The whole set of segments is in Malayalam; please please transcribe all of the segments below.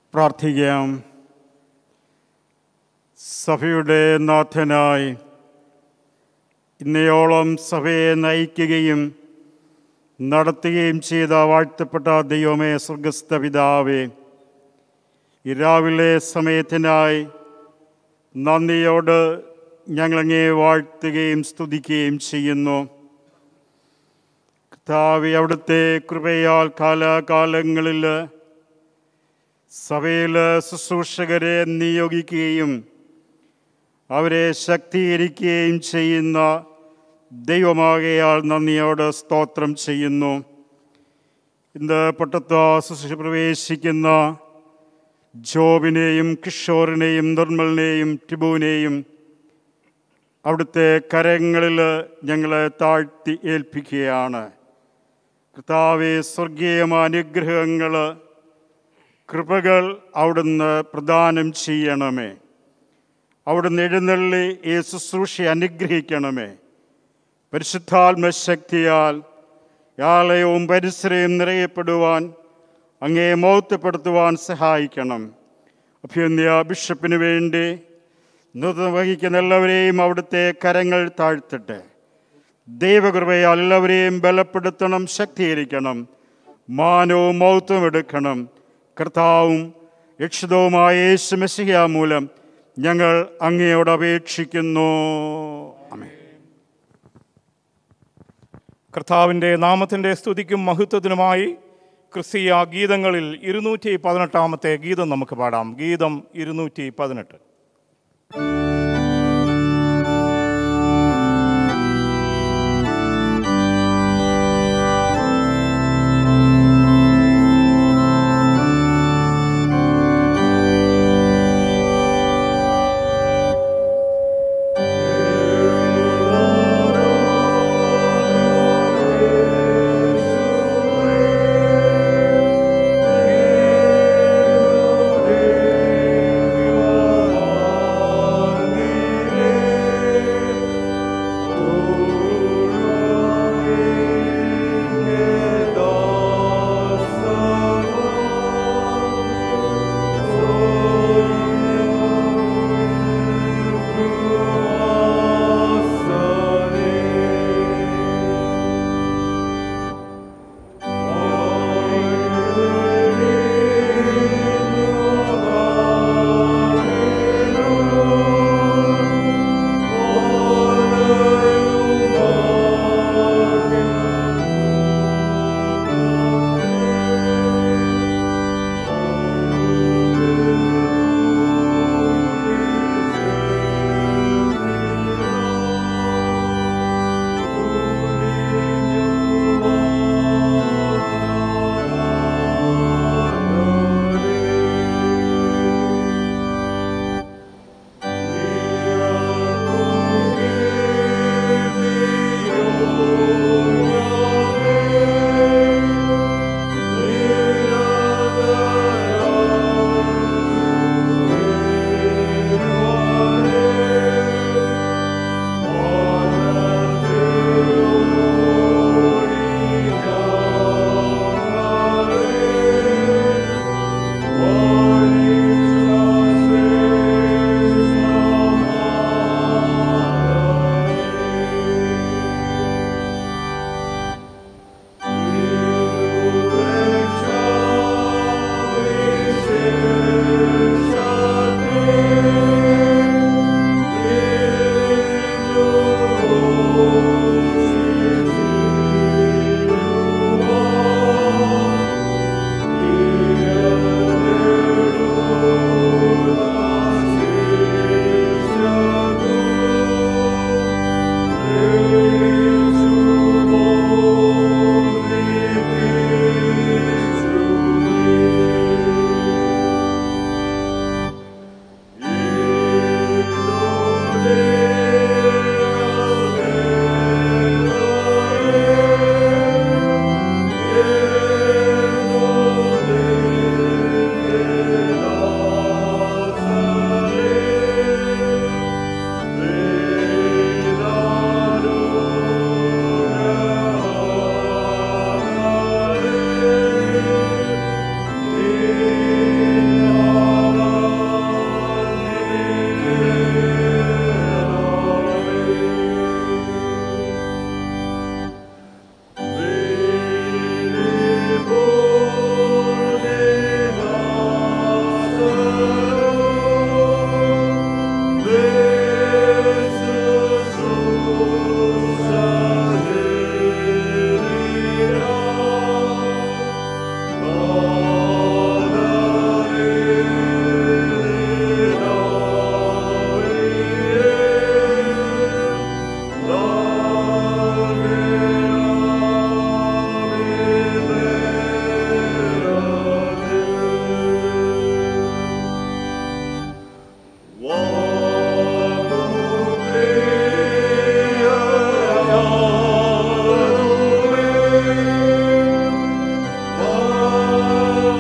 പ്രാർത്ഥിക്കാം സഭയുടെ നാഥനായി ഇന്നയോളം സഭയെ നയിക്കുകയും നടത്തുകയും ചെയ്ത വാഴ്ത്തപ്പെട്ട ദൈവമേ സ്വർഗസ്ഥ പിതാവേ ഈ രാവിലെ സമയത്തിനായി നന്ദിയോട് ഞങ്ങളങ്ങേ വാഴ്ത്തുകയും സ്തുതിക്കുകയും ചെയ്യുന്നു കർത്താവെ അവിടുത്തെ കൃപയാൽ കാലാകാലങ്ങളിൽ സഭയിൽ ശുശ്രൂഷകരെ നിയോഗിക്കുകയും അവരെ ശക്തീകരിക്കുകയും ചെയ്യുന്ന ദൈവമാകയാൽ നന്ദിയോട് സ്തോത്രം ചെയ്യുന്നു ഇന്ന് പട്ടത്ത ശുശ്രൂഷ പ്രവേശിക്കുന്ന ജോബിനെയും കിഷോറിനെയും നിർമ്മലിനെയും ടിബുവിനെയും അവിടുത്തെ കരങ്ങളിൽ ഞങ്ങളെ താഴ്ത്തി ഏൽപ്പിക്കുകയാണ് കർത്താവെ സ്വർഗീയ അനുഗ്രഹങ്ങൾ കൃപകൾ അവിടുന്ന് പ്രദാനം ചെയ്യണമേ അവിടുന്ന് എഴുന്നള്ളി ഈ ശുശ്രൂഷ അനുഗ്രഹിക്കണമേ പരിശുദ്ധാത്മശക്തിയാൽ ആലയവും പരിസരവും നിറയപ്പെടുവാൻ അങ്ങേ മൗത്തപ്പെടുത്തുവാൻ സഹായിക്കണം അഭ്യുന്യ ബിഷപ്പിന് വേണ്ടി നേതൃത്വം വഹിക്കുന്ന എല്ലാവരെയും അവിടുത്തെ കരങ്ങൾ താഴ്ത്തട്ടെ ദൈവകൃപയാൽ എല്ലാവരെയും ബലപ്പെടുത്തണം ശക്തീകരിക്കണം മാനവും മൗത്വം എടുക്കണം കർത്താവും രക്ഷിതവുമായ യേശു മെസ്സിഹ മൂലം ഞങ്ങൾ അങ്ങയോട് അപേക്ഷിക്കുന്നു ആമേൻ കർത്താവിൻ്റെ നാമത്തിൻ്റെ സ്തുതിക്കും മഹത്വത്തിനുമായി ക്രിസ്തീയ ഗീതങ്ങളിൽ ഇരുന്നൂറ്റി പതിനെട്ടാമത്തെ ഗീതം നമുക്ക് പാടാം ഗീതം ഇരുന്നൂറ്റി പതിനെട്ട് Amen.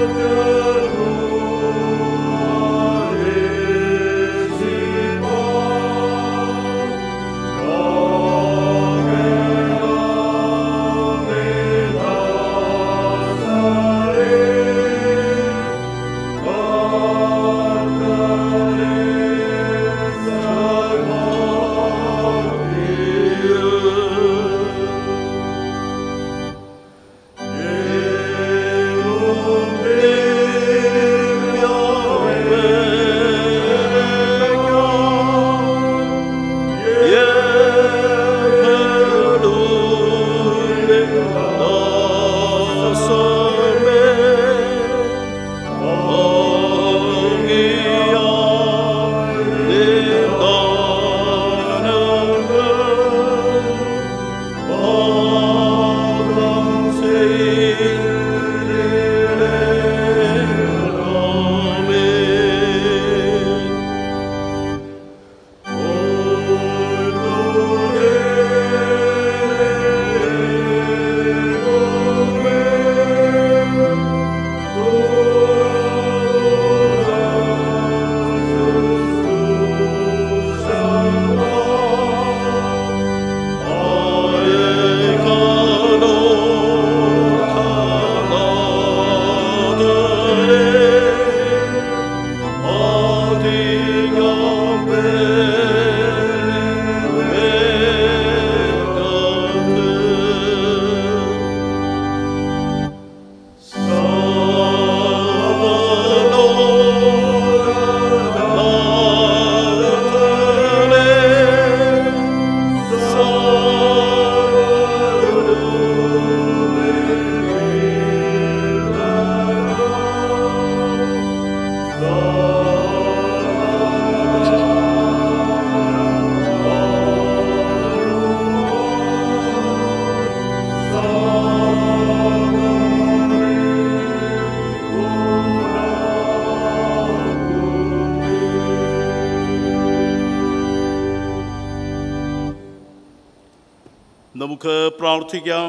നമുക്ക് പ്രാർത്ഥിക്കാം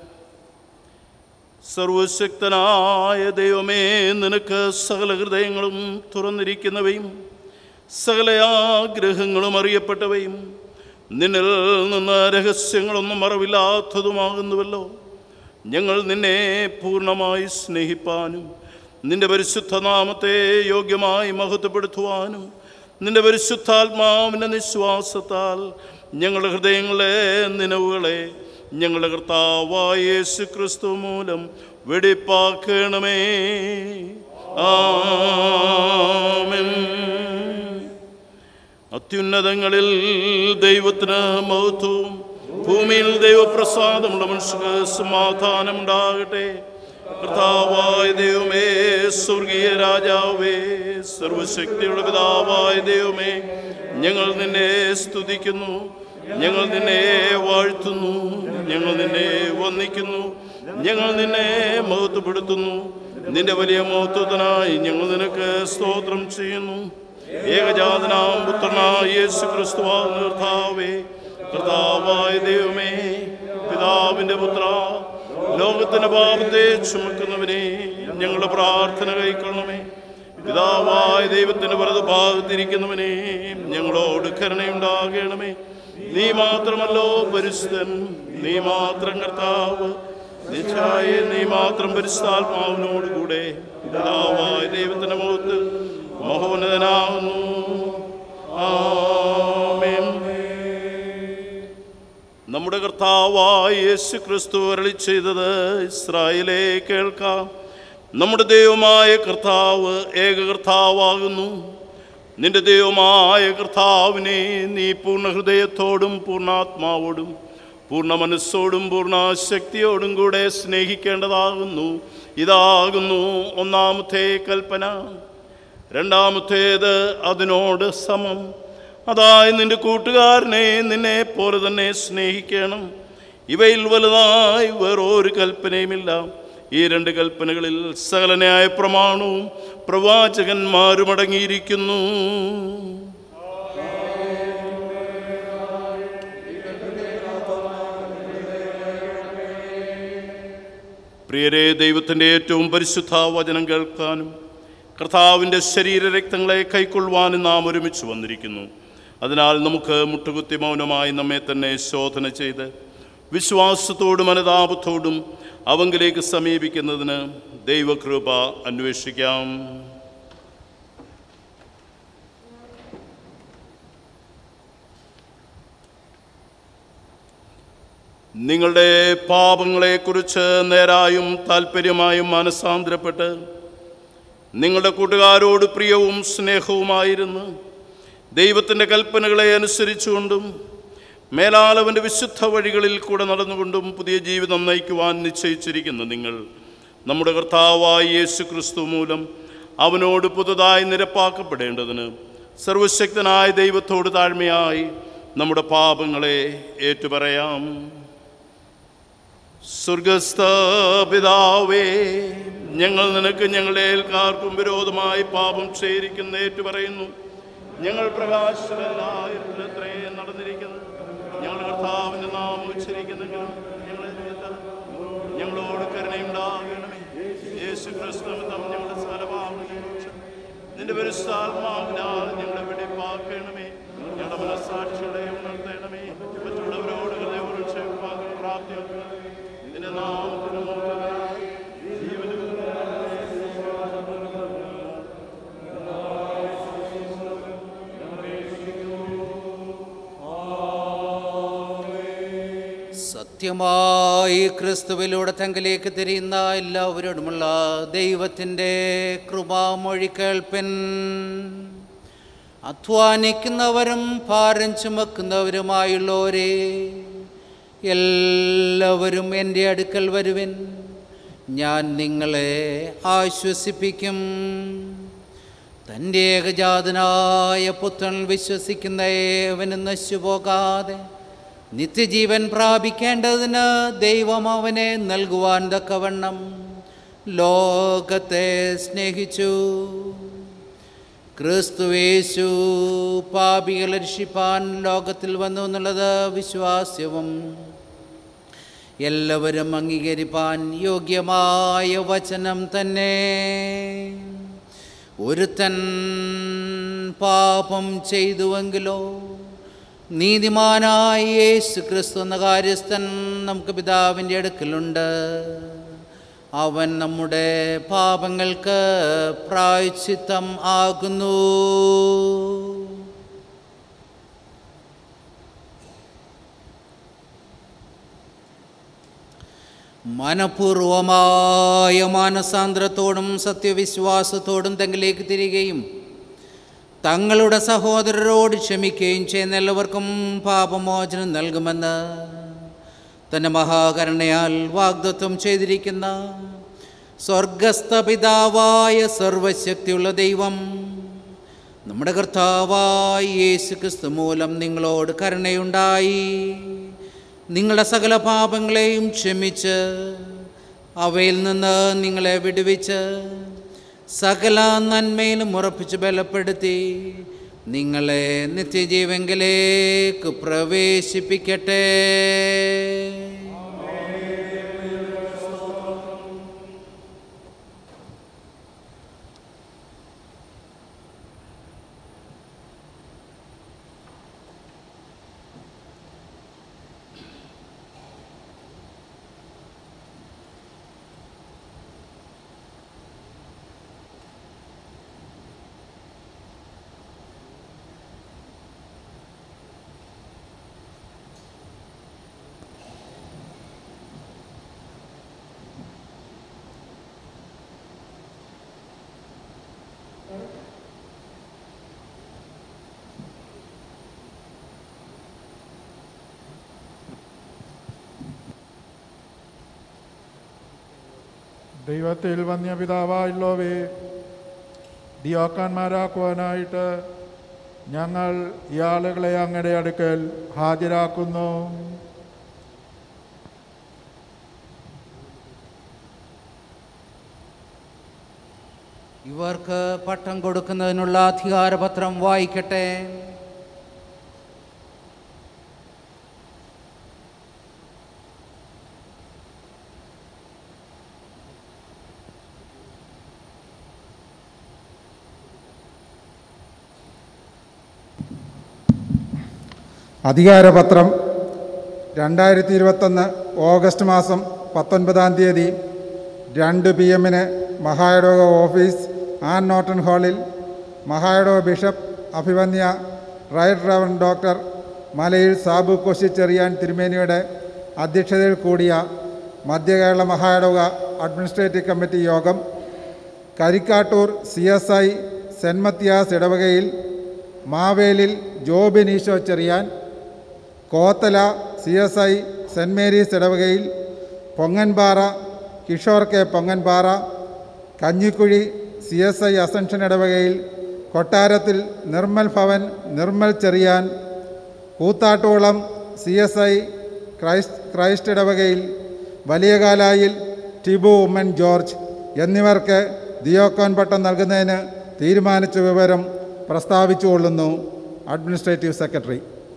സർവശക്തനായ ദൈവമേ നിനക്ക് സകല ഹൃദയങ്ങളും തുറന്നിരിക്കുന്നവയും സകല ആഗ്രഹങ്ങളും അറിയപ്പെട്ടവയും നിന്നിൽ നിന്ന് രഹസ്യങ്ങളൊന്നും മറവില്ലാത്തതുമാകുന്നുവല്ലോ ഞങ്ങൾ നിന്നെ പൂർണ്ണമായി സ്നേഹിപ്പാനും നിന്റെ പരിശുദ്ധ നാമത്തെ യോഗ്യമായി മഹത്വപ്പെടുത്തുവാനും നിന്റെ പരിശുദ്ധാത്മാവിൻ്റെ നിശ്വാസത്താൽ ഞങ്ങളുടെ ഹൃദയങ്ങളെ നിലവുകളെ ഞങ്ങളുടെ കർത്താവായ യേശു ക്രിസ്തു മൂലം വെടിപ്പാക്കണമേ ആമേൻ അത്യുന്നതങ്ങളിൽ ദൈവത്തിന് മഹത്വവും ഭൂമിയിൽ ദൈവപ്രസാദമുള്ള മനുഷ്യർക്ക് സമാധാനം ഉണ്ടാകട്ടെ കർത്താവായ ദൈവമേ സ്വർഗീയ രാജാവേ സർവശക്തിയുടെ പിതാവായ ദൈവമേ ഞങ്ങൾ നിന്നെ സ്തുതിക്കുന്നു ഞങ്ങൾ നിന്നെ വാഴ്ത്തുന്നു ഞങ്ങൾ നിന്നെ വന്ദിക്കുന്നു ഞങ്ങൾ നിന്നെ മഹത്വപ്പെടുത്തുന്നു നിന്റെ വലിയ മഹത്വത്തിനായി ഞങ്ങൾ നിനക്ക് സ്തോത്രം ചെയ്യുന്നു ഏകജാതനാം പുത്രനായ യേശു ക്രിസ്തുവാകുന്ന കർത്താവേ കർത്താവായ ദൈവമേ പിതാവിൻ്റെ പുത്ര ലോകത്തിന്റെ പാപത്തെ ചുമക്കുന്നവനെ ഞങ്ങളുടെ പ്രാർത്ഥന കൈക്കൊള്ളണമേ പിതാവായ ദൈവത്തിന്റെ വലത് ഭാഗത്തിരിക്കുന്നവനെ ഞങ്ങളോട് കരുണയുണ്ടാകണമേ നീ മാത്രമല്ലോ പരിശുദ്ധൻ നീ മാത്രം കർത്താവ് നിശ്ചായ നീ മാത്രം പരിശുദ്ധാത്മാവിനോടുകൂടെ പിതാവായ ദൈവത്തിന്റെ മുഖത്ത് മഹോന്നതനാകുന്നു ആമേൻ നമ്മുടെ കർത്താവായ യേശു ക്രിസ്തു അരളി ചെയ്തത് ഇസ്രായേലെ കേൾക്കാം നമ്മുടെ ദൈവമായ കർത്താവ് ഏക കർത്താവാകുന്നു നിന്റെ ദൈവമായ കർത്താവിനെ നീ പൂർണ്ണ ഹൃദയത്തോടും പൂർണ്ണാത്മാവോടും പൂർണ്ണ മനസ്സോടും പൂർണ്ണ ശക്തിയോടും കൂടെ സ്നേഹിക്കേണ്ടതാകുന്നു ഇതാകുന്നു ഒന്നാമത്തെ കൽപ്പന രണ്ടാമത്തേത് അതിനോട് സമം അതായത് നിന്റെ കൂട്ടുകാരനെ നിന്നെ പോലെ തന്നെ സ്നേഹിക്കണം ഇവയിൽ വലുതായി വേറൊരു കൽപ്പനയുമില്ല ഈ രണ്ട് കൽപ്പനകളിൽ സകലനായ പ്രമാണവും പ്രവാചകന്മാരും അടങ്ങിയിരിക്കുന്നു പ്രിയരെ ദൈവത്തിൻ്റെ ഏറ്റവും പരിശുദ്ധ വചനം കേൾക്കാനും കർത്താവിൻ്റെ ശരീരരക്തങ്ങളെ കൈക്കൊള്ളുവാനും നാം ഒരുമിച്ച് വന്നിരിക്കുന്നു അതിനാൽ നമുക്ക് മുട്ടുകുത്തി മൗനമായി നമ്മെ തന്നെ ശോധന ചെയ്ത് വിശ്വാസത്തോടും അനുതാപത്തോടും അവങ്കിലേക്ക് സമീപിക്കുന്നതിന് ദൈവകൃപ അന്വേഷിക്കാം നിങ്ങളുടെ പാപങ്ങളെക്കുറിച്ച് നേരായും താല്പര്യമായും മനസ്സാന്തരപ്പെട്ട് നിങ്ങളുടെ കൂട്ടുകാരോട് പ്രിയവും സ്നേഹവുമായിരുന്നു ദൈവത്തിൻ്റെ കൽപ്പനകളെ അനുസരിച്ചുകൊണ്ടും മേലാലവൻ്റെ വിശുദ്ധ വഴികളിൽ കൂടെ നടന്നുകൊണ്ടും പുതിയ ജീവിതം നയിക്കുവാൻ നിശ്ചയിച്ചിരിക്കുന്ന നിങ്ങൾ നമ്മുടെ കർത്താവായ യേശു ക്രിസ്തു മൂലം അവനോട് പുതുതായി നിരപ്പാക്കപ്പെടേണ്ടതിന് സർവശക്തനായ ദൈവത്തോട് താഴ്മയായി നമ്മുടെ പാപങ്ങളെ ഏറ്റുപറയാം സ്വർഗസ്ഥ പിതാവേ ഞങ്ങൾ നിനക്ക് ഞങ്ങളുടെ ഏൽക്കാർക്കും വിരോധമായി പാപം ചെയ്തിരിക്കുന്ന ഏറ്റു പറയുന്നു ഞങ്ങൾ പ്രകാശമല്ലായിരുന്നത്രേ നടന്നിരിക്കുന്നത് ഞങ്ങൾ കർത്താവിൻ്റെ നാമം ഉച്ചരിക്കുന്നെങ്കിലും ഞങ്ങളെ തിരുത്തണം. ഞങ്ങളോട് കരുണയുണ്ടാകണമേ യേശു ക്രിസ്തു തം ഞങ്ങളുടെ സ്ഥലമാകുന്നു നിന്റെ പരിസ്ഥാത്മാവിനാൽ ഞങ്ങളെ വെടിപ്പാക്കണമേ ഞങ്ങളുടെ മനസ്സാക്ഷികളെ ഉണർത്തണമേ മറ്റുള്ളവരോട് ഹൃദയപൂർവ്വം ക്ഷമിപ്പാൻ പ്രാപ്തിയാക്കണം നിന്റെ നാമത്തിന് മുമ്പായി ജീവനും സത്യമായി ക്രിസ്തുവിലൂടെ തങ്കിലേക്ക് തിരിയുന്ന എല്ലാവരോടുമുള്ള ദൈവത്തിൻ്റെ കൃപാമൊഴി കേൾപ്പൻ അധ്വാനിക്കുന്നവരും ഭാരം ചുമക്കുന്നവരുമായുള്ളവരെ എല്ലാവരും എൻ്റെ അടുക്കൽ വരുവിൻ ഞാൻ നിങ്ങളെ ആശ്വസിപ്പിക്കും തൻ്റെ ഏകജാതനായ പുത്രൻ വിശ്വസിക്കുന്ന ഏവനും നശിച്ചുപോകാതെ നിത്യജീവൻ പ്രാപിക്കേണ്ടതിന് ദൈവം അവനെ നൽകുവാൻ തക്കവണ്ണം ലോകത്തെ സ്നേഹിച്ചു ക്രിസ്തുവേശു പാപികളെ രക്ഷിപ്പാൻ ലോകത്തിൽ വന്നു എന്നുള്ളത് വിശ്വാസ്യവും എല്ലാവരും അംഗീകരിപ്പാൻ യോഗ്യമായ വചനം തന്നെ ഒരുത്തൻ പാപം ചെയ്തുവെങ്കിലോ നീതിമാനായ യേശു ക്രിസ്തു എന്ന കാര്യസ്ഥൻ നമുക്ക് പിതാവിൻ്റെ അടുക്കലുണ്ട് അവൻ നമ്മുടെ പാപങ്ങൾക്ക് പ്രായച്ചിത്തം ആകുന്നു മനഃപൂർവമായ മാനസാന്തരത്തോടും സത്യവിശ്വാസത്തോടും തങ്ങളിലേക്ക് തിരികെയും തങ്ങളുടെ സഹോദരരോട് ക്ഷമിക്കുകയും ചെയ്യുന്ന എല്ലാവർക്കും പാപമോചനം നൽകുമെന്ന് തൻ്റെ മഹാകരുണയാൽ വാഗ്ദത്വം ചെയ്തിരിക്കുന്ന സ്വർഗസ്ഥ പിതാവായ സർവശക്തിയുള്ള ദൈവം നമ്മുടെ കർത്താവായ യേശു ക്രിസ്തു മൂലം നിങ്ങളോട് കരുണയുണ്ടായി നിങ്ങളുടെ സകല പാപങ്ങളെയും ക്ഷമിച്ച് അവയിൽ നിന്ന് നിങ്ങളെ വിടുവിച്ച് സകല നന്മയിലും ഉറപ്പിച്ച് ബലപ്പെടുത്തി നിങ്ങളെ നിത്യജീവങ്കിലേക്ക് പ്രവേശിപ്പിക്കട്ടെ ദൈവത്തിൽ വന്യപിതാവായുള്ളവേ ദിയോക്കാന്മാരാക്കുവാനായിട്ട് ഞങ്ങൾ ഈ ആളുകളെ അങ്ങയുടെ അടുക്കൽ ഹാജരാക്കുന്നു ഇവർക്ക് പട്ടം കൊടുക്കുന്നതിനുള്ള അധികാരപത്രം വായിക്കട്ടെ അധികാരപത്രം രണ്ടായിരത്തി ഇരുപത്തൊന്ന് ഓഗസ്റ്റ് മാസം പത്തൊൻപതാം തീയതി രണ്ട് പി എമ്മിന് മഹായിടവക ഓഫീസ് ആൻ നോട്ടൺ ഹാളിൽ മഹായിടവ ബിഷപ്പ് അഭിവന്യ right reverend doctor Malayil Sabu കൊശിച്ചെറിയാൻ തിരുമേനിയുടെ അധ്യക്ഷതയിൽ കൂടിയ മധ്യകേരള മഹായിടവക അഡ്മിനിസ്ട്രേറ്റീവ് കമ്മിറ്റി യോഗം Karikkattoor C S I saint Mathias ഇടവകയിൽ Mavelil Jobin Isho Cherian Kothala C S I saint Mary's ഇടവകയിൽ Ponganpara Kishore K Ponganpara Kanjikuzhi C S I Ascension ഇടവകയിൽ Kottarathil Nirmal Bhavan Nirmal Cherian Koothattukulam C S I Christ Christ ഇടവകയിൽ വലിയകാലായിൽ ടിബു ഉമ്മൻ ജോർജ് എന്നിവർക്ക് ദിയോക്കോൻ പട്ടം നൽകുന്നതിന് തീരുമാനിച്ച വിവരം പ്രസ്താവിച്ചുകൊള്ളുന്നു അഡ്മിനിസ്ട്രേറ്റീവ് സെക്രട്ടറി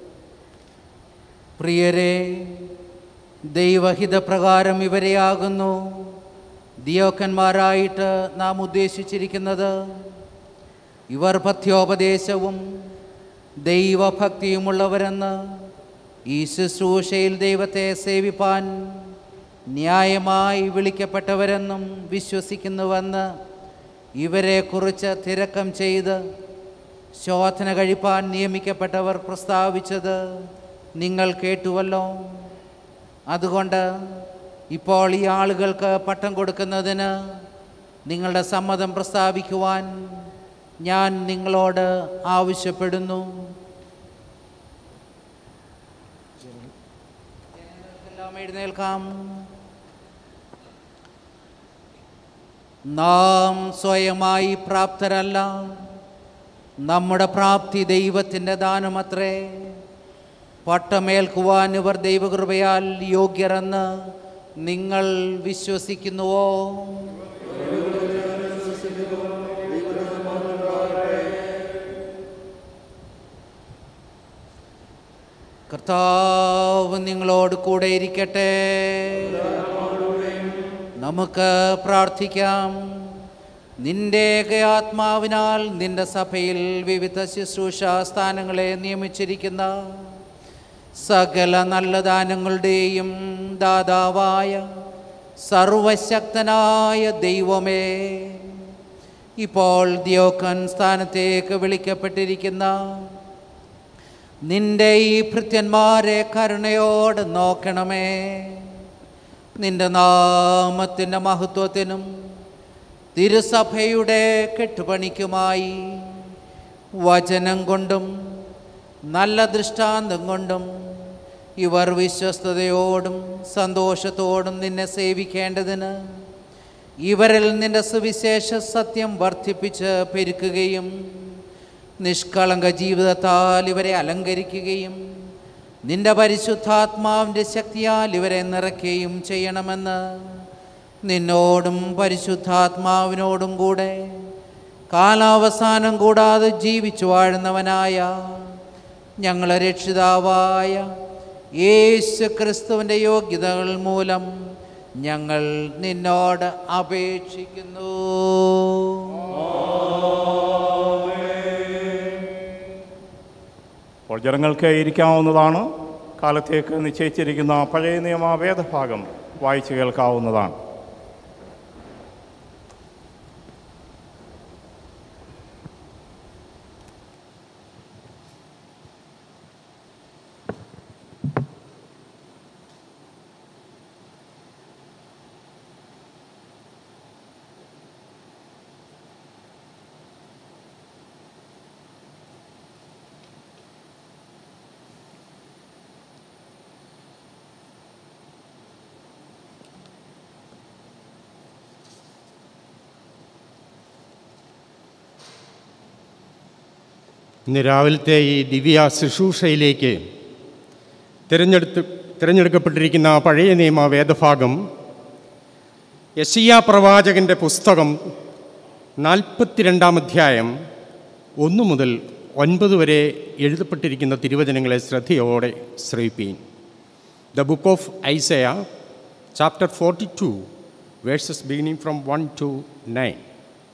പ്രിയരെ ദൈവഹിതപ്രകാരം ഇവരെയാകുന്നു ദിയോക്കന്മാരായിട്ട് നാം ഉദ്ദേശിച്ചിരിക്കുന്നത് ഇവർ പഥ്യോപദേശവും ദൈവഭക്തിയുമുള്ളവരെന്ന് ഈ ശുശ്രൂഷയിൽ ദൈവത്തെ സേവിപ്പാൻ ന്യായമായി വിളിക്കപ്പെട്ടവരെന്നും വിശ്വസിക്കുന്നുവെന്ന് ഇവരെക്കുറിച്ച് തിരക്കം ചെയ്ത് ശോധന കഴിപ്പാൻ നിയമിക്കപ്പെട്ടവർ പ്രസ്താവിച്ചത് നിങ്ങൾ കേട്ടുവല്ലോ അതുകൊണ്ട് ഇപ്പോൾ ഈ ആളുകൾക്ക് പട്ടം കൊടുക്കുന്നതിന് നിങ്ങളുടെ സമ്മതം പ്രസ്താവിക്കുവാൻ ഞാൻ നിങ്ങളോട് ആവശ്യപ്പെടുന്നു എല്ലാം എഴുന്നേൽക്കാം നാം സ്വയമായി പ്രാപ്തരല്ല നമ്മുടെ പ്രാപ്തി ദൈവത്തിൻ്റെ ദാനമത്രേ പട്ടമേൽക്കുവാൻ ഇവർ ദൈവകൃപയാൽ യോഗ്യരെന്ന് നിങ്ങൾ വിശ്വസിക്കുന്നുവോ കർത്താവ് നിങ്ങളോട് കൂടെ ഇരിക്കട്ടെ നമുക്ക് പ്രാർത്ഥിക്കാം നിന്റെ ആത്മാവിനാൽ നിന്റെ സഭയിൽ വിവിധ ശുശ്രൂഷ സ്ഥാനങ്ങളെ നിയമിച്ചിരിക്കുന്ന സകല നല്ല ദാനങ്ങളുടെയും ദാതാവായ സർവശക്തനായ ദൈവമേ ഇപ്പോൾ ദിയോക്കൻ സ്ഥാനത്തേക്ക് വിളിക്കപ്പെട്ടിരിക്കുന്ന നിന്റെ ഈ ഭൃത്യന്മാരെ കരുണയോട് നോക്കണമേ നിന്റെ നാമത്തിൻ്റെ മഹത്വത്തിനും തിരുസഭയുടെ കെട്ടുപണിക്കുമായി വചനം കൊണ്ടും നല്ല ദൃഷ്ടാന്തം കൊണ്ടും ഇവർ വിശ്വസ്തയോടും സന്തോഷത്തോടും നിന്നെ സേവിക്കേണ്ടതിന് ഇവരിൽ നിന്റെ സുവിശേഷ സത്യം വർദ്ധിപ്പിച്ച് പെരുക്കുകയും നിഷ്കളങ്ക ജീവിതത്താൽ ഇവരെ അലങ്കരിക്കുകയും നിന്റെ പരിശുദ്ധാത്മാവിൻ്റെ ശക്തിയാൽ ഇവരെ നിറയ്ക്കുകയും ചെയ്യണമെന്ന് നിന്നോടും പരിശുദ്ധാത്മാവിനോടും കൂടെ കാലാവസാനം കൂടാതെ ജീവിച്ചു വാഴുന്നവനായ ഞങ്ങളെ രക്ഷിതാവായ യേശു ക്രിസ്തുവിൻ്റെ യോഗ്യതകൾ മൂലം ഞങ്ങൾ നിന്നോട് അപേക്ഷിക്കുന്നു അപ്പോൾ ജനങ്ങൾക്ക് ഇരിക്കാവുന്നതാണ് കാലത്തേക്ക് നിശ്ചയിച്ചിരിക്കുന്ന പഴയ നിയമ വേദഭാഗം വായിച്ചു കേൾക്കാവുന്നതാണ് ഇന്ന് രാവിലത്തെ ഈ ദിവ്യ ശുശ്രൂഷയിലേക്ക് തിരഞ്ഞെടുത്ത് തിരഞ്ഞെടുക്കപ്പെട്ടിരിക്കുന്ന പഴയ നിയമ വേദഭാഗം യശിയ പ്രവാചകൻ്റെ പുസ്തകം നാൽപ്പത്തിരണ്ടാം അധ്യായം ഒന്ന് മുതൽ ഒൻപത് വരെ എഴുതപ്പെട്ടിരിക്കുന്ന തിരുവചനങ്ങളെ ശ്രദ്ധയോടെ ശ്രവിപ്പീൻ the book of Isaiah chapter forty two verses beginning from one to nine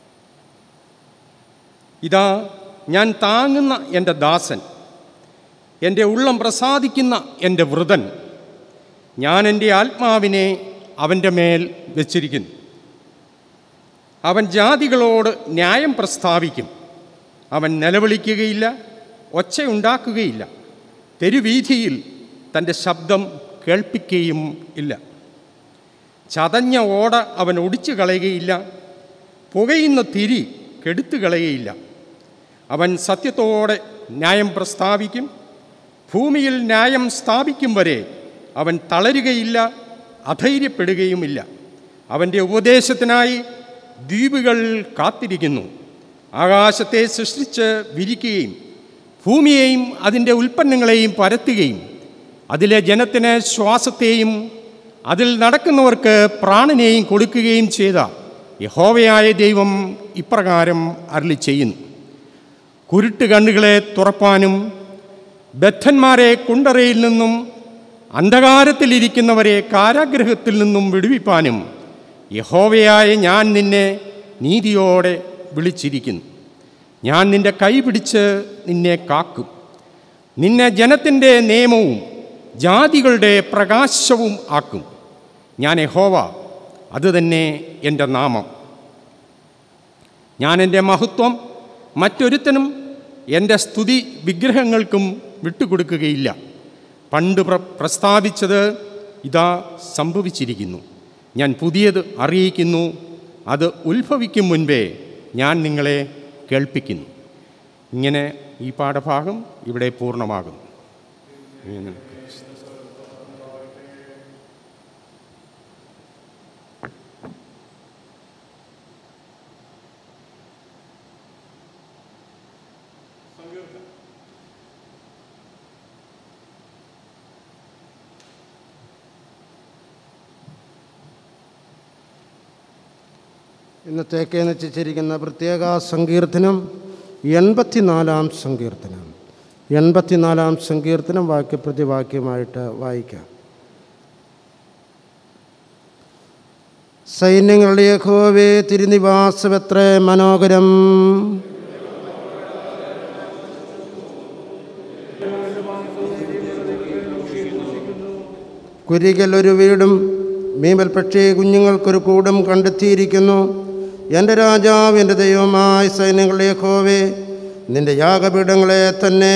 ഇതാ ഞാൻ താങ്ങുന്ന എൻ്റെ ദാസൻ എൻ്റെ ഉള്ളം പ്രസാദിക്കുന്ന എൻ്റെ വൃതൻ ഞാൻ എൻ്റെ ആത്മാവിനെ അവൻ്റെ മേൽ വെച്ചിരിക്കുന്നു അവൻ ജാതികളോട് ന്യായം പ്രസ്താവിക്കും അവൻ നിലവിളിക്കുകയില്ല ഒച്ചയുണ്ടാക്കുകയില്ല തെരുവീഥിയിൽ തൻ്റെ ശബ്ദം കേൾപ്പിക്കുകയും ഇല്ല ചതഞ്ഞ ഓട അവൻ ഒടിച്ചു കളയുകയില്ല പുകയുന്ന തിരി കെടുത്തു കളയുകയില്ല അവൻ സത്യത്തോടെ ന്യായം പ്രസ്താവിക്കും ഭൂമിയിൽ ന്യായം സ്ഥാപിക്കും വരെ അവൻ തളരുകയില്ല അധൈര്യപ്പെടുകയുമില്ല അവൻ്റെ ഉപദേശത്തിനായി ദ്വീപുകൾ കാത്തിരിക്കുന്നു ആകാശത്തെ സൃഷ്ടിച്ച് വിരിക്കുകയും ഭൂമിയെയും അതിൻ്റെ ഉൽപ്പന്നങ്ങളെയും പരത്തുകയും അതിലെ ജനത്തിന് ശ്വാസത്തെയും അതിൽ നടക്കുന്നവർക്ക് പ്രാണനെയും കൊടുക്കുകയും ചെയ്ത യഹോവയായ ദൈവം ഇപ്രകാരം അരളി ചെയ്യുന്നു കുരുട്ട് കണ്ണുകളെ തുറപ്പാനും ബദ്ധന്മാരെ കുണ്ടറയിൽ നിന്നും അന്ധകാരത്തിലിരിക്കുന്നവരെ കാരാഗ്രഹത്തിൽ നിന്നും വിടുവിപ്പാനും യഹോവയായ ഞാൻ നിന്നെ നീതിയോടെ വിളിച്ചിരിക്കുന്നു ഞാൻ നിന്റെ കൈ പിടിച്ച് നിന്നെ കാക്കും നിന്നെ ജനത്തിൻ്റെ നിയമവും ജാതികളുടെ പ്രകാശവും ആക്കും ഞാൻ യഹോവ അതുതന്നെ എൻ്റെ നാമം ഞാൻ എൻ്റെ മഹത്വം മറ്റൊരുത്തനും എൻ്റെ സ്തുതി വിഗ്രഹങ്ങൾക്കും വിട്ടുകൊടുക്കുകയില്ല പണ്ട് പ്ര പ്രസ്താവിച്ചത് ഇതാ സംഭവിച്ചിരിക്കുന്നു ഞാൻ പുതിയത് അറിയിക്കുന്നു അത് ഉത്ഭവിക്കും മുൻപേ ഞാൻ നിങ്ങളെ കേൾപ്പിക്കുന്നു ഇങ്ങനെ ഈ പാഠഭാഗം ഇവിടെ പൂർണ്ണമാകുന്നു ഇങ്ങനെ. ഇന്നത്തേക്ക് നിശ്ചയിച്ചിരിക്കുന്ന പ്രത്യേക സങ്കീർത്തനം എൺപത്തിനാലാം സങ്കീർത്തനം എൺപത്തിനാലാം സങ്കീർത്തനം വാക്യപ്രതിവാക്യമായിട്ട് വായിക്കാം സൈന്യങ്ങളുടെ യഹോവേ തിരുനിവാസമെത്ര മനോഹരം കുരികൽ ഒരു വീടും മീമൽ പക്ഷേ കുഞ്ഞുങ്ങൾക്കൊരു കൂടും കണ്ടെത്തിയിരിക്കുന്നു എൻ്റെ രാജാവ് എൻ്റെ ദൈവമായ സൈന്യങ്ങളുടെ യഹോവേ നിന്റെ യാഗപീഠങ്ങളെ തന്നെ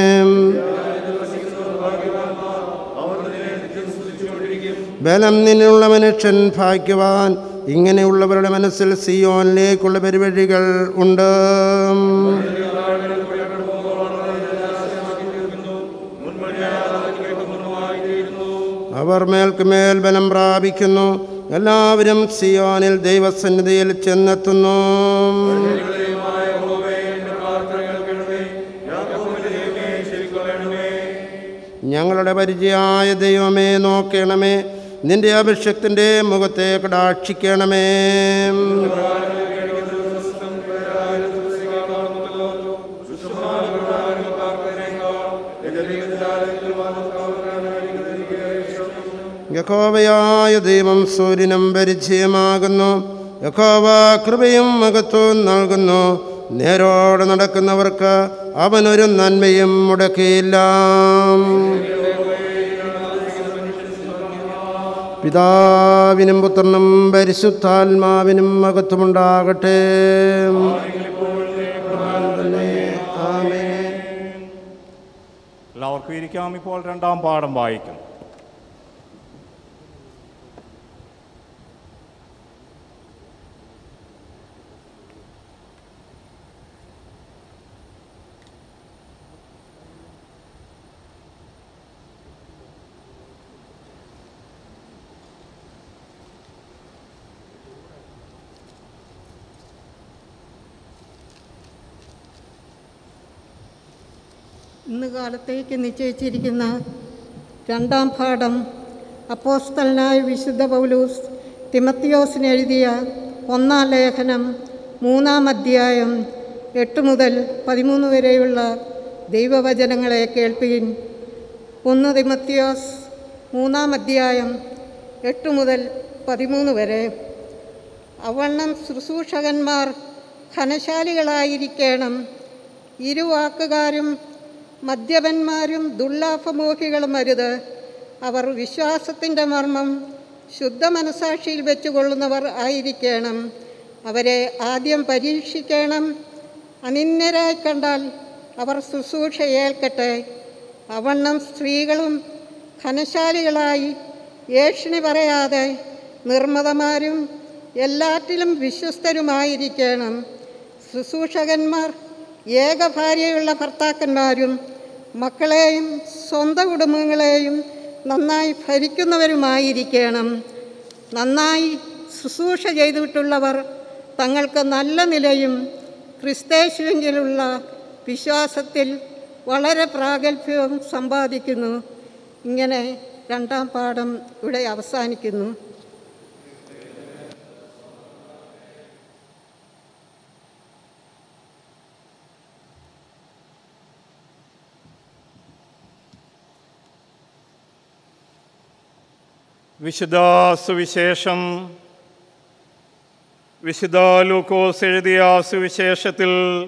ബലം നിന്നുള്ള മനുഷ്യൻ ഭാഗ്യവാൻ ഇങ്ങനെയുള്ളവരുടെ മനസ്സിൽ സിയോനിലേക്കുള്ള പെരുവഴികൾ ഉണ്ട് അവർ മേൽക്കുമേൽ ബലം പ്രാപിക്കുന്നു എല്ലാവരും സിയോനിൽ ദൈവസന്നിധിയിൽ ചെന്നെത്തുന്നു ഞങ്ങളുടെ പരിചയായ ദൈവമേ നോക്കണമേ നിന്റെ അഭിഷക്തിൻ്റെ മുഖത്തെ കടാക്ഷിക്കണമേ യഹോവയായ ദൈവം സൂര്യനും പരിചയമാകുന്നു യഹോവ കൃപയും മഹത്വവും നൽകുന്നു നേരോടെ നടക്കുന്നവർക്ക് അവനൊരു നന്മയും മുടക്കിയില്ല പിതാവിനും പുത്രനും പരിശുദ്ധാത്മാവിനും മഹത്വമുണ്ടാകട്ടെ ആമേൻ എല്ലാവർക്കും ഇരിക്കാം ഇപ്പോൾ രണ്ടാം പാഠം വായിക്കും ഇന്ന് കാലത്തേക്ക് നിശ്ചയിച്ചിരിക്കുന്ന രണ്ടാം പാഠം അപ്പോസ്തലനായ വിശുദ്ധ പൗലൂസ് തിമത്തിയോസിന് എഴുതിയ ഒന്നാം ലേഖനം മൂന്നാം അധ്യായം എട്ട് മുതൽ പതിമൂന്ന് വരെയുള്ള ദൈവവചനങ്ങളെ കേൾപ്പീൻ ഒന്ന് തിമത്തിയോസ് മൂന്നാം അധ്യായം എട്ട് മുതൽ പതിമൂന്ന് വരെ അവണ്ണം ശുശ്രൂഷകന്മാർ ഘനശാലികളായിരിക്കണം ഇരുവാക്കുകാരും മദ്യപന്മാരും ദുർലാഭമോഹികളും അരുത് അവർ വിശ്വാസത്തിൻ്റെ മർമ്മം ശുദ്ധ മനസാക്ഷിയിൽ വെച്ചുകൊള്ളുന്നവർ ആയിരിക്കണം അവരെ ആദ്യം പരീക്ഷിക്കണം അനിന്യരായി കണ്ടാൽ അവർ ശുശ്രൂഷ ഏൽക്കട്ടെ അവണ്ണം സ്ത്രീകളും ധനശാലികളായി ഏഷണി പറയാതെ നിർമ്മതമാരും എല്ലാറ്റിലും വിശ്വസ്തരുമായിരിക്കണം ശുശ്രൂഷകന്മാർ ഏകഭാര്യയുള്ള ഭർത്താക്കന്മാരും മക്കളെയും സ്വന്തം കുടുംബങ്ങളെയും നന്നായി ഭരിക്കുന്നവരുമായിരിക്കണം നന്നായി ശുശ്രൂഷ ചെയ്തിട്ടുള്ളവർ തങ്ങൾക്ക് നല്ല നിലയും ക്രിസ്തേശുവിലുള്ള വിശ്വാസത്തിൽ വളരെ പ്രാഗൽഭ്യവും സമ്പാദിക്കുന്നു ഇങ്ങനെ രണ്ടാം പാഠം ഇവിടെ അവസാനിക്കുന്നു വിശുദ്ധ സുവിശേഷം വിശുദ്ധ ലൂക്കോസ് എഴുതിയ സുവിശേഷത്തിൽ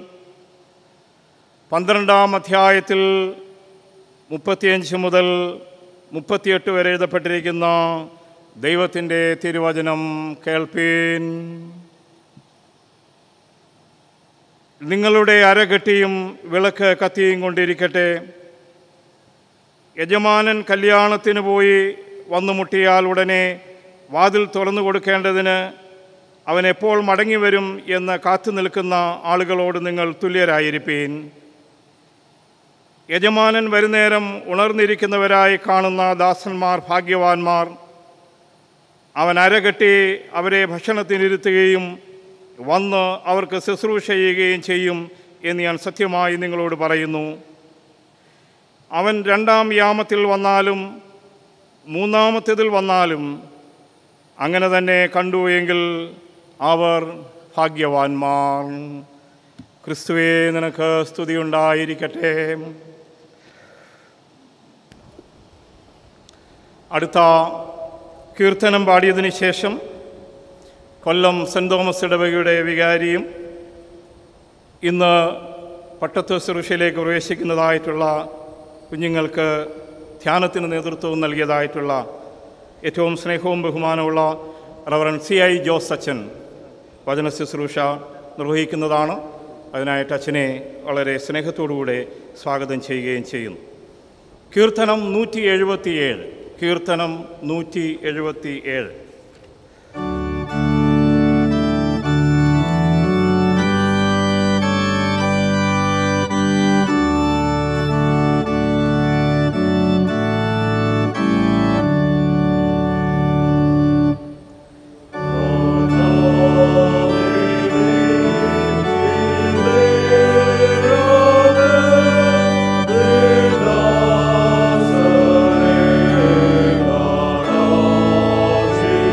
പന്ത്രണ്ടാം അധ്യായത്തിൽ മുപ്പത്തിയഞ്ച് മുതൽ മുപ്പത്തിയെട്ട് വരെ എഴുതപ്പെട്ടിരിക്കുന്ന ദൈവത്തിൻ്റെ തിരുവചനം കേൾപ്പീൻ നിങ്ങളുടെ അരകെട്ടിയും വിളക്ക് കത്തിയും കൊണ്ടിരിക്കട്ടെ യജമാനൻ കല്യാണത്തിന് പോയി വന്നു മുട്ടിയാൽ ഉടനെ വാതിൽ തുറന്നു കൊടുക്കേണ്ടതിന് അവൻ എപ്പോൾ മടങ്ങി വരും എന്ന് കാത്തു നിൽക്കുന്ന ആളുകളോട് നിങ്ങൾ തുല്യരായിരിപ്പീൻ യജമാനൻ വരുന്നേരം ഉണർന്നിരിക്കുന്നവരായി കാണുന്ന ദാസന്മാർ ഭാഗ്യവാന്മാർ അവൻ അരകെട്ടി അവരെ ഭക്ഷണത്തിനിരുത്തുകയും വന്ന് അവർക്ക് ശുശ്രൂഷ ചെയ്യുകയും ചെയ്യും എന്ന് ഞാൻ സത്യമായി നിങ്ങളോട് പറയുന്നു അവൻ രണ്ടാം യാമത്തിൽ വന്നാലും മൂന്നാമത്തേതിൽ വന്നാലും അങ്ങനെ തന്നെ കണ്ടു എങ്കിൽ അവർ ഭാഗ്യവാന്മാർ ക്രിസ്തുവേ നിനക്ക് സ്തുതിയുണ്ടായിരിക്കട്ടെ അടുത്ത കീർത്തനം പാടിയതിന് ശേഷം കൊല്ലം സെൻറ് തോമസ് ഇടവകയുടെ വികാരിയും ഇന്ന് പട്ടത്ത് ശുശ്രൂഷയിലേക്ക് പ്രവേശിക്കുന്നതായിട്ടുള്ള കുഞ്ഞുങ്ങൾക്ക് ധ്യാനത്തിന് നേതൃത്വവും നൽകിയതായിട്ടുള്ള ഏറ്റവും സ്നേഹവും ബഹുമാനമുള്ള റവറൻ സി ഐ ജോസ് അച്ഛൻ വചന ശുശ്രൂഷ നിർവഹിക്കുന്നതാണ് അതിനായിട്ട് അച്ഛനെ വളരെ സ്നേഹത്തോടുകൂടെ സ്വാഗതം ചെയ്യുകയും ചെയ്യുന്നു കീർത്തനം നൂറ്റി എഴുപത്തിയേഴ് കീർത്തനം നൂറ്റി എഴുപത്തി ഏഴ് Thank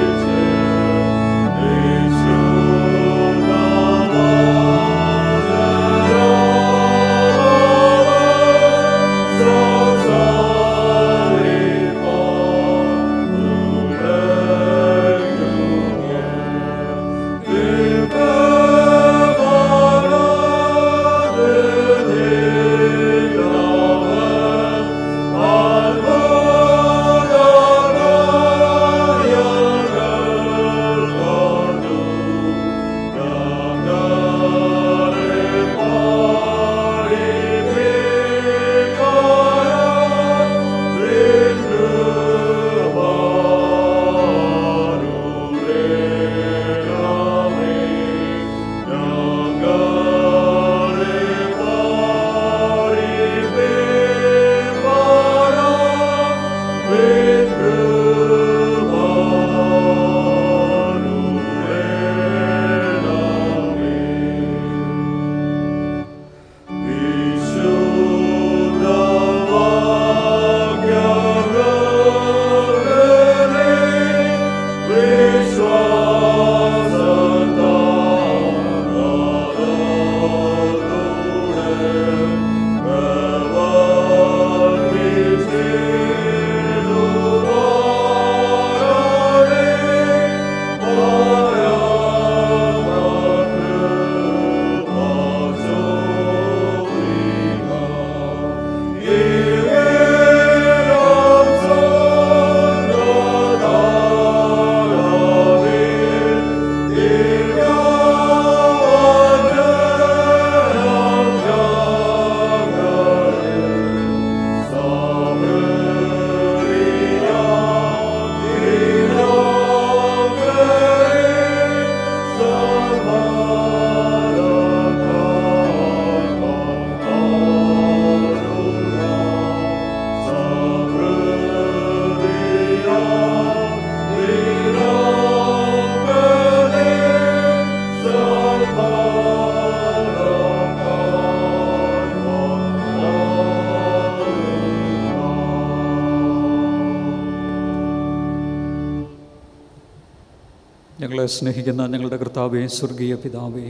ഞങ്ങളെ സ്നേഹിക്കുന്ന ഞങ്ങളുടെ കർത്താവേ സ്വർഗീയ പിതാവേ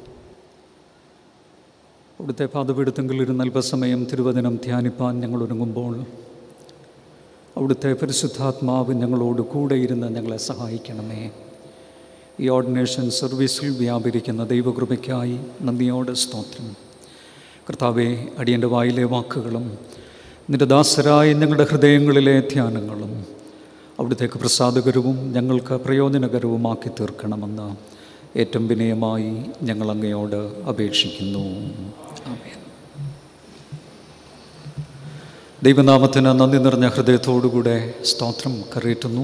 അവിടുത്തെ പാദപീഠത്തെങ്കിൽ ഒരു അല്പസമയം തിരുവചനം ധ്യാനിപ്പാൻ ഞങ്ങൾ ഒരുങ്ങുമ്പോൾ അവിടുത്തെ പരിശുദ്ധാത്മാവ് ഞങ്ങളോട് കൂടെ ഇരുന്ന് ഞങ്ങളെ സഹായിക്കണമേ ഈ ഓർഡിനേഷൻ സർവീസിൽ വ്യാപരിക്കുന്ന ദൈവകൃപയ്ക്കായി നന്ദിയോടെ സ്തോത്രം കർത്താവെ അടിയൻ്റെ വായിലെ വാക്കുകളും നിന്റെ ദാസരായ ഞങ്ങളുടെ ഹൃദയങ്ങളിലെ ധ്യാനങ്ങളും അവിടുത്തേക്ക് പ്രസാദകരവും ഞങ്ങൾക്ക് പ്രയോജനകരവുമാക്കി തീർക്കണമെന്ന് ഏറ്റവും വിനയമായി ഞങ്ങൾ അങ്ങയോട് അപേക്ഷിക്കുന്നു ആമേൻ ദൈവനാമത്തിന് നന്ദി നിറഞ്ഞ ഹൃദയത്തോടുകൂടെ സ്തോത്രം കറിയിട്ടുന്നു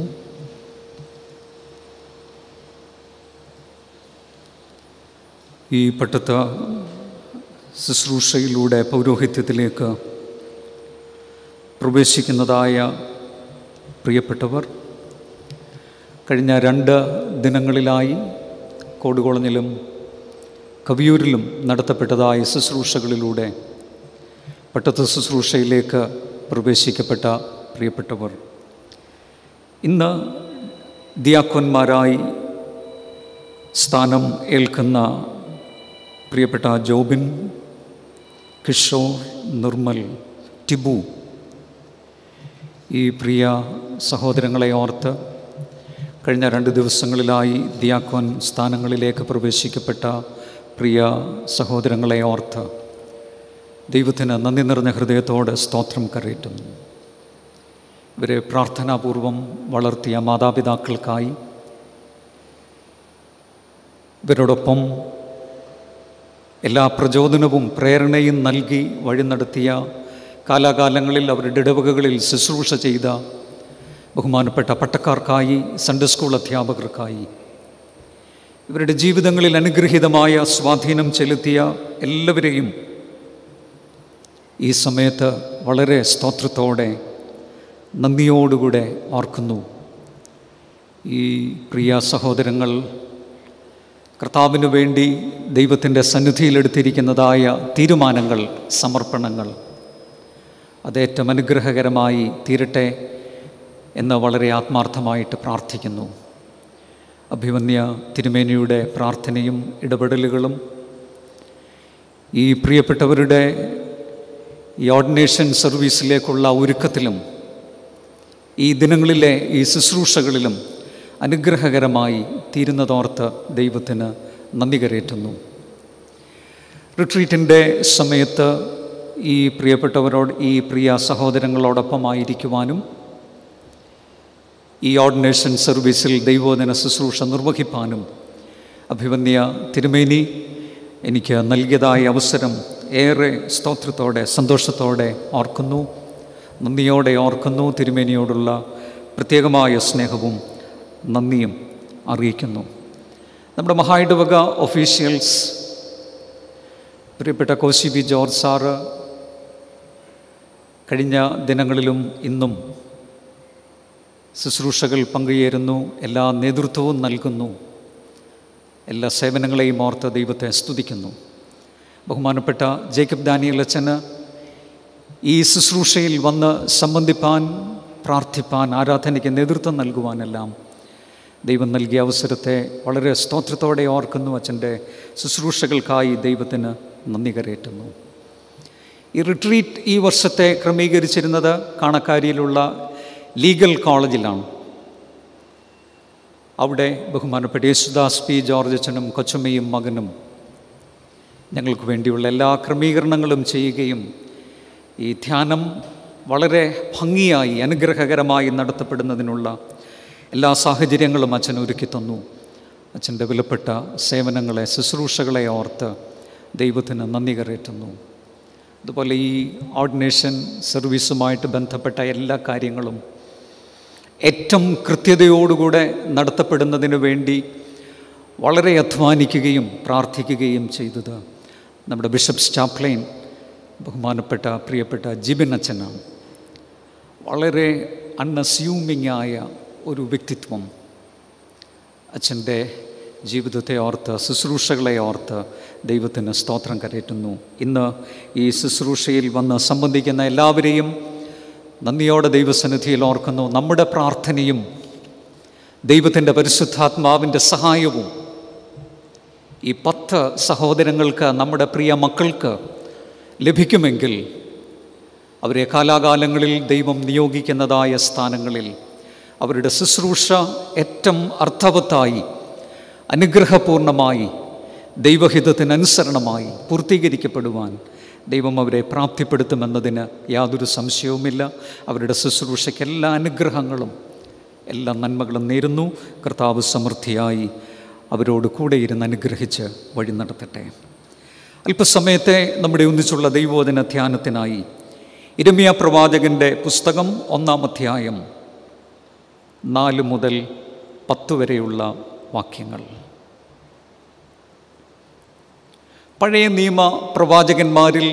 ഈ പട്ടത്ത ശുശ്രൂഷയിലൂടെ പൗരോഹിത്യത്തിലേക്ക് പ്രവേശിക്കുന്നതായ പ്രിയപ്പെട്ടവർ കഴിഞ്ഞ രണ്ട് ദിനങ്ങളിലായി കോടുകുളഞ്ഞിലും കവിയൂരിലും നടത്തപ്പെട്ടതായ ശുശ്രൂഷകളിലൂടെ പട്ടത്ത് ശുശ്രൂഷയിലേക്ക് പ്രവേശിക്കപ്പെട്ട പ്രിയപ്പെട്ടവർ ഇന്ന് ദിയാക്കോന്മാരായി സ്ഥാനം ഏൽക്കുന്ന പ്രിയപ്പെട്ട ജോബിൻ കിഷോർ നിർമ്മൽ ടിബു ഈ പ്രിയ സഹോദരങ്ങളെ ഓർത്ത് കഴിഞ്ഞ രണ്ട് ദിവസങ്ങളിലായി ദിയാക്കോൻ സ്ഥാനങ്ങളിലേക്ക് പ്രവേശിക്കപ്പെട്ട പ്രിയ സഹോദരങ്ങളെ ഓർത്ത് ദൈവത്തിന് നന്ദി നിറഞ്ഞ ഹൃദയത്തോടെ സ്തോത്രം കരയറ്റുന്നു ഇവരെ പ്രാർത്ഥനാപൂർവം വളർത്തിയ മാതാപിതാക്കൾക്കായി ഇവരോടൊപ്പം എല്ലാ പ്രചോദനവും പ്രേരണയും നൽകി വഴി നടത്തിയ കാലാകാലങ്ങളിൽ അവരുടെ ഇടവകകളിൽ ശുശ്രൂഷ ചെയ്ത ബഹുമാനപ്പെട്ട പട്ടക്കാർക്കായി സൺഡേ സ്കൂൾ അധ്യാപകർക്കായി ഇവരുടെ ജീവിതങ്ങളിൽ അനുഗ്രഹീതമായ സ്വാധീനം ചെലുത്തിയ എല്ലാവരെയും ഈ സമയത്ത് വളരെ സ്തോത്രത്തോടെ നന്ദിയോടുകൂടെ ഓർക്കുന്നു ഈ പ്രിയ സഹോദരങ്ങൾ കർത്താവിന് വേണ്ടി ദൈവത്തിൻ്റെ സന്നിധിയിലെടുത്തിരിക്കുന്നതായ തീരുമാനങ്ങൾ സമർപ്പണങ്ങൾ അതേറ്റവും അനുഗ്രഹകരമായി തീരട്ടെ എന്ന് വളരെ ആത്മാർത്ഥമായിട്ട് പ്രാർത്ഥിക്കുന്നു അഭിമന്യ തിരുമേനിയുടെ പ്രാർത്ഥനയും ഇടപെടലുകളും ഈ പ്രിയപ്പെട്ടവരുടെ ഈ ഓർഡിനേഷൻ സർവീസിലേക്കുള്ള ഒരുക്കത്തിലും ഈ ദിനങ്ങളിലെ ഈ ശുശ്രൂഷകളിലും അനുഗ്രഹകരമായി തീരുന്നതോർത്ത് ദൈവത്തിന് നന്ദി കരയറ്റുന്നു റിട്രീറ്റിൻ്റെ സമയത്ത് ഈ പ്രിയപ്പെട്ടവരോട് ഈ പ്രിയ സഹോദരങ്ങളോടൊപ്പമായിരിക്കുവാനും ഈ ഓർഡിനേഷൻ സർവീസിൽ ദൈവോധന ശുശ്രൂഷ നിർവഹിപ്പാനും അഭിവന്യ തിരുമേനി എനിക്ക് നൽകിയതായ അവസരം ഏറെ സ്തോത്രത്തോടെ സന്തോഷത്തോടെ ഓർക്കുന്നു നന്ദിയോടെ ഓർക്കുന്നു തിരുമേനിയോടുള്ള പ്രത്യേകമായ സ്നേഹവും നന്ദിയും അറിയിക്കുന്നു നമ്മുടെ മഹായിടവക ഒഫീഷ്യൽസ് പ്രിയപ്പെട്ട കോശി ബി ജോർജ് സാറ് കഴിഞ്ഞ ദിനങ്ങളിലും ഇന്നും ശുശ്രൂഷകൾ പങ്കുചേരുന്നു എല്ലാ നേതൃത്വവും നൽകുന്നു എല്ലാ സേവനങ്ങളെയും ഓർത്ത് ദൈവത്തെ സ്തുതിക്കുന്നു ബഹുമാനപ്പെട്ട ജേക്കബ് ദാനിയൽ അച്ഛന് ഈ ശുശ്രൂഷയിൽ വന്ന് സംബന്ധിപ്പാൻ പ്രാർത്ഥിപ്പാൻ ആരാധനയ്ക്ക് നേതൃത്വം നൽകുവാനെല്ലാം ദൈവം നൽകിയ അവസരത്തെ വളരെ സ്തോത്രത്തോടെ ഓർക്കുന്നു അച്ഛൻ്റെ ശുശ്രൂഷകൾക്കായി ദൈവത്തിന് നന്ദി കരയറ്റുന്നു ഈ റിട്രീറ്റ് ഈ വർഷത്തെ ക്രമീകരിച്ചിരുന്നത് കാണക്കാരിയിലുള്ള ലീഗൽ കോളേജിലാണ് അവിടെ ബഹുമാനപ്പെട്ട യേശുദാസ് പി ജോർജ് അച്ഛനും കൊച്ചമ്മയും മകനും ഞങ്ങൾക്ക് വേണ്ടിയുള്ള എല്ലാ ക്രമീകരണങ്ങളും ചെയ്യുകയും ഈ ധ്യാനം വളരെ ഭംഗിയായി അനുഗ്രഹകരമായി നടത്തപ്പെടുന്നതിനുള്ള എല്ലാ സാഹചര്യങ്ങളും അച്ഛൻ ഒരുക്കി തന്നു അച്ഛൻ്റെ വിലപ്പെട്ട സേവനങ്ങളെ ശുശ്രൂഷകളെ ഓർത്ത് ദൈവത്തിന് നന്ദി കരയറ്റുന്നു അതുപോലെ ഈ ഓർഡിനേഷൻ സർവീസുമായിട്ട് ബന്ധപ്പെട്ട എല്ലാ കാര്യങ്ങളും ഏറ്റവും കൃത്യതയോടുകൂടെ നടത്തപ്പെടുന്നതിന് വേണ്ടി വളരെ അധ്വാനിക്കുകയും പ്രാർത്ഥിക്കുകയും ചെയ്തത് നമ്മുടെ ബിഷപ്പ് ചാപ്ലൈൻ ബഹുമാനപ്പെട്ട പ്രിയപ്പെട്ട ജിബിൻ അച്ഛനാണ് വളരെ അൺഅസ്യൂമിങ് ആയ ഒരു വ്യക്തിത്വം അച്ഛൻ്റെ ജീവിതത്തെ ഓർത്ത് ശുശ്രൂഷകളെ ഓർത്ത് ദൈവത്തിന് സ്തോത്രം കരയറ്റുന്നു ഇന്ന് ഈ ശുശ്രൂഷയിൽ വന്ന് സംബന്ധിക്കുന്ന എല്ലാവരെയും നന്ദിയോടെ ദൈവസന്നിധിയിൽ ഓർക്കുന്നു നമ്മുടെ പ്രാർത്ഥനയും ദൈവത്തിൻ്റെ പരിശുദ്ധാത്മാവിൻ്റെ സഹായവും ഈ പത്ത് സഹോദരങ്ങൾക്ക് നമ്മുടെ പ്രിയ മക്കൾക്ക് ലഭിക്കുമെങ്കിൽ അവരെ കാലാകാലങ്ങളിൽ ദൈവം നിയോഗിക്കുന്നതായ സ്ഥാനങ്ങളിൽ അവരുടെ ശുശ്രൂഷ ഏറ്റവും അർത്ഥവത്തായി അനുഗ്രഹപൂർണമായി ദൈവഹിതത്തിനനുസരണമായി പൂർത്തീകരിക്കപ്പെടുവാൻ ദൈവം അവരെ പ്രാപ്തിപ്പെടുത്തുമെന്നതിന് യാതൊരു സംശയവുമില്ല അവരുടെ ശുശ്രൂഷയ്ക്ക് എല്ലാ അനുഗ്രഹങ്ങളും എല്ലാ നന്മകളും നേരുന്നു കർത്താവ് സമൃദ്ധിയായി അവരോട് കൂടെ ഇരുന്ന് അനുഗ്രഹിച്ച് വഴി നടത്തട്ടെ അല്പസമയത്തെ നമ്മുടെ ഒന്നിച്ചുള്ള ദൈവോധന ധ്യാനത്തിനായി ഇരമിയ പ്രവാചകൻ്റെ പുസ്തകം ഒന്നാം അധ്യായം നാല് മുതൽ പത്ത് വരെയുള്ള വാക്യങ്ങൾ പഴയ നിയമ പ്രവാചകന്മാരിൽ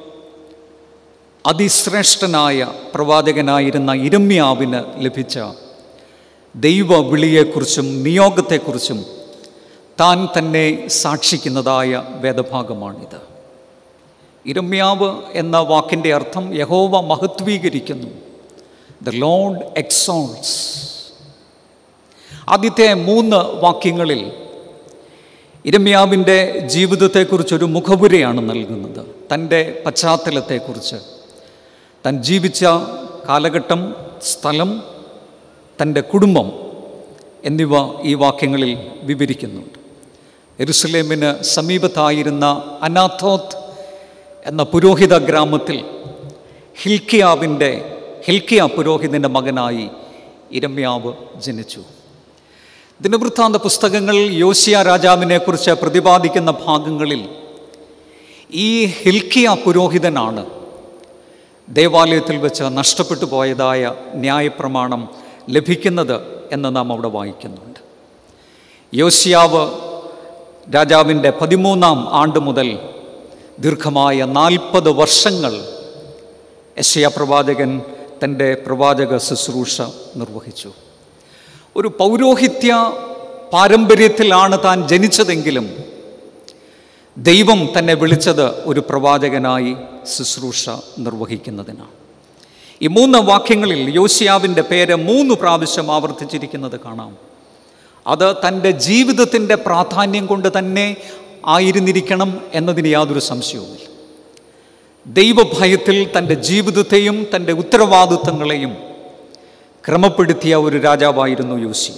അതിശ്രേഷ്ഠനായ പ്രവാചകനായിരുന്ന ഇരമ്യാവിന് ലഭിച്ച ദൈവ വിളിയെക്കുറിച്ചും നിയോഗത്തെക്കുറിച്ചും താൻ തന്നെ സാക്ഷിക്കുന്നതായ വേദഭാഗമാണിത് ഇരമ്യാവ് എന്ന വാക്കിൻ്റെ അർത്ഥം യഹോവ മഹത്വീകരിക്കുന്നു ദ ലോഡ് എക്സോൾസ് ആദ്യത്തെ മൂന്ന് വാക്യങ്ങളിൽ ഇരമ്യാവിൻ്റെ ജീവിതത്തെക്കുറിച്ചൊരു മുഖപുരയാണ് നൽകുന്നത് തൻ്റെ പശ്ചാത്തലത്തെക്കുറിച്ച് താൻ ജീവിച്ച കാലഘട്ടം സ്ഥലം തൻ്റെ കുടുംബം എന്നിവ ഈ വാക്യങ്ങളിൽ വിവരിക്കുന്നുണ്ട് എരുസലേമിന് സമീപത്തായിരുന്ന അനാഥോത്ത് എന്ന പുരോഹിത ഗ്രാമത്തിൽ ഹിൽക്കിയാവിൻ്റെ ഹിൽക്കിയ പുരോഹിതൻ്റെ മകനായി ഇരമ്യാവ് ജനിച്ചു ദിനവൃത്താന്ത പുസ്തകങ്ങൾ യോശിയ രാജാവിനെക്കുറിച്ച് പ്രതിപാദിക്കുന്ന ഭാഗങ്ങളിൽ ഈ ഹിൽക്കിയ പുരോഹിതനാണ് ദേവാലയത്തിൽ വെച്ച് നഷ്ടപ്പെട്ടു പോയതായ ന്യായപ്രമാണം ലഭിക്കുന്നത് എന്ന് നാം അവിടെ വായിക്കുന്നുണ്ട് യോശിയാവ് രാജാവിൻ്റെ പതിമൂന്നാം ആണ്ട് മുതൽ ദീർഘമായ നാൽപ്പത് വർഷങ്ങൾ യശയ പ്രവാചകൻ തൻ്റെ പ്രവാചക ശുശ്രൂഷ നിർവഹിച്ചു ഒരു പൗരോഹിത്യ പാരമ്പര്യത്തിലാണ് താൻ ജനിച്ചതെങ്കിലും ദൈവം തന്നെ വിളിച്ചത് ഒരു പ്രവാചകനായി ശുശ്രൂഷ നിർവഹിക്കുന്നതിനാണ് ഈ മൂന്ന് വാക്യങ്ങളിൽ യോശിയാവിൻ്റെ പേര് മൂന്ന് പ്രാവശ്യം ആവർത്തിച്ചിരിക്കുന്നത് കാണാം അത് തൻ്റെ ജീവിതത്തിൻ്റെ പ്രാധാന്യം കൊണ്ട് തന്നെ ആയിരുന്നിരിക്കണം എന്നതിന് യാതൊരു സംശയവുമില്ല ദൈവഭയത്തിൽ തൻ്റെ ജീവിതത്തെയും തൻ്റെ ഉത്തരവാദിത്വങ്ങളെയും ക്രമപ്പെടുത്തിയ ഒരു രാജാവായിരുന്നു യോശിയ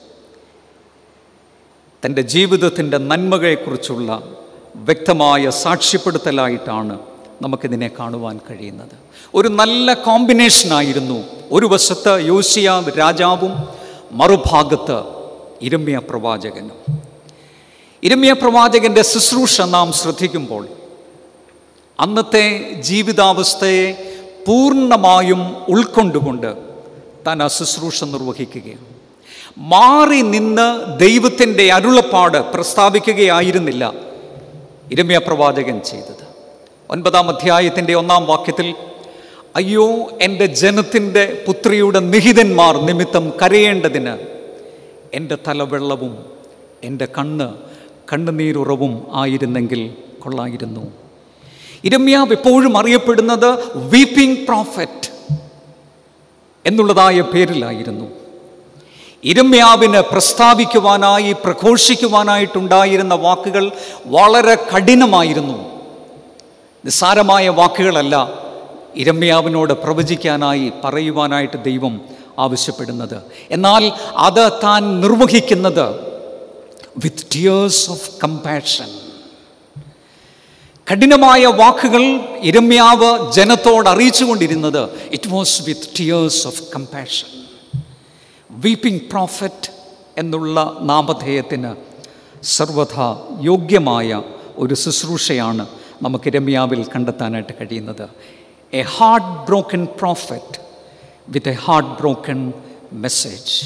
തൻ്റെ ജീവിതത്തിൻ്റെ നന്മകളെക്കുറിച്ചുള്ള വ്യക്തമായ സാക്ഷ്യപ്പെടുത്തലായിട്ടാണ് നമുക്കിതിനെ കാണുവാൻ കഴിയുന്നത് ഒരു നല്ല കോമ്പിനേഷനായിരുന്നു ഒരു വശത്ത് യോശിയ രാജാവും മറുഭാഗത്ത് ഇരമ്യ പ്രവാചകനും ഇരമ്യ പ്രവാചകൻ്റെ ശുശ്രൂഷ നാം ശ്രദ്ധിക്കുമ്പോൾ അന്നത്തെ ജീവിതാവസ്ഥയെ പൂർണ്ണമായും ഉൾക്കൊണ്ടുകൊണ്ട് താൻ ആ ശുശ്രൂഷ നിർവഹിക്കുകയാണ് മാറി നിന്ന് ദൈവത്തിൻ്റെ അരുളപ്പാട് പ്രസ്താവിക്കുകയായിരുന്നില്ല ഇരമ്യ പ്രവാചകൻ ചെയ്തത് ഒൻപതാം അധ്യായത്തിൻ്റെ ഒന്നാം വാക്യത്തിൽ അയ്യോ എൻ്റെ ജനത്തിൻ്റെ പുത്രിയുടെ നിഹിതന്മാർ നിമിത്തം കരയേണ്ടതിന് എൻ്റെ തലവെള്ളവും എൻ്റെ കണ്ണ് കണ്ണുനീരുറവും ആയിരുന്നെങ്കിൽ കൊള്ളായിരുന്നു ഇരമ്യാവ് എപ്പോഴും അറിയപ്പെടുന്നത് വീപ്പിംഗ് പ്രോഫറ്റ് എന്നുള്ളതായ പേരിലായിരുന്നു ഇരമ്യാവിന് പ്രസ്താവിക്കുവാനായി പ്രഘോഷിക്കുവാനായിട്ടുണ്ടായിരുന്ന വാക്കുകൾ വളരെ കഠിനമായിരുന്നു നിസ്സാരമായ വാക്കുകളല്ല ഇരമ്യാവിനോട് പ്രവചിക്കാനായി പറയുവാനായിട്ട് ദൈവം ആവശ്യപ്പെടുന്നത് എന്നാൽ അത് താൻ നിർവഹിക്കുന്നത് വിത്ത് ടിയേഴ്സ് ഓഫ് കമ്പാഷൻ കഠിനമായ വാക്കുകൾ ഇരമ്യാവ് ജനത്തോട് അറിയിച്ചുകൊണ്ടിരുന്നത് it was with tears of compassion weeping prophet എന്നുള്ള നാമധേയത്തിന് സർവഥ യോഗ്യമായ ഒരു ശുശ്രൂഷയാണ് നമുക്ക് രമ്യാവിൽ കണ്ടെത്താനായിട്ട് കഴിയുന്നത് a heart broken prophet with a heart broken message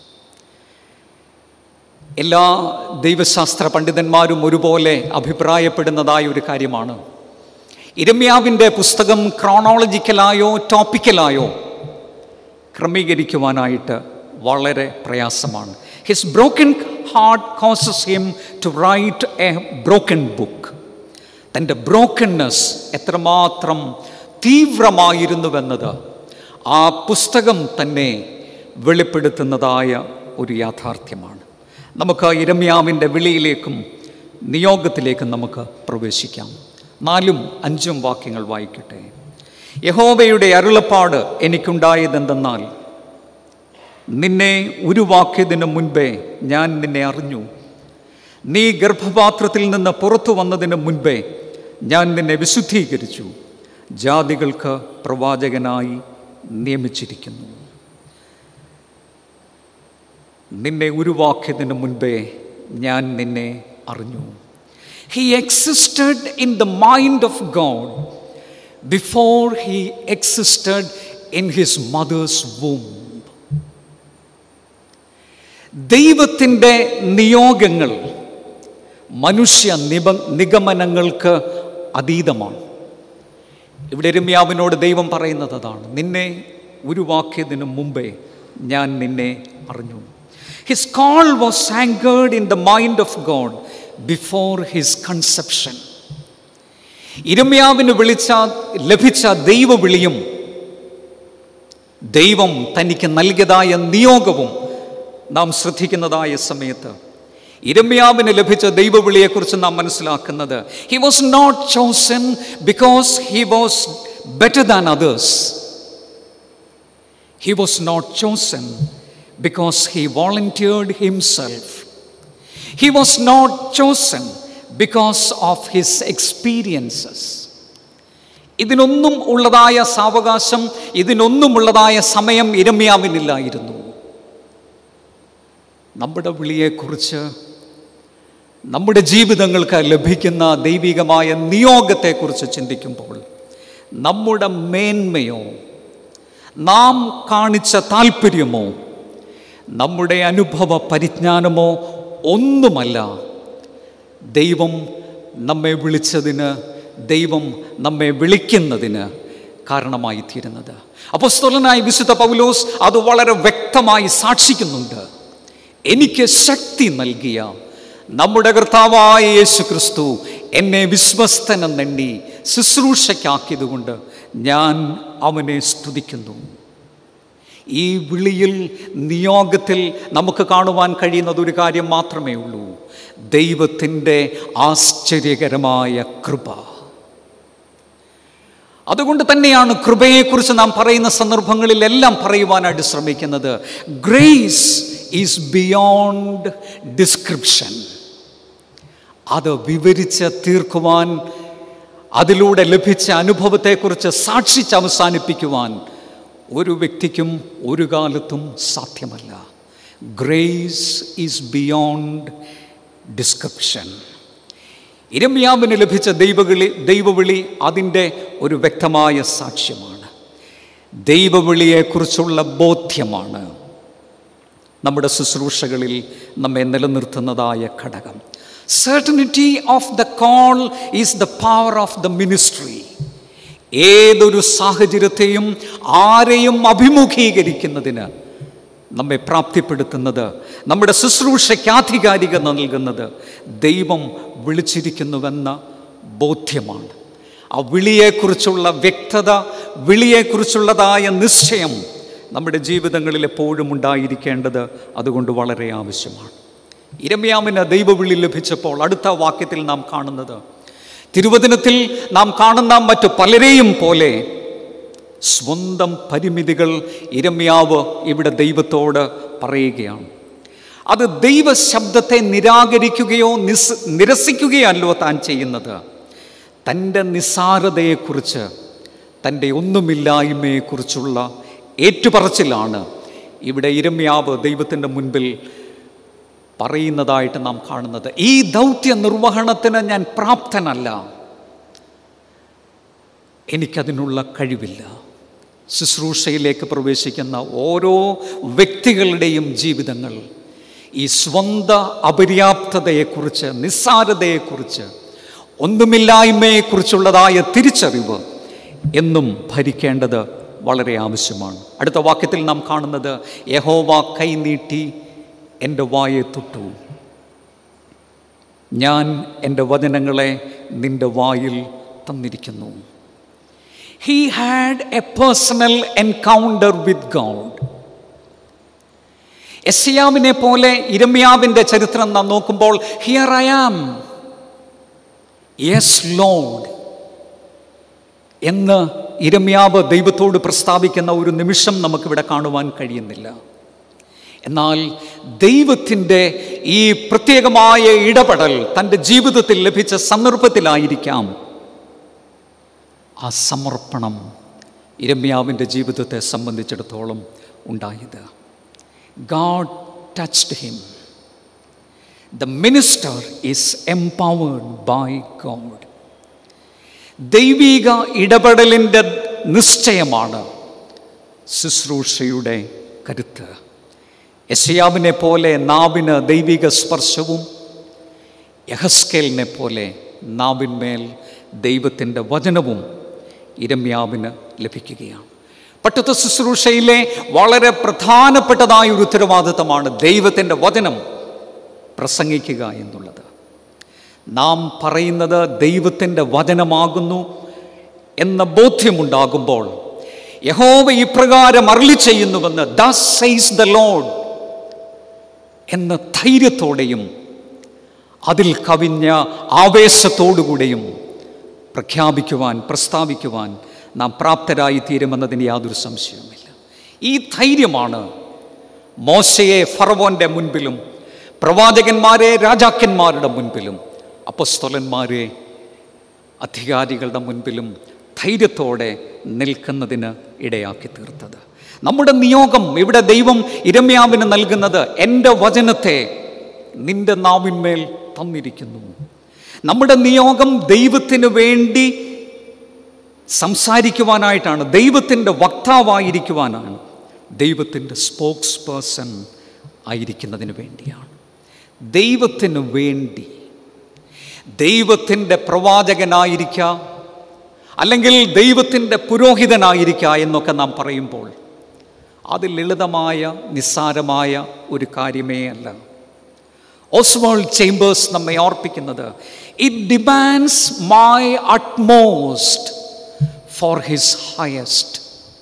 എല്ലാ ദൈവശാസ്ത്ര പണ്ഡിതന്മാരും ഒരുപോലെ അഭിപ്രായപ്പെടുന്നതായ ഒരു കാര്യമാണ് ഇരമ്യാവിൻ്റെ പുസ്തകം ക്രോണോളജിക്കലായോ ടോപ്പിക്കലായോ ക്രമീകരിക്കുവാനായിട്ട് വളരെ പ്രയാസമാണ് His broken heart causes him to write a broken book. തൻ്റെ ബ്രോക്കൺനെസ് എത്രമാത്രം തീവ്രമായിരുന്നുവെന്നത് ആ പുസ്തകം തന്നെ വെളിപ്പെടുത്തുന്നതായ ഒരു യാഥാർത്ഥ്യമാണ് നമുക്ക് ഇരമ്യാവിൻ്റെ വിളിയിലേക്കും നിയോഗത്തിലേക്കും നമുക്ക് പ്രവേശിക്കാം നാലും അഞ്ചും വാക്യങ്ങൾ വായിക്കട്ടെ യഹോവയുടെ അരുളപ്പാട് എനിക്കുണ്ടായതെന്തെന്നാൽ നിന്നെ ഉരുവാക്കിയതിനു മുൻപേ ഞാൻ നിന്നെ അറിഞ്ഞു നീ ഗർഭപാത്രത്തിൽ നിന്ന് പുറത്തു വന്നതിന് മുൻപേ ഞാൻ നിന്നെ വിശുദ്ധീകരിച്ചു ജാതികൾക്ക് പ്രവാചകനായി നിയമിച്ചിരിക്കുന്നു നിന്നെ ഉരുവാക്കിയതിന് മുൻപേ ഞാൻ നിന്നെ അറിഞ്ഞു he existed in the mind of God before he existed in his mother's womb ദൈവത്തിൻ്റെ നിയോഗങ്ങൾ മനുഷ്യ നിബ നിഗമനങ്ങൾക്ക് അതീതമാണ് ഇവിടെ രമ്യാവിനോട് ദൈവം പറയുന്നത് അതാണ് നിന്നെ ഉരുവാക്കിയതിന് മുമ്പേ ഞാൻ നിന്നെ അറിഞ്ഞു his call was anchored in the mind of God before his conception ഇരമ്യാവിന് വിളിച്ച ലഭിച്ച ദൈവവിളിയും ദൈവം തനിക്ക് നൽകിയതായ നിയോഗവും നാം ശ്രദ്ധിക്കുന്നതായ സമയത്ത് ഇരമ്യാവിന് ലഭിച്ച ദൈവവിളിയെക്കുറിച്ച് നാം മനസ്സിലാക്കുന്നത് he was not chosen because he was better than others he was not chosen because he volunteered himself he was not chosen because of his experiences ഇതിനൊന്നും ഉള്ളതായ സാവകാശം ഇതിനൊന്നും ഉള്ളതായ സമയം ഇരമ്യാവിനില്ലായിരുന്നു നമ്മുടെ വിളിയെക്കുറിച്ച് നമ്മുടെ ജീവിതങ്ങൾക്ക് ലഭിക്കുന്ന ദൈവികമായ നിയോഗത്തെക്കുറിച്ച് ചിന്തിക്കുമ്പോൾ നമ്മുടെ മേന്മയോ നാം കാണിച്ച താല്പര്യമോ നമ്മുടെ അനുഭവ പരിജ്ഞാനമോ ഒന്നുമല്ല ദൈവം നമ്മെ വിളിച്ചതിന് ദൈവം നമ്മെ വിളിക്കുന്നതിന് കാരണമായി തീരുന്നത് അപ്പോസ്തലനായ വിശുദ്ധ പൗലോസ് അത് വളരെ വ്യക്തമായി സാക്ഷിക്കുന്നുണ്ട് എനിക്ക് ശക്തി നൽകിയ നമ്മുടെ കർത്താവായ യേശു ക്രിസ്തു എന്നെ വിശ്വസ്തനെന്നെണ്ണി ശുശ്രൂഷയ്ക്കാക്കിയതുകൊണ്ട് ഞാൻ അവനെ സ്തുതിക്കുന്നു ഈ വിളിയിൽ നിയോഗത്തിൽ നമുക്ക് കാണുവാൻ കഴിയുന്നത് ഒരു കാര്യം മാത്രമേ ഉള്ളൂ ദൈവത്തിൻ്റെ ആശ്ചര്യകരമായ കൃപ അതുകൊണ്ട് തന്നെയാണ് കൃപയെക്കുറിച്ച് നാം പറയുന്ന സന്ദർഭങ്ങളിലെല്ലാം പറയുവാനായിട്ട് ശ്രമിക്കുന്നത് ഗ്രേസ് ഈസ് ബിയോണ്ട് ഡിസ്ക്രിപ്ഷൻ അത് വിവരിച്ച് തീർക്കുവാൻ അതിലൂടെ ലഭിച്ച അനുഭവത്തെക്കുറിച്ച് സാക്ഷിച്ച് അവസാനിപ്പിക്കുവാൻ ഒരു വ്യക്തിക്കും ഒരു കാലത്തും സാധ്യമല്ല ഗ്രേസ് ഈസ് ബിയോണ്ട് ഡിസ്ക്രിപ്ഷൻ ഇരമ്യാവിന് ലഭിച്ച ദൈവവിളി ദൈവവിളി അതിൻ്റെ ഒരു വ്യക്തമായ സാക്ഷ്യമാണ് ദൈവവിളിയെക്കുറിച്ചുള്ള ബോധ്യമാണ് നമ്മുടെ ശുശ്രൂഷകളിൽ നമ്മെ നിലനിർത്തുന്നതായ ഘടകം certainty of the call is the power of the ministry ഏതൊരു സാഹചര്യത്തെയും ആരെയും അഭിമുഖീകരിക്കുന്നതിന് നമ്മെ പ്രാപ്തിപ്പെടുത്തുന്നത് നമ്മുടെ ശുശ്രൂഷയ്ക്ക് ആധികാരികത നൽകുന്നത് ദൈവം വിളിച്ചിരിക്കുന്നുവെന്ന ബോധ്യമാണ് ആ വിളിയെക്കുറിച്ചുള്ള വ്യക്തത വിളിയെക്കുറിച്ചുള്ളതായ നിശ്ചയം നമ്മുടെ ജീവിതങ്ങളിൽ എപ്പോഴും ഉണ്ടായിരിക്കേണ്ടത് അതുകൊണ്ട് വളരെ ആവശ്യമാണ് ഇരമ്യാമിന് ദൈവവിളി ലഭിച്ചപ്പോൾ അടുത്ത വാക്യത്തിൽ നാം കാണുന്നത് തിരുവചനത്തിൽ നാം കാണുന്ന മറ്റു പലരെയും പോലെ സ്വന്തം പരിമിതികൾ ഇരമ്യാവ് ഇവിടെ ദൈവത്തോട് പറയുകയാണ് അത് ദൈവശബ്ദത്തെ നിരാകരിക്കുകയോ നിസ് നിരസിക്കുകയല്ലോ താൻ ചെയ്യുന്നത് തൻ്റെ നിസ്സാരതയെക്കുറിച്ച് തൻ്റെ ഒന്നുമില്ലായ്മയെക്കുറിച്ചുള്ള ഏറ്റുപറച്ചിലാണ് ഇവിടെ ഇരമ്യാവ് ദൈവത്തിൻ്റെ മുൻപിൽ പറയുന്നതായിട്ട് നാം കാണുന്നത് ഈ ദൗത്യ നിർവഹണത്തിന് ഞാൻ പ്രാപ്തനല്ല എനിക്കതിനുള്ള കഴിവില്ല ശുശ്രൂഷയിലേക്ക് പ്രവേശിക്കുന്ന ഓരോ വ്യക്തികളുടെയും ജീവിതങ്ങൾ ഈ സ്വന്ത അപര്യാപ്തതയെക്കുറിച്ച് നിസ്സാരതയെക്കുറിച്ച് ഒന്നുമില്ലായ്മയെക്കുറിച്ചുള്ളതായ തിരിച്ചറിവ് എന്നും ഭരിക്കേണ്ടത് വളരെ ആവശ്യമാണ് അടുത്ത വാക്യത്തിൽ നാം കാണുന്നത് യഹോവ കൈനീട്ടി എൻ്റെ വായെ തൊട്ടു ഞാൻ എൻ്റെ വചനങ്ങളെ നിൻ്റെ വായിൽ തന്നിരിക്കുന്നു he had a personal encounter with God എസിയാവിനെ പോലെ ഇരമ്യാവിൻ്റെ ചരിത്രം നാം നോക്കുമ്പോൾ here I am yes Lord എന്ന് ഇരമ്യാവ് ദൈവത്തോട് പ്രസ്താവിക്കുന്ന ഒരു നിമിഷം നമുക്കിവിടെ കാണുവാൻ കഴിയുന്നില്ല എന്നാൽ ദൈവത്തിൻ്റെ ഈ പ്രത്യേകമായ ഇടപെടൽ തൻ്റെ ജീവിതത്തിൽ ലഭിച്ച സന്ദർഭത്തിലായിരിക്കാം ആ സമർപ്പണം ഇരമ്യാവിൻ്റെ ജീവിതത്തെ സംബന്ധിച്ചിടത്തോളം ഉണ്ടായത് God touched him. The minister is empowered by God. ദൈവിക ഇടപെടലിൻ്റെ നിശ്ചയമാണ് ശുശ്രൂഷയുടെ കരുത്ത് യശയാവിനെ പോലെ നാവിന് ദൈവിക സ്പർശവും യഹസ്കേലിനെ പോലെ നാവിന്മേൽ ദൈവത്തിൻ്റെ വചനവും ഇരമ്യാവിന് ലഭിക്കുകയാണ് പട്ടത്ത ശുശ്രൂഷയിലെ വളരെ പ്രധാനപ്പെട്ടതായ ഒരു ഉത്തരവാദിത്തമാണ് ദൈവത്തിൻ്റെ വചനം പ്രസംഗിക്കുക എന്നുള്ളത് നാം പറയുന്നത് ദൈവത്തിൻ്റെ വചനമാകുന്നു എന്ന ബോധ്യമുണ്ടാകുമ്പോൾ യഹോവ ഇപ്രകാരം അരളി ചെയ്യുന്നുവെന്ന് ദസ് സൈസ് ദ ലോഡ് എന്ന ധൈര്യത്തോടെയും അതിൽ കവിഞ്ഞ ആവേശത്തോടുകൂടെയും പ്രഖ്യാപിക്കുവാൻ പ്രസ്താവിക്കുവാൻ നാം പ്രാപ്തരായി തീരുമെന്നതിന് യാതൊരു സംശയവുമില്ല ഈ ധൈര്യമാണ് മോശയെ ഫറവോൻ്റെ മുൻപിലും പ്രവാചകന്മാരെ രാജാക്കന്മാരുടെ മുൻപിലും അപ്പസ്തോലന്മാരെ അധികാരികളുടെ മുൻപിലും ധൈര്യത്തോടെ നിൽക്കുന്നതിന് ഇടയാക്കി തീർത്തത് നമ്മുടെ നിയോഗം ഇവിടെ ദൈവം ഇരമ്യാവിന് നൽകുന്നത് എൻ്റെ വചനത്തെ നിന്റെ നാവിന്മേൽ തന്നിരിക്കുന്നു നമ്മുടെ നിയോഗം ദൈവത്തിന് വേണ്ടി സംസാരിക്കുവാനായിട്ടാണ് ദൈവത്തിൻ്റെ വക്താവായിരിക്കുവാനാണ് ദൈവത്തിൻ്റെ സ്പോക്സ് പേഴ്സൺ ആയിരിക്കുന്നതിന് വേണ്ടിയാണ് ദൈവത്തിന് വേണ്ടി ദൈവത്തിൻ്റെ പ്രവാചകനായിരിക്കുക അല്ലെങ്കിൽ ദൈവത്തിൻ്റെ പുരോഹിതനായിരിക്കുക എന്നൊക്കെ നാം പറയുമ്പോൾ അത് ലളിതമായ നിസ്സാരമായ ഒരു കാര്യമേ അല്ല ഓസ്വാൾഡ് ചേംബേഴ്സ് നമ്മെ ഓർപ്പിക്കുന്നത് it demands my utmost for his highest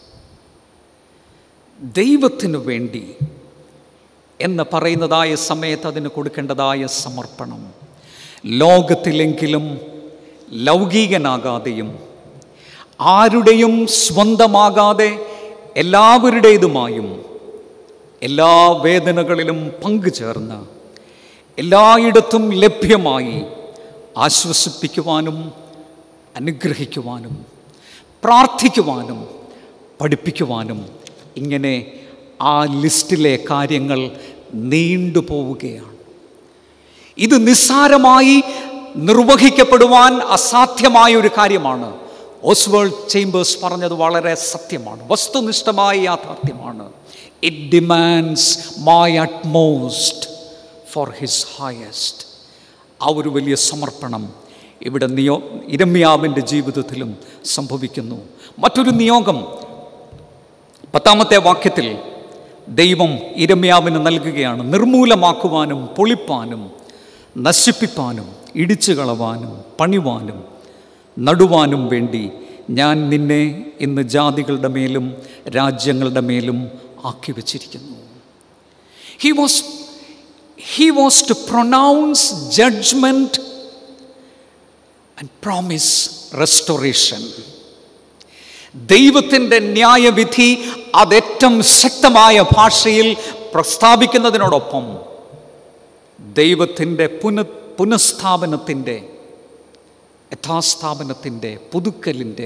ദൈവത്തിനു വേണ്ടി എന്ന് പറയുന്നതായ സമയത്ത് അതിന് കൊടുക്കേണ്ടതായ സമർപ്പണം ലോകത്തിലെങ്കിലും ലൗകികനാകാതെയും ആരുടെയും സ്വന്തമാകാതെ എല്ലാവരുടേതുമായും എല്ലാ വേദനകളിലും പങ്കുചേർന്ന് എല്ലായിടത്തും ലഭ്യമായി ആശ്വസിപ്പിക്കുവാനും അനുഗ്രഹിക്കുവാനും പ്രാർത്ഥിക്കുവാനും പഠിപ്പിക്കുവാനും ഇങ്ങനെ ആ ലിസ്റ്റിലെ കാര്യങ്ങൾ നീണ്ടുപോവുകയാണ് ഇത് നിസ്സാരമായി നിർവഹിക്കപ്പെടുവാൻ അസാധ്യമായ ഒരു കാര്യമാണ് ഓസ്വേൾഡ് ചേംബേഴ്സ് പറഞ്ഞത് വളരെ സത്യമാണ് വസ്തുനിഷ്ഠമായ യാഥാർത്ഥ്യമാണ് it demands my utmost for his highest ആ ഒരു വലിയ സമർപ്പണം ഇവിടെ നിയോ ഇരമ്യാവിൻ്റെ ജീവിതത്തിലും സംഭവിക്കുന്നു മറ്റൊരു നിയോഗം പത്താമത്തെ വാക്യത്തിൽ ദൈവം ഇരമ്യാവിന് നൽകുകയാണ് നിർമൂലമാക്കുവാനും പൊളിപ്പാനും നശിപ്പിപ്പാനും ഇടിച്ചു കളവാനും പണിവാനും നടുവാനും വേണ്ടി ഞാൻ നിന്നെ ഇന്ന് ജാതികളുടെ മേലും രാജ്യങ്ങളുടെ മേലും ആക്കി വച്ചിരിക്കുന്നു he was he was to pronounce judgment and promise restoration ദൈവത്തിൻ്റെ ന്യായവിധി അതേറ്റവും ശക്തമായ ഭാഷയിൽ പ്രസ്താവിക്കുന്നതിനോടൊപ്പം ദൈവത്തിൻ്റെ പുന പുനഃസ്ഥാപനത്തിൻ്റെ യഥാസ്ഥാപനത്തിൻ്റെ പുതുക്കലിൻ്റെ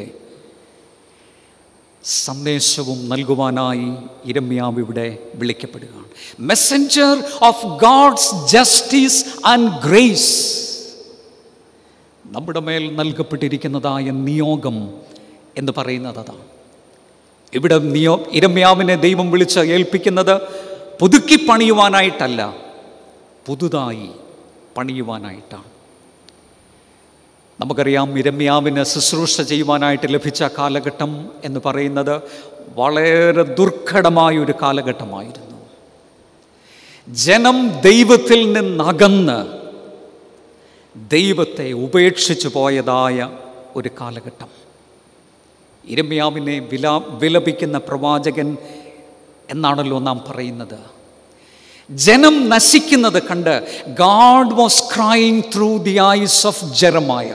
സന്ദേശവും നൽകുവാനായി ഇരമ്യാവ് ഇവിടെ വിളിക്കപ്പെടുകയാണ് messenger of God's justice and grace നമ്മുടെ മേൽ നൽകപ്പെട്ടിരിക്കുന്നതായ നിയോഗം എന്ന് പറയുന്നത് അതാണ് ഇവിടെ നിയോ ഇരമ്യാവിനെ ദൈവം വിളിച്ച് ഏൽപ്പിക്കുന്നത് പുതുക്കി പണിയുവാനായിട്ടല്ല പുതുതായി പണിയുവാനായിട്ടാണ് നമുക്കറിയാം ഇരമ്യാവിന് ശുശ്രൂഷ ചെയ്യുവാനായിട്ട് ലഭിച്ച കാലഘട്ടം എന്ന് പറയുന്നത് വളരെ ദുർഘടമായ ഒരു കാലഘട്ടമായിരുന്നു ജനം ദൈവത്തിൽ നിന്നകന്ന് ദൈവത്തെ ഉപേക്ഷിച്ചു പോയതായ ഒരു കാലഘട്ടം ഇരമ്യാവിനെ വില വിലപിക്കുന്ന പ്രവാചകൻ എന്നാണല്ലോ നാം പറയുന്നത് ജനം നശിക്കുന്നത് കണ്ട് God was crying through the eyes of Jeremiah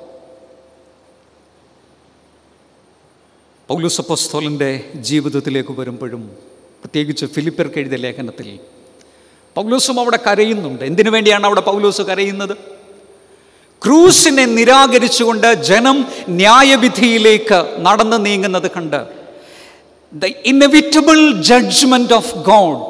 പൗലുസപ്പസ്തോലൻ്റെ ജീവിതത്തിലേക്ക് വരുമ്പോഴും പ്രത്യേകിച്ച് ഫിലിപ്പർക്ക് എഴുതിയ ലേഖനത്തിൽ പൗലോസും അവിടെ കരയുന്നുണ്ട് എന്തിനു വേണ്ടിയാണ് അവിടെ പൗലോസ് കരയുന്നത് ക്രൂസിനെ നിരാകരിച്ചുകൊണ്ട് ജനം ന്യായവിധിയിലേക്ക് നടന്നു നീങ്ങുന്നത് കണ്ട് the inevitable judgment of God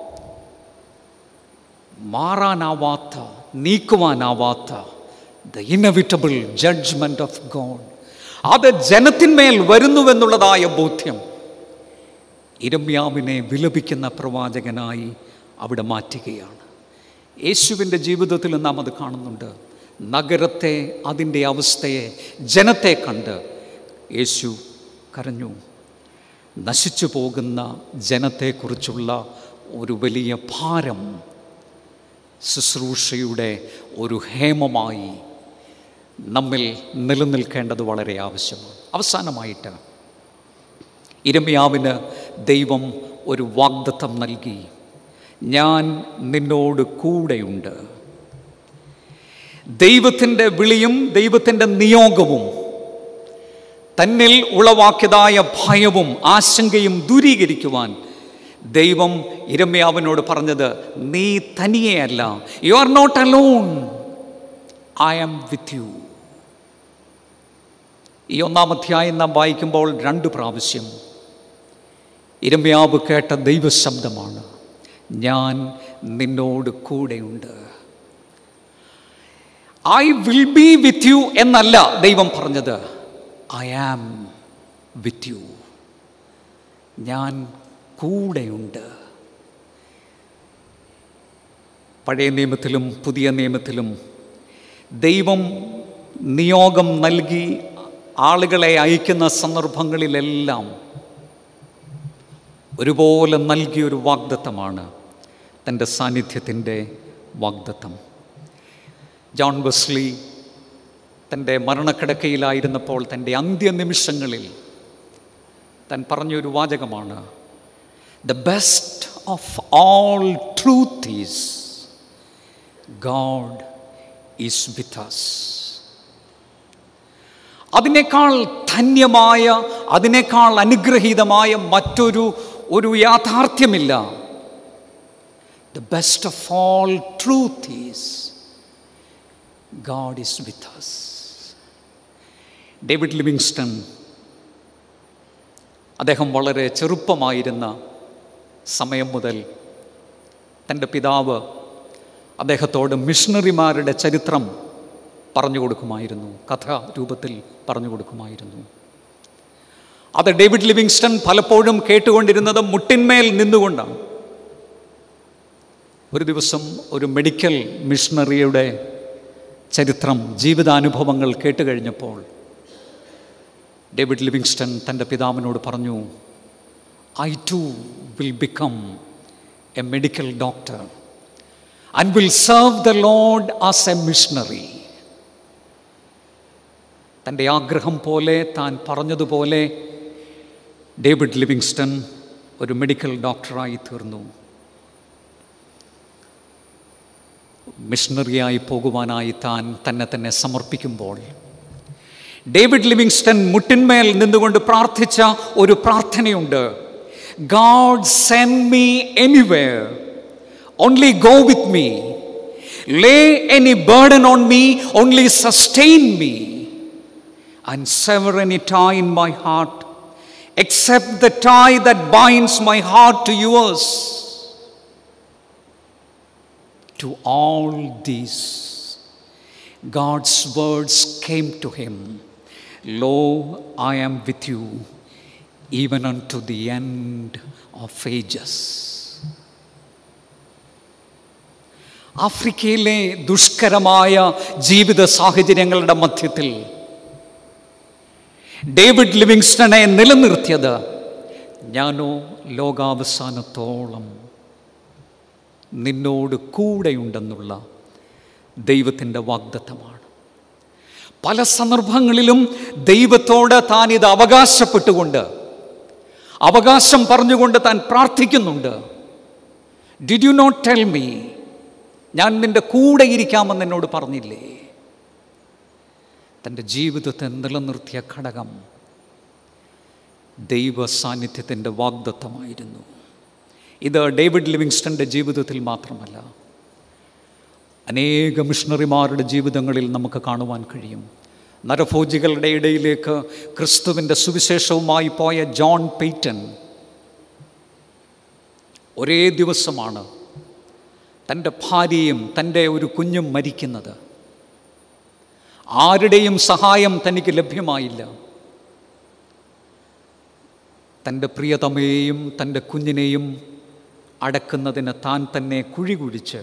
മാറാനാവാത്ത നീക്കുവാനാവാത്ത the inevitable judgment of God അത് ജനത്തിന്മേൽ വരുന്നുവെന്നുള്ളതായ ബോധ്യം ഇരമ്യാവിനെ വിലപിക്കുന്ന പ്രവാചകനായി അവിടെ മാറ്റുകയാണ് യേശുവിൻ്റെ ജീവിതത്തിൽ നാം അത് കാണുന്നുണ്ട് നഗരത്തെ അതിൻ്റെ അവസ്ഥയെ ജനത്തെ കണ്ട് യേശു കരഞ്ഞു നശിച്ചു പോകുന്ന ജനത്തെക്കുറിച്ചുള്ള ഒരു വലിയ ഭാരം ശുശ്രൂഷയുടെ ഒരു ഹേമമായി നമ്മിൽ നിലനിൽക്കേണ്ടത് വളരെ ആവശ്യമാണ് അവസാനമായിട്ട് ഇരമ്യാവിന് ദൈവം ഒരു വാഗ്ദത്തം നൽകി ഞാൻ നിന്നോട് കൂടെയുണ്ട് ദൈവത്തിൻ്റെ വിളിയും ദൈവത്തിൻ്റെ നിയോഗവും തന്നിൽ ഉളവാക്കിയതായ ഭയവും ആശങ്കയും ദൂരീകരിക്കുവാൻ ദൈവം ഇരമ്യാവിനോട് പറഞ്ഞത് നീ തനിയെയല്ല you are not alone I am with you ഈ ഒന്നാം അധ്യായം നാം വായിക്കുമ്പോൾ രണ്ട് പ്രാവശ്യം ഇരമ്യാവ് കേട്ട ദൈവശബ്ദമാണ് ഞാൻ നിന്നോട് കൂടെയുണ്ട് I will be with you എന്നല്ല ദൈവം പറഞ്ഞത് ഐ ആം വിത്ത് യു ഞാൻ കൂടെയുണ്ട് പഴയ നിയമത്തിലും പുതിയ നിയമത്തിലും ദൈവം നിയോഗം നൽകി ആളുകളെ അയക്കുന്ന സന്ദർഭങ്ങളിലെല്ലാം ഒരുപോലെ നൽകിയൊരു വാഗ്ദത്തമാണ് തൻ്റെ സാന്നിധ്യത്തിൻ്റെ വാഗ്ദത്തം ജോൺ ബസ്ലി തൻ്റെ മരണക്കിടക്കയിലായിരുന്നപ്പോൾ തൻ്റെ അന്ത്യനിമിഷങ്ങളിൽ താൻ പറഞ്ഞൊരു വാചകമാണ് the best of all truth is God is with us അതിനേക്കാൾ ധന്യമായ അതിനേക്കാൾ അനുഗ്രഹീതമായ മറ്റൊരു ഒരു യാഥാർത്ഥ്യമില്ല the best of all truth is God is with us David Livingstone അദ്ദേഹം വളരെ ചെറുപ്പമായിരുന്ന സമയം മുതൽ തൻ്റെ പിതാവ് അദ്ദേഹത്തോട് മിഷണറിമാരുടെ ചരിത്രം പറഞ്ഞു കൊടുക്കുമായിരുന്നു കഥ രൂപത്തിൽ പറഞ്ഞു കൊടുക്കുമായിരുന്നു അത് ഡേവിഡ് ലിവിങ്സ്റ്റൺ പലപ്പോഴും കേട്ടുകൊണ്ടിരുന്നത് മുട്ടിന്മേൽ നിന്നുകൊണ്ടാണ് ഒരു ദിവസം ഒരു മെഡിക്കൽ മിഷണറിയുടെ ചരിത്രം ജീവിതാനുഭവങ്ങൾ കേട്ട് കഴിഞ്ഞപ്പോൾ ഡേവിഡ് ലിവിങ്സ്റ്റൺ തൻ്റെ പിതാവിനോട് പറഞ്ഞു I too will become a medical doctor and will serve the Lord as a missionary തൻ്റെ ആഗ്രഹം പോലെ താൻ പറഞ്ഞതുപോലെ ഡേവിഡ് ലിവിങ്സ്റ്റൺ ഒരു മെഡിക്കൽ ഡോക്ടറായി തീർന്നു മിഷണറിയായി പോകുവാനായി താൻ തന്നെ തന്നെ സമർപ്പിക്കുമ്പോൾ ഡേവിഡ് ലിവിങ്സ്റ്റൺ മുട്ടിന്മേൽ നിന്നുകൊണ്ട് പ്രാർത്ഥിച്ച ഒരു പ്രാർത്ഥനയുണ്ട് God send me anywhere only go with me lay any burden on me only sustain me and sever any tie in my heart, except the tie that binds my heart to yours. To all these, God's words came to him Lo, I am with you, even unto the end of ages. ആഫ്രിക്കയിലെ ദുഷ്കരമായ ജീവിത സാഹചര്യങ്ങളുടെ മധ്യത്തിൽ ഡേവിഡ് ലിവിങ്സ്റ്റണെ നിലനിർത്തിയത് ഞാനോ ലോകാവസാനത്തോളം നിന്നോട് കൂടെയുണ്ടെന്നുള്ള ദൈവത്തിൻ്റെ വാഗ്ദത്തമാണ് പല സന്ദർഭങ്ങളിലും ദൈവത്തോട് താൻ ഇത് അവകാശപ്പെട്ടുകൊണ്ട് അവകാശം പറഞ്ഞുകൊണ്ട് താൻ പ്രാർത്ഥിക്കുന്നുണ്ട് did you not tell me ഞാൻ നിൻ്റെ കൂടെ ഇരിക്കാമെന്ന് എന്നോട് പറഞ്ഞില്ലേ തൻ്റെ ജീവിതത്തെ നിലനിർത്തിയ ഘടകം ദൈവ സാന്നിധ്യത്തിൻ്റെ വാഗ്ദത്തമായിരുന്നു ഇത് ഡേവിഡ് ലിവിങ്സ്റ്റൻ്റെ ജീവിതത്തിൽ മാത്രമല്ല അനേക മിഷണറിമാരുടെ ജീവിതങ്ങളിൽ നമുക്ക് കാണുവാൻ കഴിയും നരഭോജികളുടെ ഇടയിലേക്ക് ക്രിസ്തുവിൻ്റെ സുവിശേഷവുമായി പോയ ജോൺ പെയ്റ്റൻ ഒരേ ദിവസമാണ് തൻ്റെ ഭാര്യയും തൻ്റെ ഒരു കുഞ്ഞും മരിക്കുന്നത് ആരുടെയും സഹായം തനിക്ക് ലഭ്യമായില്ല തൻ്റെ പ്രിയതമയെയും തൻ്റെ കുഞ്ഞിനെയും അടക്കുന്നതിന് താൻ തന്നെ കുഴി കുഴിച്ച്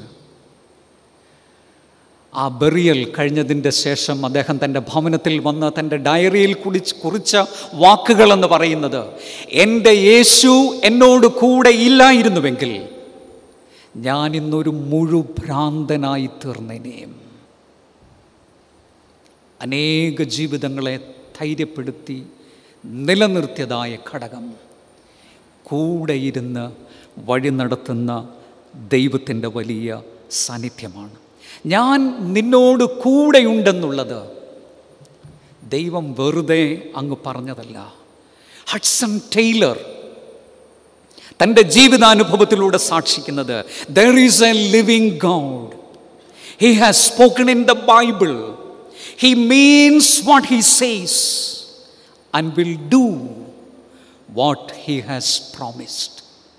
ആ ബെറിയൽ കഴിഞ്ഞതിൻ്റെ ശേഷം അദ്ദേഹം തൻ്റെ ഭവനത്തിൽ വന്ന് തൻ്റെ ഡയറിയിൽ കുടിച്ച് കുറിച്ച വാക്കുകളെന്ന് പറയുന്നത് എൻ്റെ യേശു എന്നോട് കൂടെ ഇല്ലായിരുന്നുവെങ്കിൽ ഞാൻ ഇന്നൊരു മുഴുഭ്രാന്തനായി തീർന്നേനെയും അനേക ജീവിതങ്ങളെ ധൈര്യപ്പെടുത്തി നിലനിർത്തിയതായ ഘടകം കൂടെ ഇരുന്ന് വഴി നടത്തുന്ന ദൈവത്തിൻ്റെ വലിയ സാന്നിധ്യമാണ് ഞാൻ നിന്നോട് കൂടെയുണ്ടെന്നുള്ളത് ദൈവം വെറുതെ അങ്ങ് പറഞ്ഞതല്ല ഹഡ്സൺ ടൈലർ തൻ്റെ ജീവിതാനുഭവത്തിലൂടെ സാക്ഷിക്കുന്നത് there is a living God he has spoken in the Bible he means what he says and will do what he has promised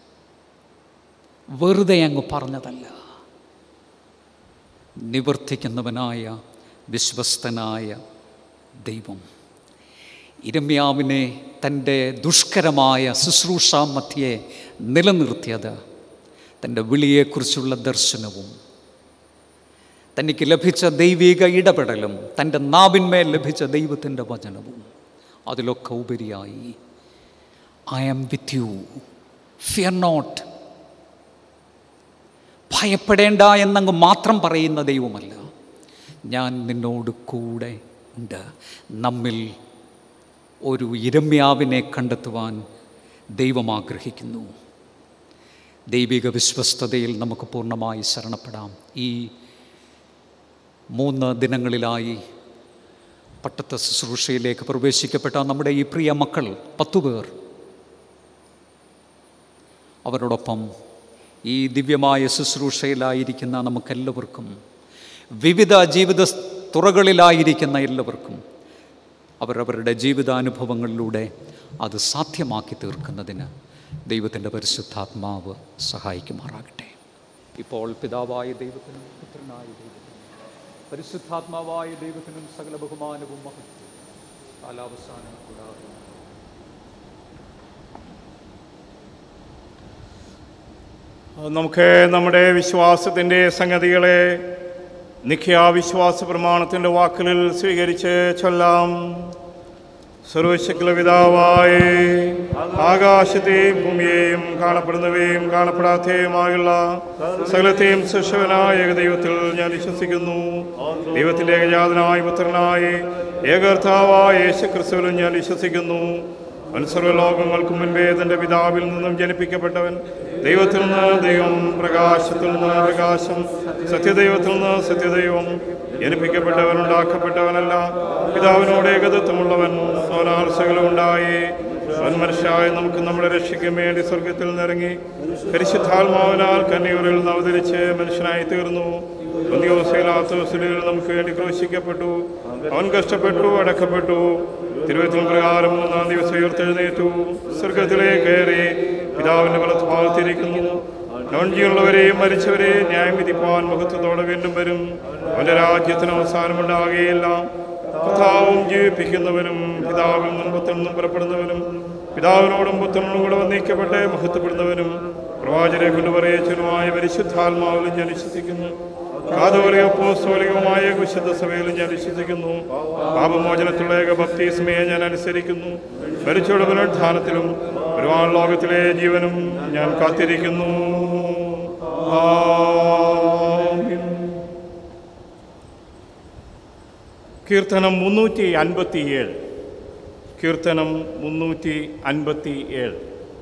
വെറുതെ അങ്ങ് പറഞ്ഞതല്ല നിവർത്തിക്കുന്നവനായ വിശ്വസ്തനായ ദൈവം ഇരമ്യാവിനെ തൻ്റെ ദുഷ്കരമായ ശുശ്രൂഷ മധ്യയെ നിലനിർത്തിയത് തൻ്റെ വിളിയെക്കുറിച്ചുള്ള ദർശനവും തനിക്ക് ലഭിച്ച ദൈവിക ഇടപെടലും തൻ്റെ നാവിന്മേൽ ലഭിച്ച ദൈവത്തിൻ്റെ വചനവും അതിലൊക്കെ ഉപരിയായി I am with you fear not ഭയപ്പെടേണ്ട എന്നങ്ങ് മാത്രം പറയുന്ന ദൈവമല്ല ഞാൻ നിന്നോട് കൂടെ ഉണ്ട് നമ്മിൽ ഒരു ഇരമ്യാവിനെ കണ്ടെത്തുവാൻ ദൈവം ആഗ്രഹിക്കുന്നു ദൈവിക വിശ്വസ്തതയിൽ നമുക്ക് പൂർണ്ണമായി ശരണപ്പെടാം ഈ മൂന്ന് ദിനങ്ങളിലായി പട്ടത്ത ശുശ്രൂഷയിലേക്ക് പ്രവേശിക്കപ്പെട്ട നമ്മുടെ ഈ പ്രിയ മക്കൾ പത്തുപേർ അവരോടൊപ്പം ഈ ദിവ്യമായ ശുശ്രൂഷയിലായിരിക്കുന്ന നമുക്കെല്ലാവർക്കും വിവിധ ജീവിത തുറകളിലായിരിക്കുന്ന എല്ലാവർക്കും അവരവരുടെ ജീവിതാനുഭവങ്ങളിലൂടെ അത് സാധ്യമാക്കി തീർക്കുന്നതിന് ദൈവത്തിൻ്റെ പരിശുദ്ധാത്മാവ് സഹായിക്കുമാറാകട്ടെ ഇപ്പോൾ പിതാവായ ദൈവത്തിനും പുത്രനായ ദൈവത്തിനും പരിശുദ്ധാത്മാവായ ദൈവത്തിനും സകല ബഹുമാനവും മഹത്വവും കാലാവസാനം കൂടാതെ നമുക്ക് നമ്മുടെ വിശ്വാസത്തിൻ്റെ സംഗതികളെ നിഖ്യാവിശ്വാസ പ്രമാണത്തിൻ്റെ വാക്കുകളിൽ സ്വീകരിച്ച് ചൊല്ലാം സർവശക്ല പിതാവായ ആകാശത്തെയും ഭൂമിയെയും കാണപ്പെടുന്നവയും കാണപ്പെടാത്തയുമായുള്ള സകലത്തെയും സൃഷ്ടവനായ ഏകദൈവത്തിൽ ഞാൻ വിശ്വസിക്കുന്നു ദൈവത്തിൻ്റെ ഏകജാതനായ പുത്രനായി ഏകർത്താവായ യേശു ക്രിസ്തുവിലും ഞാൻ വിശ്വസിക്കുന്നു അവൻ സർവ്വലോകങ്ങൾക്കും മുൻപേ തൻ്റെ പിതാവിൽ നിന്നും ജനിപ്പിക്കപ്പെട്ടവൻ ദൈവത്തിൽ നിന്ന് ദൈവം പ്രകാശത്തിൽ നിന്ന് പ്രകാശം സത്യദൈവത്തിൽ നിന്ന് സത്യദൈവം ജനിപ്പിക്കപ്പെട്ടവൻ ഉണ്ടാക്കപ്പെട്ടവനല്ല പിതാവിനോട് ഏകതത്വമുള്ളവൻ അവനാൽ സകലമുണ്ടായി അവൻ മനുഷ്യായ നമുക്ക് നമ്മുടെ രക്ഷയ്ക്ക് വേണ്ടി സ്വർഗത്തിൽ നിന്നിറങ്ങി പരിശുദ്ധാത്മാവിനാൽ കന്യൂരിൽ നിന്ന് അവതരിച്ച് മനുഷ്യനായി തീർന്നു ഒന്നിയോസയിലാത്തോസിലിൽ നമുക്ക് വേണ്ടി ക്രൂശിക്കപ്പെട്ടു അവൻ കഷ്ടപ്പെട്ടു അടക്കപ്പെട്ടു തിരുവത്തിൽ പ്രകാരം മൂന്നാം ദിവസം ഉയർത്തെഴുന്നേറ്റു സ്വർഗത്തിലേക്ക് കയറി പിതാവിന്റെ വലത്ത് ഭാഗത്തിരിക്കുന്നു നോൺജിയുള്ളവരെയും മരിച്ചവരെയും ന്യായം വിധിപ്പാൻ മുഖത്തോടെ വീണ്ടും വരും അവന്റെ രാജ്യത്തിന് അവസാനമുണ്ടാകുകയില്ല കർത്താവും ജീവിപ്പിക്കുന്നവനും പിതാവിൽ നിന്നും പുത്രനിൽ നിന്നും പുറപ്പെടുന്നവനും പിതാവിനോടും പുത്രനോടും കൂടെ വന്നിക്കപ്പെട്ട് മഹത്വപ്പെടുന്നവനും പ്രവാചകരെ കൊണ്ട് പറയച്ചനുമായ പരിശുദ്ധാത്മാവിലും ഞാൻ വിശ്വസിക്കുന്നു കാതോലികപ്പോസ്തോലികമായ വിശുദ്ധ സഭയിലും ഞാൻ വിശ്വസിക്കുന്നു പാപമോചനത്തിലുള്ള ഏക ഭക്തിസ്മയെ ഞാൻ അനുസരിക്കുന്നു മരിച്ചോട് പുനരുദ്ധാനത്തിലും ഒരുപാട് ലോകത്തിലെ ജീവനും ഞാൻ കാത്തിരിക്കുന്നു കീർത്തനം മുന്നൂറ്റി അൻപത്തിയേഴ് കീർത്തനം മുന്നൂറ്റി അൻപത്തി ഏഴ്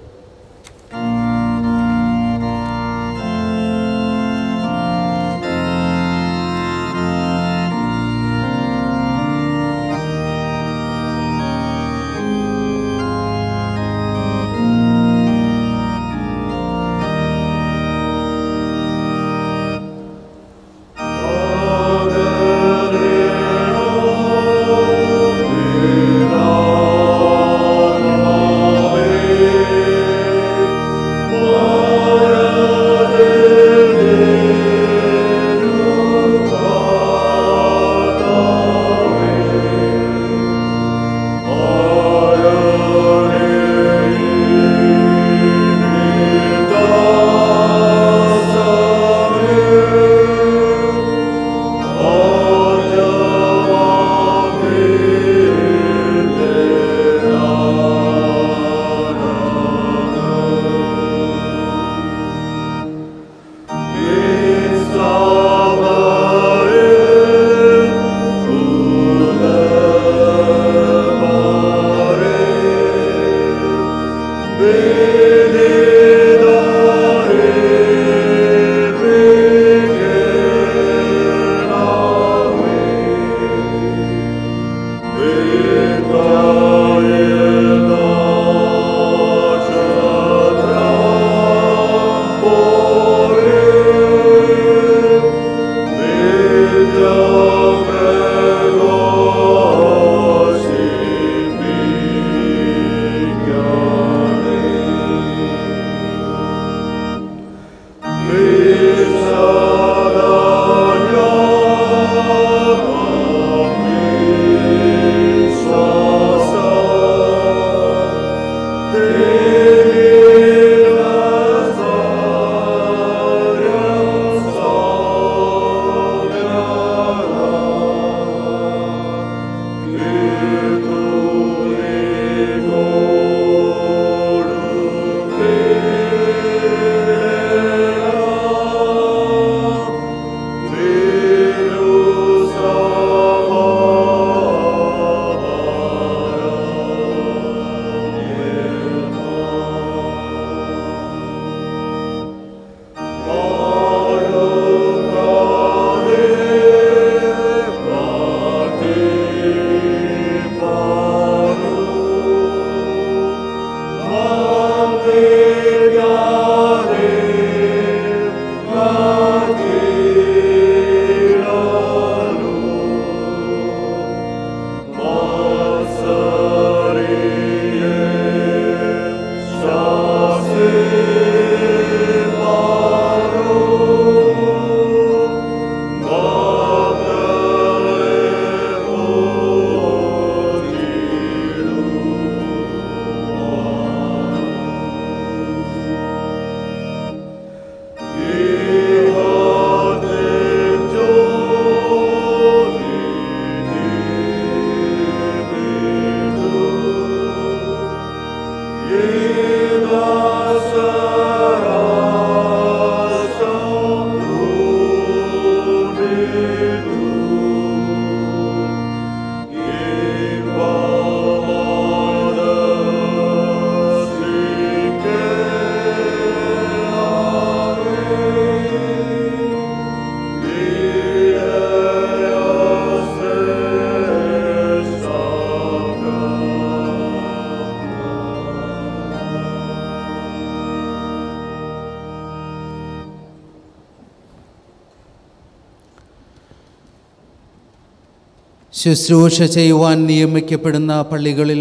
ശുശ്രൂഷ ചെയ്യുവാൻ നിയമിക്കപ്പെടുന്ന പള്ളികളിൽ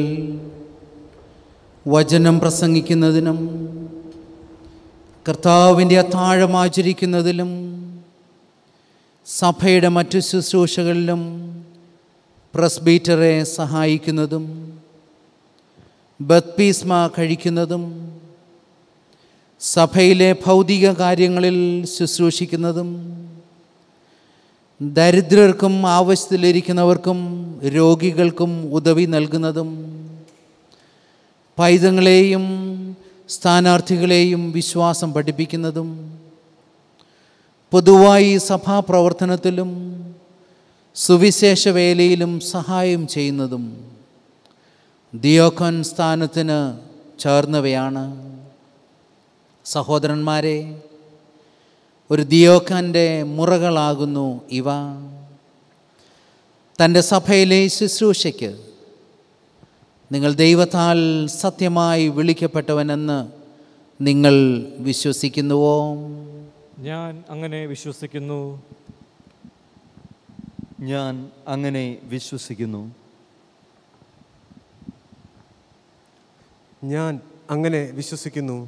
വചനം പ്രസംഗിക്കുന്നതിനും കർത്താവിൻ്റെ അത്താഴം ആചരിക്കുന്നതിലും സഭയുടെ മറ്റു ശുശ്രൂഷകളിലും പ്രസ്ബീറ്ററെ സഹായിക്കുന്നതും ബത്പീസ്മ കഴിക്കുന്നതും സഭയിലെ ഭൗതിക കാര്യങ്ങളിൽ ശുശ്രൂഷിക്കുന്നതും ദരിദ്രർക്കും ആവശ്യത്തിലിരിക്കുന്നവർക്കും രോഗികൾക്കും ഉദവി നൽകുന്നതും പൈതങ്ങളെയും സ്ഥാനാർത്ഥികളെയും വിശ്വാസം പഠിപ്പിക്കുന്നതും പൊതുവായി സഭാപ്രവർത്തനത്തിലും സുവിശേഷ വേലയിലും സഹായം ചെയ്യുന്നതും ദിയോക്കൻ സ്ഥാനത്തിന് ചേർന്നവയാണ് സഹോദരന്മാരെ ഒരു ദിയോക്കൻ്റെ മുറകളാകുന്നു ഇവ തൻ്റെ സഭയിലെ ശുശ്രൂഷയ്ക്ക് നിങ്ങൾ ദൈവത്താൽ സത്യമായി വിളിക്കപ്പെട്ടവനെന്ന് നിങ്ങൾ വിശ്വസിക്കുന്നുവോ ഞാൻ അങ്ങനെ വിശ്വസിക്കുന്നു ഞാൻ അങ്ങനെ വിശ്വസിക്കുന്നു ഞാൻ അങ്ങനെ വിശ്വസിക്കുന്നു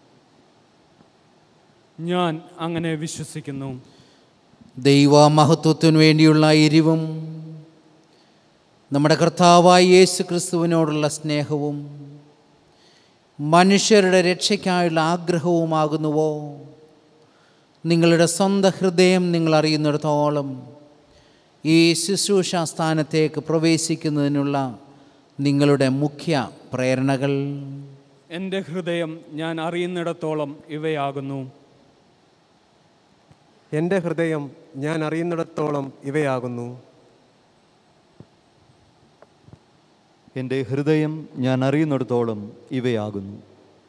ഞാൻ അങ്ങനെ വിശ്വസിക്കുന്നു ദൈവമഹത്വത്തിനു വേണ്ടിയുള്ള എരിവും നമ്മുടെ കർത്താവായ യേശു ക്രിസ്തുവിനോടുള്ള സ്നേഹവും മനുഷ്യരുടെ രക്ഷയ്ക്കായുള്ള ആഗ്രഹവുമാകുന്നുവോ നിങ്ങളുടെ സ്വന്തം ഹൃദയം നിങ്ങൾ അറിയുന്നിടത്തോളം ഈ ശുശ്രൂഷ സ്ഥാനത്തേക്ക് പ്രവേശിക്കുന്നതിനുള്ള നിങ്ങളുടെ മുഖ്യ പ്രേരണകൾ എൻ്റെ ഹൃദയം ഞാൻ അറിയുന്നിടത്തോളം ഇവയാകുന്നു എൻ്റെ ഹൃദയം ഞാൻ അറിയുന്നിടത്തോളം ഇവയാകുന്നു എൻ്റെ ഹൃദയം ഞാൻ അറിയുന്നിടത്തോളം ഇവയാകുന്നു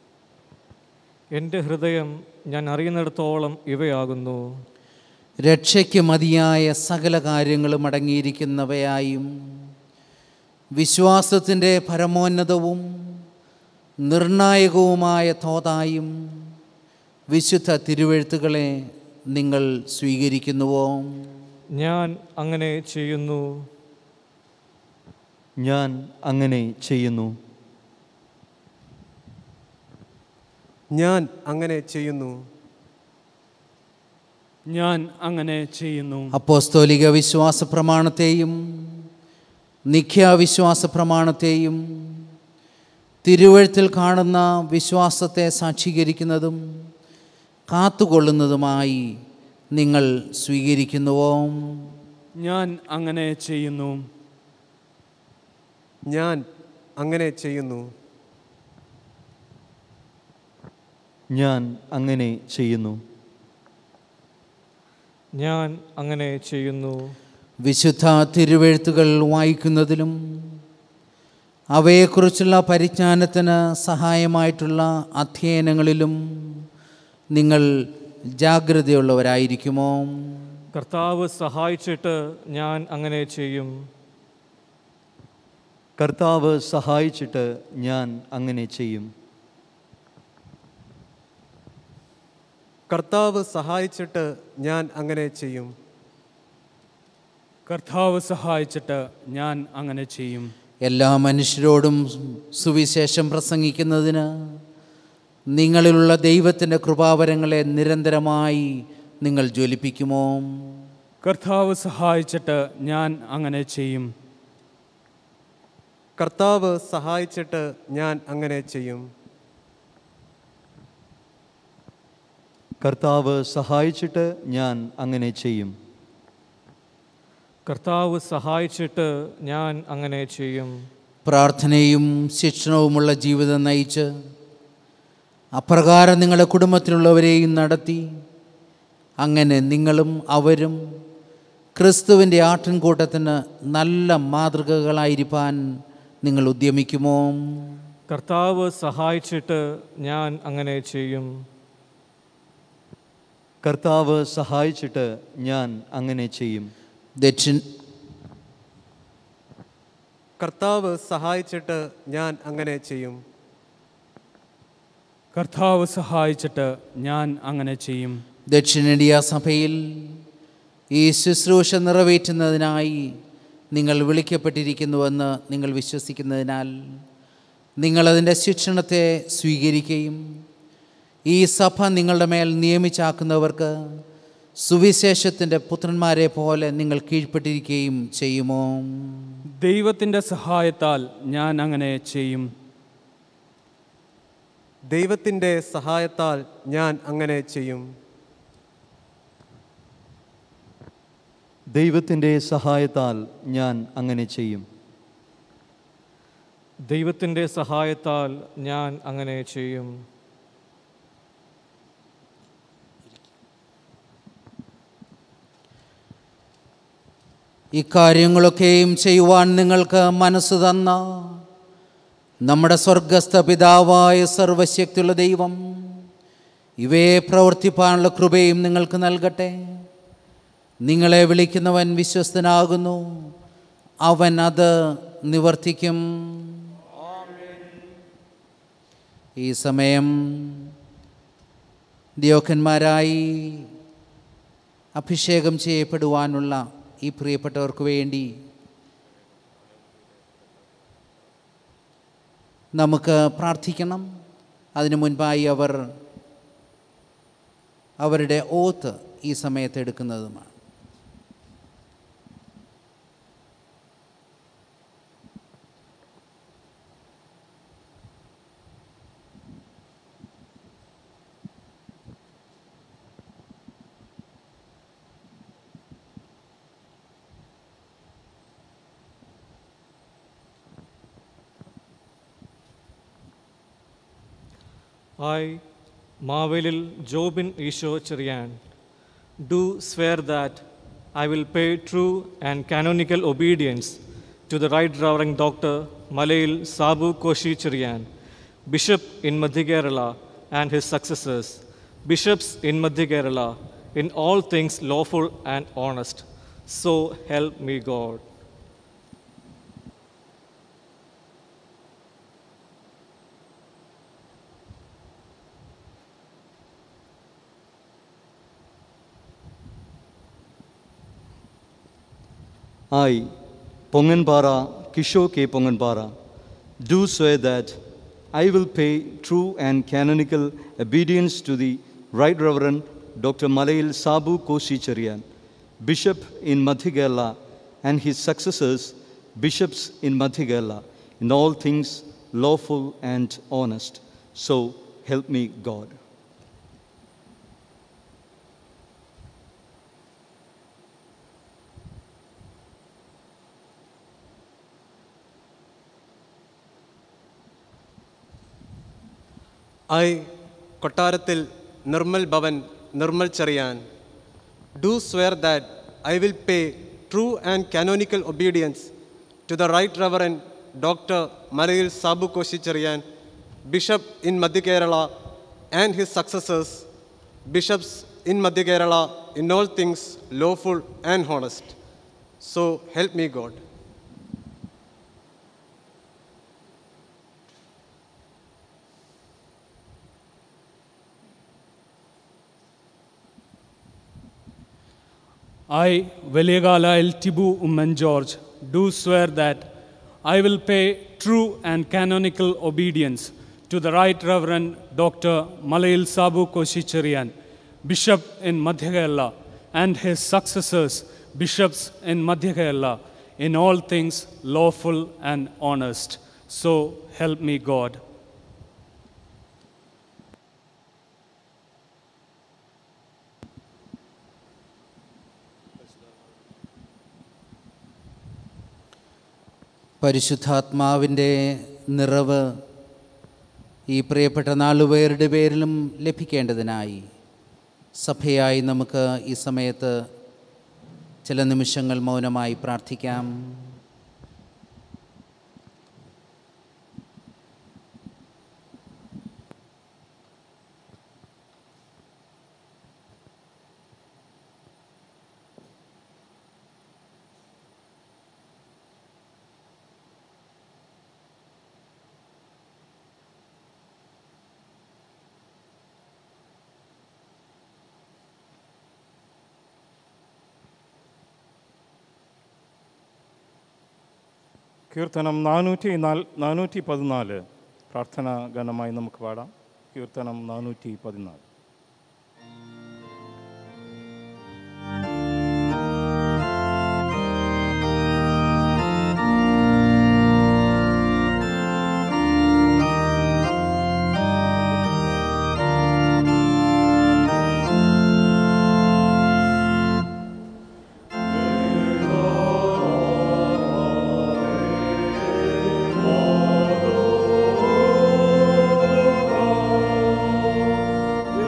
എൻ്റെ ഹൃദയം ഞാൻ അറിയുന്നിടത്തോളം ഇവയാകുന്നു രക്ഷയ്ക്ക് മതിയായ സകല കാര്യങ്ങളും അടങ്ങിയിരിക്കുന്നവയായും വിശ്വാസത്തിൻ്റെ പരമോന്നതവും നിർണായകവുമായ തോതായും വിശുദ്ധ തിരുവെഴുത്തുകളെ നിങ്ങൾ സ്വീകരിക്കുന്നുവോ ഞാൻ അങ്ങനെ ചെയ്യുന്നു ഞാൻ അങ്ങനെ ചെയ്യുന്നു ഞാൻ അങ്ങനെ ചെയ്യുന്നു ഞാൻ അങ്ങനെ ചെയ്യുന്നു അപ്പോസ്തോലിക വിശ്വാസ പ്രമാണത്തെയും നിഖ്യാവിശ്വാസ പ്രമാണത്തെയും തിരുവഴുത്തിൽ കാണുന്ന വിശ്വാസത്തെ സാക്ഷീകരിക്കുന്നതും കാത്തുകൊള്ളുന്നതുമായി നിങ്ങൾ സ്വീകരിക്കുന്നുവോ ഞാൻ അങ്ങനെ ചെയ്യുന്നു ഞാൻ അങ്ങനെ ചെയ്യുന്നു ഞാൻ അങ്ങനെ ചെയ്യുന്നു ഞാൻ അങ്ങനെ ചെയ്യുന്നു വിശുദ്ധ തിരുവെഴുത്തുകൾ വായിക്കുന്നതിലും അവയെക്കുറിച്ചുള്ള പരിജ്ഞാനത്തിന് സഹായമായിട്ടുള്ള അധ്യയനങ്ങളിലും നിങ്ങൾ ജാഗ്രതയുള്ളവരായിരിക്കുമോ കർത്താവ് സഹായിച്ചിട്ട് ഞാൻ അങ്ങനെ ചെയ്യും കർത്താവ് സഹായിച്ചിട്ട് ഞാൻ അങ്ങനെ ചെയ്യും കർത്താവ് സഹായിച്ചിട്ട് ഞാൻ അങ്ങനെ ചെയ്യും കർത്താവ് സഹായിച്ചിട്ട് ഞാൻ അങ്ങനെ ചെയ്യും എല്ലാ മനുഷ്യരോടും സുവിശേഷം പ്രസംഗിക്കുന്നതിന് നിങ്ങളിലുള്ള ദൈവത്തിൻ്റെ കൃപാവരങ്ങളെ നിരന്തരമായി നിങ്ങൾ ജ്വലിപ്പിക്കുമോ കർത്താവ് സഹായിച്ചിട്ട് ഞാൻ അങ്ങനെ ചെയ്യും കർത്താവ് സഹായിച്ചിട്ട് ഞാൻ അങ്ങനെ ചെയ്യും കർത്താവ് സഹായിച്ചിട്ട് ഞാൻ അങ്ങനെ ചെയ്യും കർത്താവ് സഹായിച്ചിട്ട് ഞാൻ അങ്ങനെ ചെയ്യും പ്രാർത്ഥനയും ശിക്ഷണവുമുള്ള ജീവിതം നയിച്ച് അപ്രകാരം നിങ്ങളുടെ കുടുംബത്തിലുള്ളവരെയും നടത്തി അങ്ങനെ നിങ്ങളും അവരും ക്രിസ്തുവിൻ്റെ ആട്ടിൻകൂട്ടത്തിന് നല്ല മാതൃകകളായിരിക്കാൻ നിങ്ങൾ ഉദ്യമിക്കുമോ കർത്താവ് സഹായിച്ചിട്ട് ഞാൻ അങ്ങനെ ചെയ്യും കർത്താവ് സഹായിച്ചിട്ട് ഞാൻ അങ്ങനെ ചെയ്യും ദക്ഷിൺ കർത്താവ് സഹായിച്ചിട്ട് ഞാൻ അങ്ങനെ ചെയ്യും കർത്താവ് സഹായിച്ചിട്ട് ഞാൻ അങ്ങനെ ചെയ്യും ദക്ഷിണേന്ത്യ സഭയിൽ ഈ ശുശ്രൂഷ നിറവേറ്റുന്നതിനായി നിങ്ങൾ വിളിക്കപ്പെട്ടിരിക്കുന്നുവെന്ന് നിങ്ങൾ വിശ്വസിക്കുന്നതിനാൽ നിങ്ങളതിൻ്റെ ശിക്ഷണത്തെ സ്വീകരിക്കുകയും ഈ സഭ നിങ്ങളുടെ മേൽ നിയമിച്ചാക്കുന്നവർക്ക് സുവിശേഷത്തിൻ്റെ പുത്രന്മാരെ പോലെ നിങ്ങൾ കീഴ്പ്പെട്ടിരിക്കുകയും ചെയ്യുമോ ദൈവത്തിൻ്റെ സഹായത്താൽ ഞാൻ അങ്ങനെ ചെയ്യും ദൈവത്തിൻ്റെ സഹായത്താൽ ഞാൻ അങ്ങനെ ചെയ്യും ദൈവത്തിൻ്റെ സഹായത്താൽ ഞാൻ അങ്ങനെ ചെയ്യും ദൈവത്തിൻ്റെ സഹായത്താൽ ഞാൻ അങ്ങനെ ചെയ്യും ഇക്കാര്യങ്ങളൊക്കെയും ചെയ്യുവാൻ നിങ്ങൾക്ക് മനസ്സ് തന്ന നമ്മുടെ സ്വർഗസ്ഥ പിതാവായ സർവശക്തിയുള്ള ദൈവം ഇവയെ പ്രവർത്തിപ്പാനുള്ള കൃപയും നിങ്ങൾക്ക് നൽകട്ടെ നിങ്ങളെ വിളിക്കുന്നവൻ വിശ്വസ്തനാകുന്നു അവൻ അത് നിവർത്തിക്കും ഈ സമയം ദിയോക്കന്മാരായി അഭിഷേകം ചെയ്യപ്പെടുവാനുള്ള ഈ പ്രിയപ്പെട്ടവർക്ക് വേണ്ടി നമുക്ക് പ്രാർത്ഥിക്കണം അതിനു മുൻപായി അവർ അവരുടെ ഓത്ത് ഈ സമയത്ത് എടുക്കുന്നതുമാണ് I, Marvelil Jobin Isho Cherian, do swear that I will pay true and canonical obedience to the Right Reverend Dr. Malail Sabu Koshi Cherian, Bishop in Madhya Kerala and his successors, bishops in Madhya Kerala, in all things lawful and honest. So help me God. I, Ponganpara, Kisho K. Ponganpara, do swear that I will pay true and canonical obedience to the Right Reverend Dr. Malayil Sabu Koshicharyan, Bishop in Madhya Kerala, and his successors, bishops in Madhya Kerala, in all things lawful and honest. So help me God. I, കൊട്ടാരത്തിൽ Nirmal Bhavan Nirmal Cherian do swear that I will pay true and canonical obedience to the Right Reverend Dr. Maril Sabu Koshicharyan, Bishop in Madhya Kerala, and his successors, bishops in Madhya Kerala, in all things lawful and honest. So help me God. I, Veliagala El Tibu Umman George, do swear that I will pay true and canonical obedience to the Right Reverend Dr. Malayil Sabu Koshicharyan, Bishop in Madhya Kerala, and his successors, bishops in Madhya Kerala, in all things lawful and honest. So help me God. പരിശുദ്ധാത്മാവിൻ്റെ നിറവ് ഈ പ്രിയപ്പെട്ട നാലുപേരുടെ പേരിലും ലഭിക്കേണ്ടതിനായി സഭയായി നമുക്ക് ഈ സമയത്ത് ചില നിമിഷങ്ങൾ മൗനമായി പ്രാർത്ഥിക്കാം കീർത്തനം നാനൂറ്റി നാൽ നാനൂറ്റി പതിനാല് പ്രാർത്ഥനാ ഗാനമായി നമുക്ക് പാടാം കീർത്തനം നാനൂറ്റി പതിനാല് യേശുവേ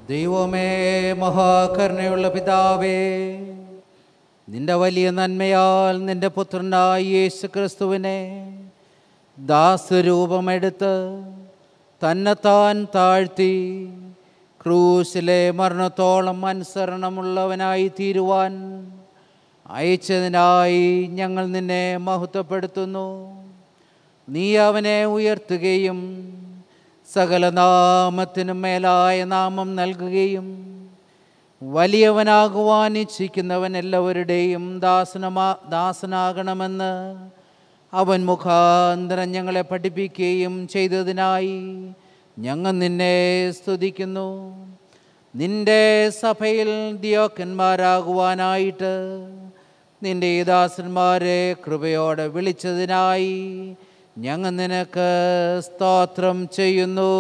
ദൈവമേ മഹാകരുണയുള്ള പിതാവേ നിന്റെ വലിയ നന്മയാൽ നിന്റെ പുത്രനായ യേശു ക്രിസ്തുവിനെ ദാസരൂപമെടുത്ത് തന്നെത്താൻ താഴ്ത്തി ക്രൂശിലെ മരണത്തോളം അനുസരണമുള്ളവനായി തീരുവാൻ അയച്ചതിനായി ഞങ്ങൾ നിന്നെ മഹത്വപ്പെടുത്തുന്നു നീ അവനെ ഉയർത്തുകയും സകല നാമത്തിനും മേലായ നാമം നൽകുകയും വലിയവനാകുവാൻ ഇച്ഛിക്കുന്നവൻ എല്ലാവരുടെയും ദാസനമാ ദാസനാകണമെന്ന് അവൻ മുഖാന്തരം ഞങ്ങളെ പഠിപ്പിക്കുകയും ചെയ്തതിനായി ഞങ്ങൾ നിന്നെ സ്തുതിക്കുന്നു നിന്റെ സഭയിൽ ദിയോക്കന്മാരാകുവാനായിട്ട് നിന്റെ ഈ ദാസന്മാരെ കൃപയോടെ വിളിച്ചതിനായി ഞങ്ങൾ നിനക്ക് സ്തോത്രം ചെയ്യുന്നു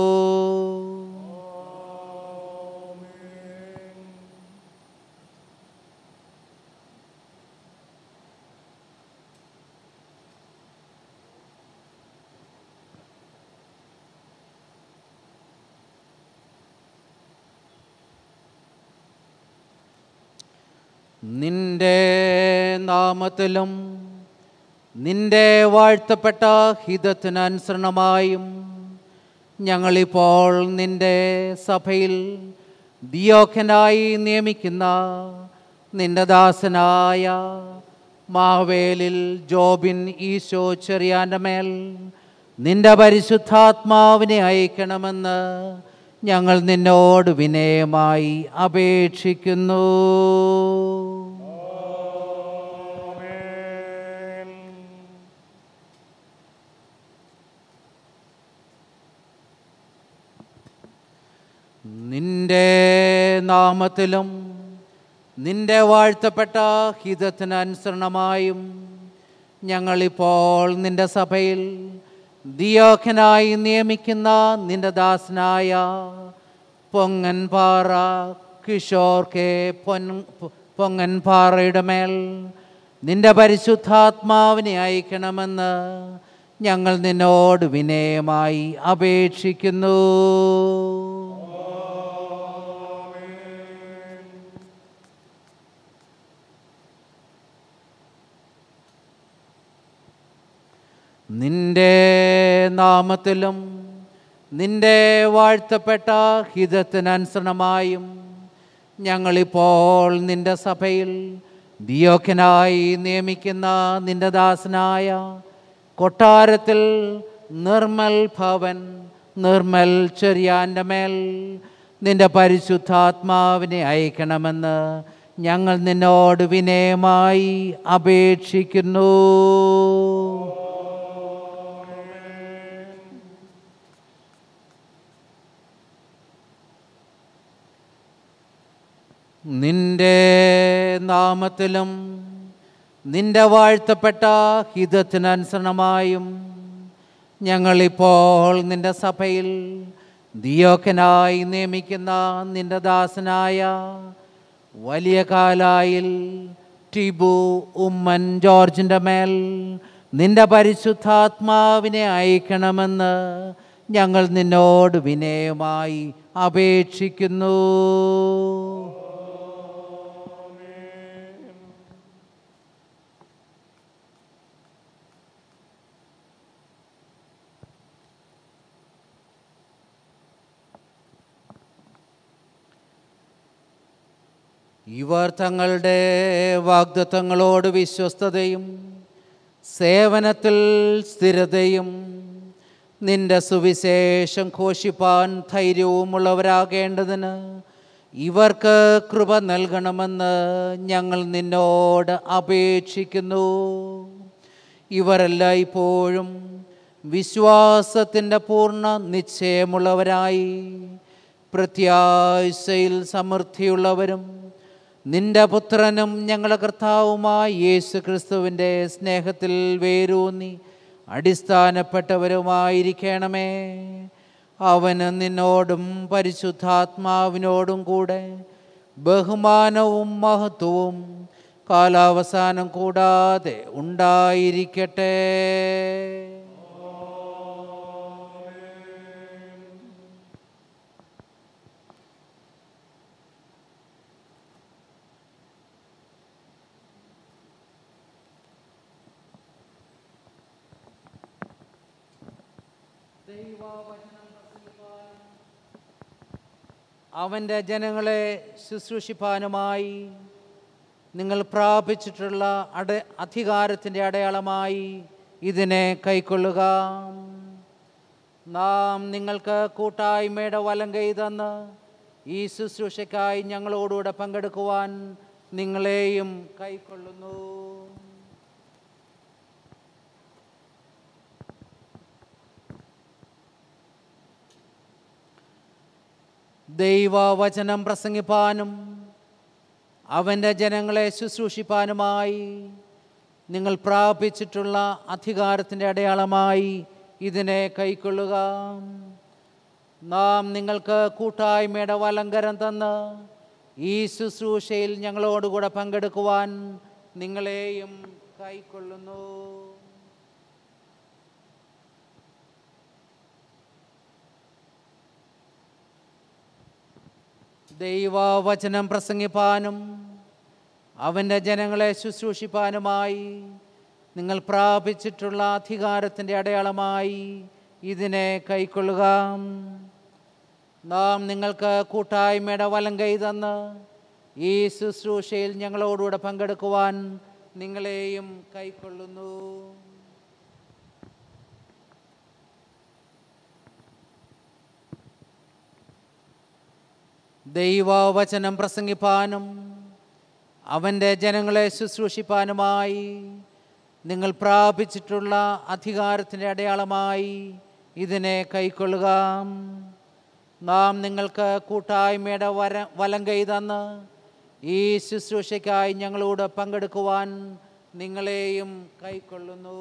നിന്റെ നാമത്തിലും നിന്റെ വാഴ്ത്തപ്പെട്ട ഹിതത്തിനനുസരണമായും ഞങ്ങളിപ്പോൾ നിന്റെ സഭയിൽ ദിയോഖനായി നിയമിക്കുന്ന നിന്റെ ദാസനായ മാവേലിൽ ജോബിൻ ഈശോ ചെറിയാൻ്റെ മേൽ നിന്റെ പരിശുദ്ധാത്മാവിനെ അയക്കണമെന്ന് ഞങ്ങൾ നിന്നോട് വിനയമായി അപേക്ഷിക്കുന്നു നിന്റെ നാമത്തിലും നിന്റെ വാഴ്ത്തപ്പെട്ട ഹിതത്തിനനുസരണമായും ഞങ്ങളിപ്പോൾ നിന്റെ സഭയിൽ ദിയോഖനായി നിയമിക്കുന്ന നിന്റെ ദാസനായ പൊങ്ങൻ പാറ കിഷോർ കെ പൊൻ പൊങ്ങൻ പാറയുടെ മേൽ നിന്റെ പരിശുദ്ധാത്മാവിനെ അയക്കണമെന്ന് ഞങ്ങൾ നിന്നോട് വിനയമായി അപേക്ഷിക്കുന്നു നിന്റെ നാമത്തിലും നിന്റെ വാഴ്ത്തപ്പെട്ട ഹിതത്തിനനുസരണമായും ഞങ്ങളിപ്പോൾ നിന്റെ സഭയിൽ ദിയോക്കനായി നിയമിക്കുന്ന നിന്റെ ദാസനായ കൊട്ടാരത്തിൽ നിർമ്മൽ ഭവൻ നിർമ്മൽ ചെറിയാൻ്റെ മേൽ നിന്റെ പരിശുദ്ധാത്മാവിനെ അയക്കണമെന്ന് ഞങ്ങൾ നിന്നോട് വിനയമായി അപേക്ഷിക്കുന്നു നിന്റെ നാമത്തിലും നിന്റെ വാഴ്ത്തപ്പെട്ട ഹിതത്തിനനുസരണമായും ഞങ്ങളിപ്പോൾ നിന്റെ സഭയിൽ ദിയോക്കനായി നിയമിക്കുന്ന നിന്റെ ദാസനായ വലിയ കാലായിൽ ടിബു ഉമ്മൻ ജോർജിൻ്റെ മേൽ നിന്റെ പരിശുദ്ധാത്മാവിനെ അയക്കണമെന്ന് ഞങ്ങൾ നിന്നോട് വിനയമായി അപേക്ഷിക്കുന്നു ഇവർ തങ്ങളുടെ വാഗ്ദത്തങ്ങളോട് വിശ്വസ്തതയും സേവനത്തിൽ സ്ഥിരതയും നിന്റെ സുവിശേഷം ഘോഷിപ്പാൻ ധൈര്യവുമുള്ളവരാകേണ്ടതിന് ഇവർക്ക് കൃപ നൽകണമെന്ന് ഞങ്ങൾ നിന്നോട് അപേക്ഷിക്കുന്നു ഇവരെല്ലാം ഇപ്പോഴും വിശ്വാസത്തിൻ്റെ പൂർണ്ണ നിശ്ചയമുള്ളവരായി പ്രത്യാശയിൽ സമൃദ്ധിയുള്ളവരും നിന്റെ പുത്രനും ഞങ്ങളുടെ കർത്താവുമായ യേശു ക്രിസ്തുവിൻ്റെ സ്നേഹത്തിൽ വേരൂന്നി അടിസ്ഥാനപ്പെട്ടവരുമായിരിക്കണമേ അവന് നിന്നോടും പരിശുദ്ധാത്മാവിനോടും കൂടെ ബഹുമാനവും മഹത്വവും കാലാവസാനം കൂടാതെ ഉണ്ടായിരിക്കട്ടെ അവൻ്റെ ജനങ്ങളെ ശുശ്രൂഷിപ്പാനുമായി നിങ്ങൾ പ്രാപിച്ചിട്ടുള്ള അട അധികാരത്തിൻ്റെ അടയാളമായി ഇതിനെ കൈക്കൊള്ളുക നാം നിങ്ങൾക്ക് കൂട്ടായ്മയുടെ വലം കൈ തന്ന് ഈ ശുശ്രൂഷയ്ക്കായി ഞങ്ങളോടുകൂടെ പങ്കെടുക്കുവാൻ നിങ്ങളെയും കൈക്കൊള്ളുന്നു ദൈവവചനം പ്രസംഗിപ്പാനും അവൻ്റെ ജനങ്ങളെ ശുശ്രൂഷിപ്പാനുമായി നിങ്ങൾ പ്രാപിച്ചിട്ടുള്ള അധികാരത്തിൻ്റെ അടയാളമായി ഇതിനെ കൈക്കൊള്ളുക നാം നിങ്ങൾക്ക് കൂട്ടായ്മയുടെ വലങ്കരം തന്ന് ഈ ശുശ്രൂഷയിൽ ഞങ്ങളോടുകൂടെ പങ്കെടുക്കുവാൻ നിങ്ങളെയും കൈക്കൊള്ളുന്നു ദൈവവചനം പ്രസംഗിപ്പാനും അവൻ്റെ ജനങ്ങളെ ശുശ്രൂഷിപ്പാനുമായി നിങ്ങൾ പ്രാപിച്ചിട്ടുള്ള അധികാരത്തിൻ്റെ അടയാളമായി ഇതിനെ കൈക്കൊള്ളുക നാം നിങ്ങൾക്ക് കൂട്ടായ്മയുടെ വലം കൈ തന്ന് ഈ ശുശ്രൂഷയിൽ ഞങ്ങളോടുകൂടെ പങ്കെടുക്കുവാൻ നിങ്ങളെയും കൈക്കൊള്ളുന്നു ദൈവവചനം പ്രസംഗിപ്പാനും അവൻ്റെ ജനങ്ങളെ ശുശ്രൂഷിപ്പാനുമായി നിങ്ങൾ പ്രാപിച്ചിട്ടുള്ള അധികാരത്തിൻ്റെ അടയാളമായി ഇതിനെ കൈക്കൊള്ളുക നാം നിങ്ങൾക്ക് കൂട്ടായ്മയുടെ വര വലം കൈ തന്ന് ഈ ശുശ്രൂഷയ്ക്കായി ഞങ്ങളോട് പങ്കെടുക്കുവാൻ നിങ്ങളെയും കൈക്കൊള്ളുന്നു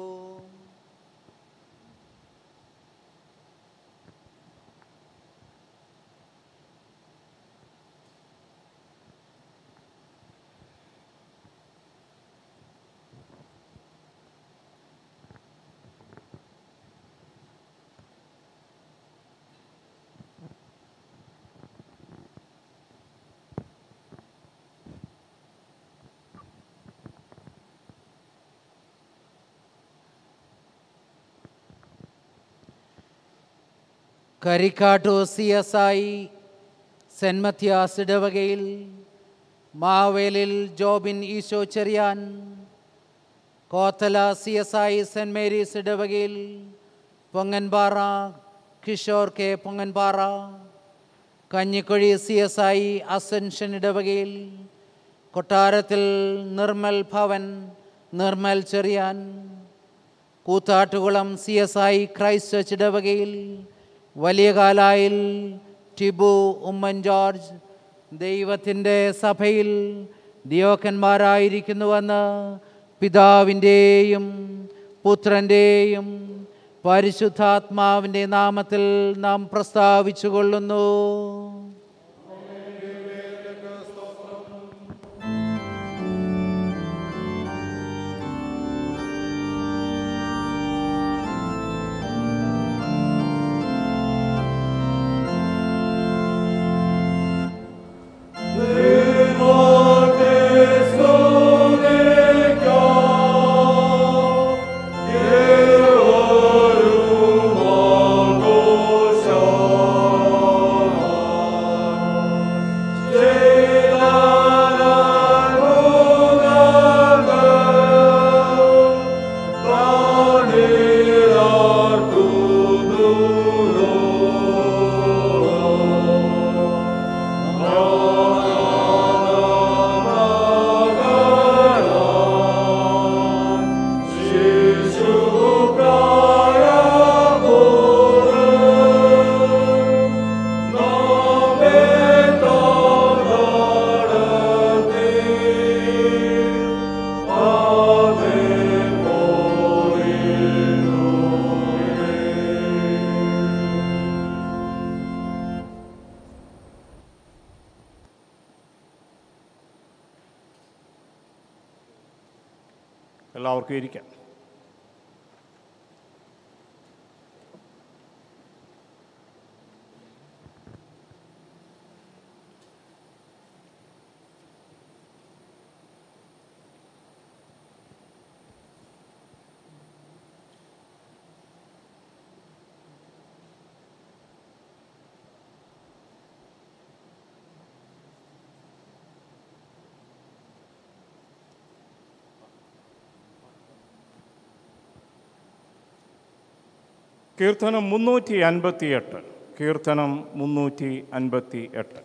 Karikkattu C S I saint Mathias ഇടവകയിൽ Mavelil Jobin Isho Cherian Kothala C S I saint Mary's ഇടവകയിൽ Ponganpara Kishore K Ponganpara Kanjikuzhi C S I Ascension ഇടവകയിൽ Kottarathil Nirmal Bhavan Nirmal Cherian Koothattukulam C S I Christ church ഇടവകയിൽ വലിയ കാലായിൽ ടിബു ഉമ്മൻ ജോർജ് ദൈവത്തിൻ്റെ സഭയിൽ ദിയോക്കന്മാരായിരിക്കുന്നുവെന്ന് പിതാവിൻ്റെയും പുത്രൻ്റെയും പരിശുദ്ധാത്മാവിൻ്റെ നാമത്തിൽ നാം പ്രസ്താവിച്ചു കൊള്ളുന്നു എല്ലാവർക്കും ഇരിക്കാം കീർത്തനം മുന്നൂറ്റി അൻപത്തി എട്ട് കീർത്തനം മുന്നൂറ്റി അൻപത്തി എട്ട്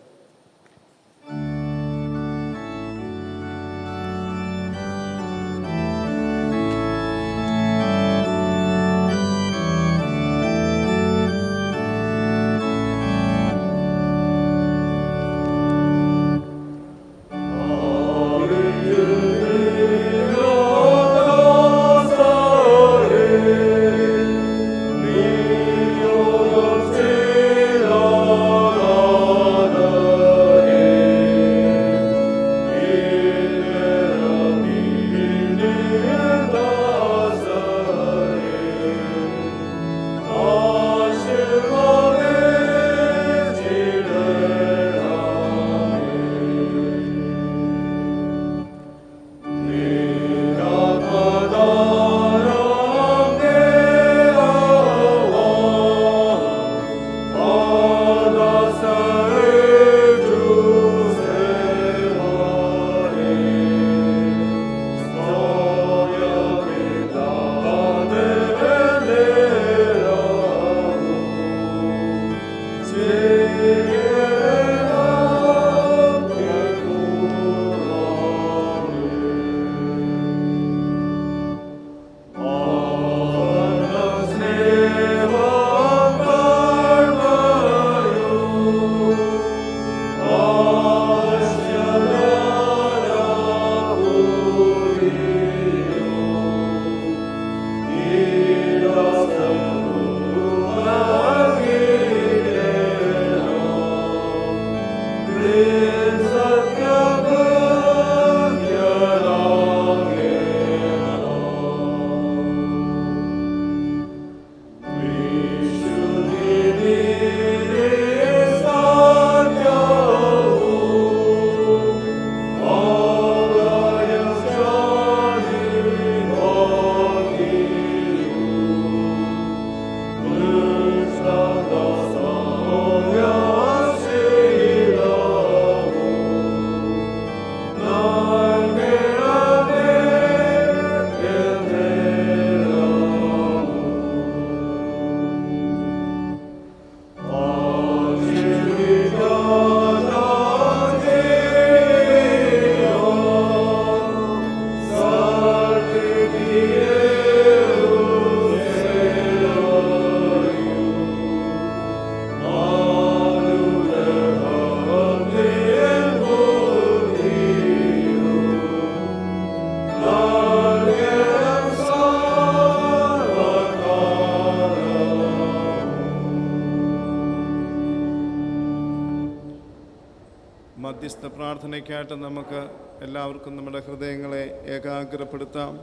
മധ്യസ്ഥ പ്രാർത്ഥനയ്ക്കായിട്ട് നമുക്ക് എല്ലാവർക്കും നമ്മുടെ ഹൃദയങ്ങളെ ഏകാഗ്രപ്പെടുത്താം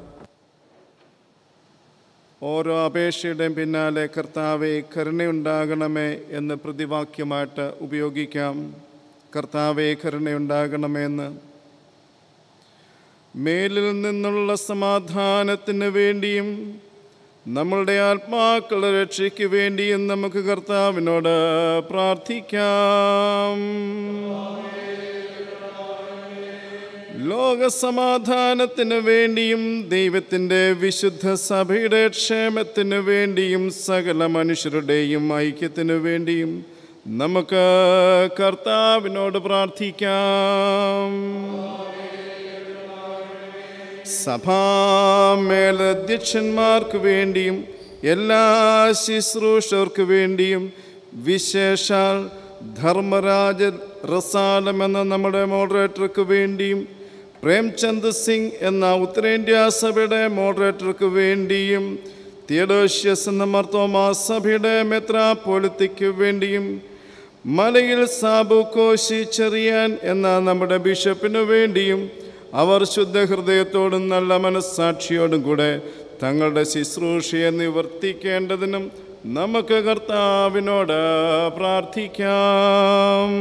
ഓരോ അപേക്ഷയുടെയും പിന്നാലെ കർത്താവെ കരുണയുണ്ടാകണമേ എന്ന് പ്രതിവാക്യമായിട്ട് ഉപയോഗിക്കാം കർത്താവെ കരുണയുണ്ടാകണമേ എന്ന് മേലിൽ നിന്നുള്ള സമാധാനത്തിന് വേണ്ടിയും നമ്മളുടെ ആത്മാക്കളുടെ രക്ഷയ്ക്ക് വേണ്ടിയും നമുക്ക് കർത്താവിനോട് പ്രാർത്ഥിക്കാം ലോകസമാധാനത്തിന് വേണ്ടിയും ദൈവത്തിൻ്റെ വിശുദ്ധ സഭയുടെ ക്ഷേമത്തിന് വേണ്ടിയും സകല മനുഷ്യരുടെയും ഐക്യത്തിന് വേണ്ടിയും നമുക്ക് കർത്താവിനോട് പ്രാർത്ഥിക്കാം സഭാമേലധ്യക്ഷന്മാർക്ക് വേണ്ടിയും എല്ലാ ശുശ്രൂഷകർക്ക് വേണ്ടിയും വിശേഷാൽ ധർമ്മരാജ റസാലം എന്ന നമ്മുടെ മോഡറേറ്റർക്ക് വേണ്ടിയും പ്രേംചന്ദ് സിംഗ് എന്ന ഉത്തരേന്ത്യാ സഭയുടെ മോഡറേറ്റർക്ക് വേണ്ടിയും തിയഡോഷ്യസ് എന്ന മർത്തോമാ സഭയുടെ മെത്രാപോലിത്തിക്ക് വേണ്ടിയും മലയിൽ സാബു കോശി ചെറിയാൻ എന്ന നമ്മുടെ ബിഷപ്പിനു വേണ്ടിയും അവർ ശുദ്ധഹൃദയത്തോടും നല്ല മനസ്സാക്ഷിയോടും കൂടെ തങ്ങളുടെ ശുശ്രൂഷയെ നിവർത്തിക്കേണ്ടതിനും നമുക്ക് കർത്താവിനോട് പ്രാർത്ഥിക്കാം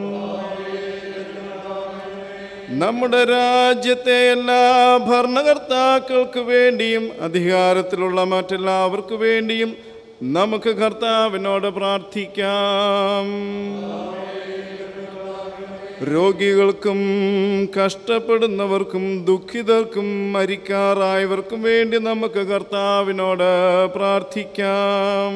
നമ്മുടെ രാജ്യത്തെ എല്ലാ ഭരണകർത്താക്കൾക്ക് വേണ്ടിയും അധികാരത്തിലുള്ള മറ്റെല്ലാവർക്കു വേണ്ടിയും നമുക്ക് കർത്താവിനോട് പ്രാർത്ഥിക്കാം രോഗികൾക്കും കഷ്ടപ്പെടുന്നവർക്കും ദുഃഖിതർക്കും മരിക്കാറായവർക്കും വേണ്ടി നമുക്ക് കർത്താവിനോട് പ്രാർത്ഥിക്കാം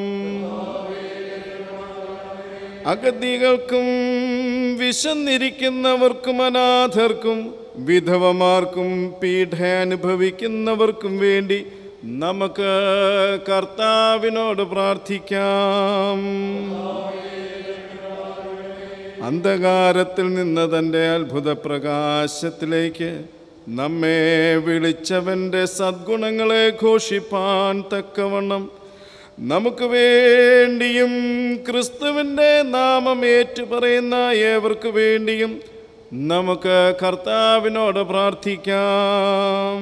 അഗതികൾക്കും വിശന്നിരിക്കുന്നവർക്കും അനാഥർക്കും വിധവമാർക്കും പീഡ അനുഭവിക്കുന്നവർക്കും വേണ്ടി നമുക്ക് കർത്താവിനോട് പ്രാർത്ഥിക്കാം അന്ധകാരത്തിൽ നിന്ന് തൻ്റെ അത്ഭുത പ്രകാശത്തിലേക്ക് നമ്മെ വിളിച്ചവൻ്റെ സദ്ഗുണങ്ങളെ ഘോഷിപ്പാൻ തക്കവണ്ണം നമുക്ക് വേണ്ടിയും ക്രിസ്തുവിൻ്റെ നാമം ഏറ്റുപറയുന്ന ഏവർക്ക് വേണ്ടിയും നമുക്ക് കർത്താവിനോട് പ്രാർത്ഥിക്കാം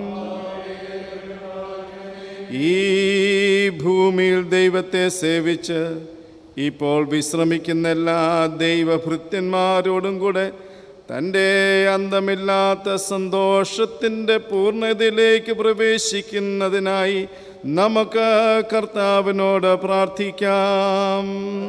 ഈ ഭൂമിയിൽ ദൈവത്തെ സേവിച്ച് ഇപ്പോൾ വിശ്രമിക്കുന്ന എല്ലാ ദൈവഭൃത്യന്മാരോടും കൂടെ തൻ്റെ അന്തമില്ലാത്ത സന്തോഷത്തിൻ്റെ പൂർണ്ണതയിലേക്ക് പ്രവേശിക്കുന്നതിനായി നമുക്ക് കർത്താവിനോട് പ്രാർത്ഥിക്കാം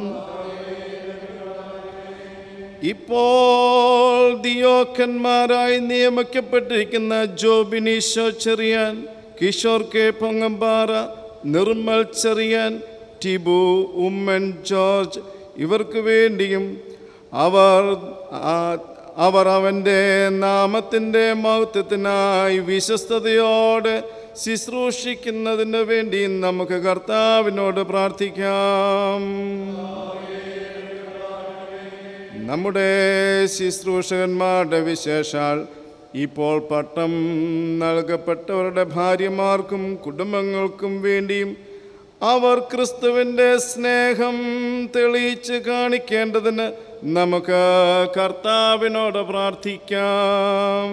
ഇപ്പോൾ ദിയോക്കന്മാരായി നിയമിക്കപ്പെട്ടിരിക്കുന്ന ജോബിനീശോ ചെറിയാൻ കിഷോർ കെ പൊങ്ങമ്പാറ നിർമ്മൽ ചെറിയാൻ ടിബു ഉമ്മൻ ജോർജ് ഇവർക്ക് വേണ്ടിയും അവർ ആ- അവർ അവൻ്റെ നാമത്തിൻ്റെ മഹത്വത്തിനായി വിശ്വസ്തയോടെ ശുശ്രൂഷിക്കുന്നതിന് വേണ്ടി നമുക്ക് കർത്താവിനോട് പ്രാർത്ഥിക്കാം നമ്മുടെ ശുശ്രൂഷകന്മാരുടെ വിശേഷാൽ ഇപ്പോൾ പട്ടം നൽകപ്പെട്ടവരുടെ ഭാര്യമാർക്കും കുടുംബങ്ങൾക്കും വേണ്ടിയും അവർ ക്രിസ്തുവിൻ്റെ സ്നേഹം തെളിയിച്ച് കാണിക്കേണ്ടതിന് നമുക്ക് കർത്താവിനോട് പ്രാർത്ഥിക്കാം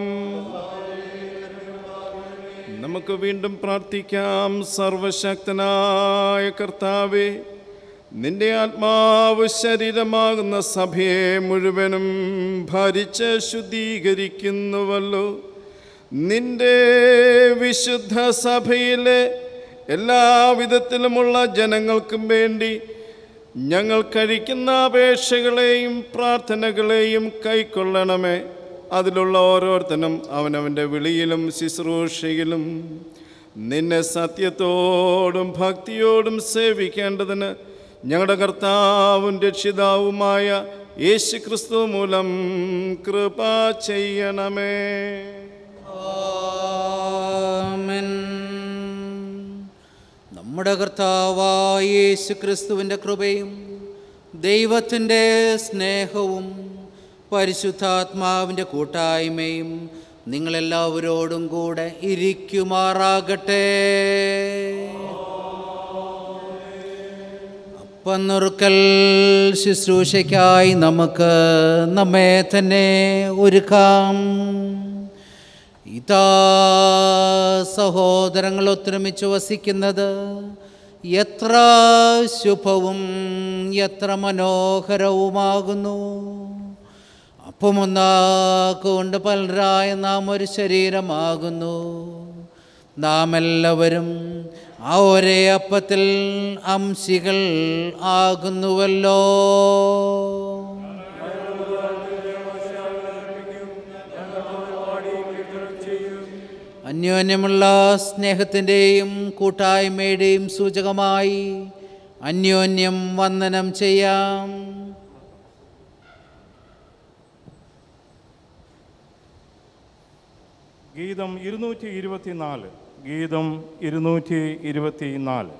നമുക്ക് വീണ്ടും പ്രാർത്ഥിക്കാം സർവശക്തനായ കർത്താവേ നിന്റെ ആത്മാവ് ശരീരമാകുന്ന സഭയെ മുഴുവനും ഭരിച്ച് ശുദ്ധീകരിക്കുന്നുവല്ലോ നിന്റെ വിശുദ്ധ സഭയിലെ എല്ലാവിധത്തിലുമുള്ള ജനങ്ങൾക്കും വേണ്ടി ഞങ്ങൾ കഴിക്കുന്ന അപേക്ഷകളെയും പ്രാർത്ഥനകളെയും കൈക്കൊള്ളണമേ അതിലുള്ള ഓരോരുത്തനും അവനവൻ്റെ വിളിയിലും ശുശ്രൂഷയിലും നിന്നെ സത്യത്തോടും ഭക്തിയോടും സേവിക്കേണ്ടതിന് ഞങ്ങളുടെ കർത്താവും രക്ഷിതാവുമായ യേശു ക്രിസ്തു മൂലം കൃപ ചെയ്യണമേ ആമേൻ. നമ്മുടെ കർത്താവായ യേശു ക്രിസ്തുവിൻ്റെ കൃപയും ദൈവത്തിൻ്റെ സ്നേഹവും പരിശുദ്ധാത്മാവിൻ്റെ കൂട്ടായ്മയും നിങ്ങളെല്ലാവരോടും കൂടെ ഇരിക്കുമാറാകട്ടെ അപ്പന്നുറുക്കൽ ശുശ്രൂഷയ്ക്കായി നമുക്ക് നമ്മെ തന്നെ ഒരുക്കാം ഇതാ സഹോദരങ്ങൾ ഒത്തൊരുമിച്ച് വസിക്കുന്നത് എത്ര ശുഭവും എത്ര മനോഹരവുമാകുന്നു അപ്പമൊന്നാക്കുകൊണ്ട് പലരായ നാം ഒരു ശരീരമാകുന്നു നാം എല്ലാവരും ആ ഒരേ അപ്പത്തിൽ അംശികൾ ആകുന്നുവല്ലോ അന്യോന്യമുള്ള സ്നേഹത്തിൻ്റെയും കൂട്ടായ്മയുടെയും സൂചകമായി അന്യോന്യം വന്ദനം ചെയ്യാം ഗീതം ഇരുന്നൂറ്റി ഇരുപത്തിനാല് ഗീതം ഇരുന്നൂറ്റി ഇരുപത്തിനാല്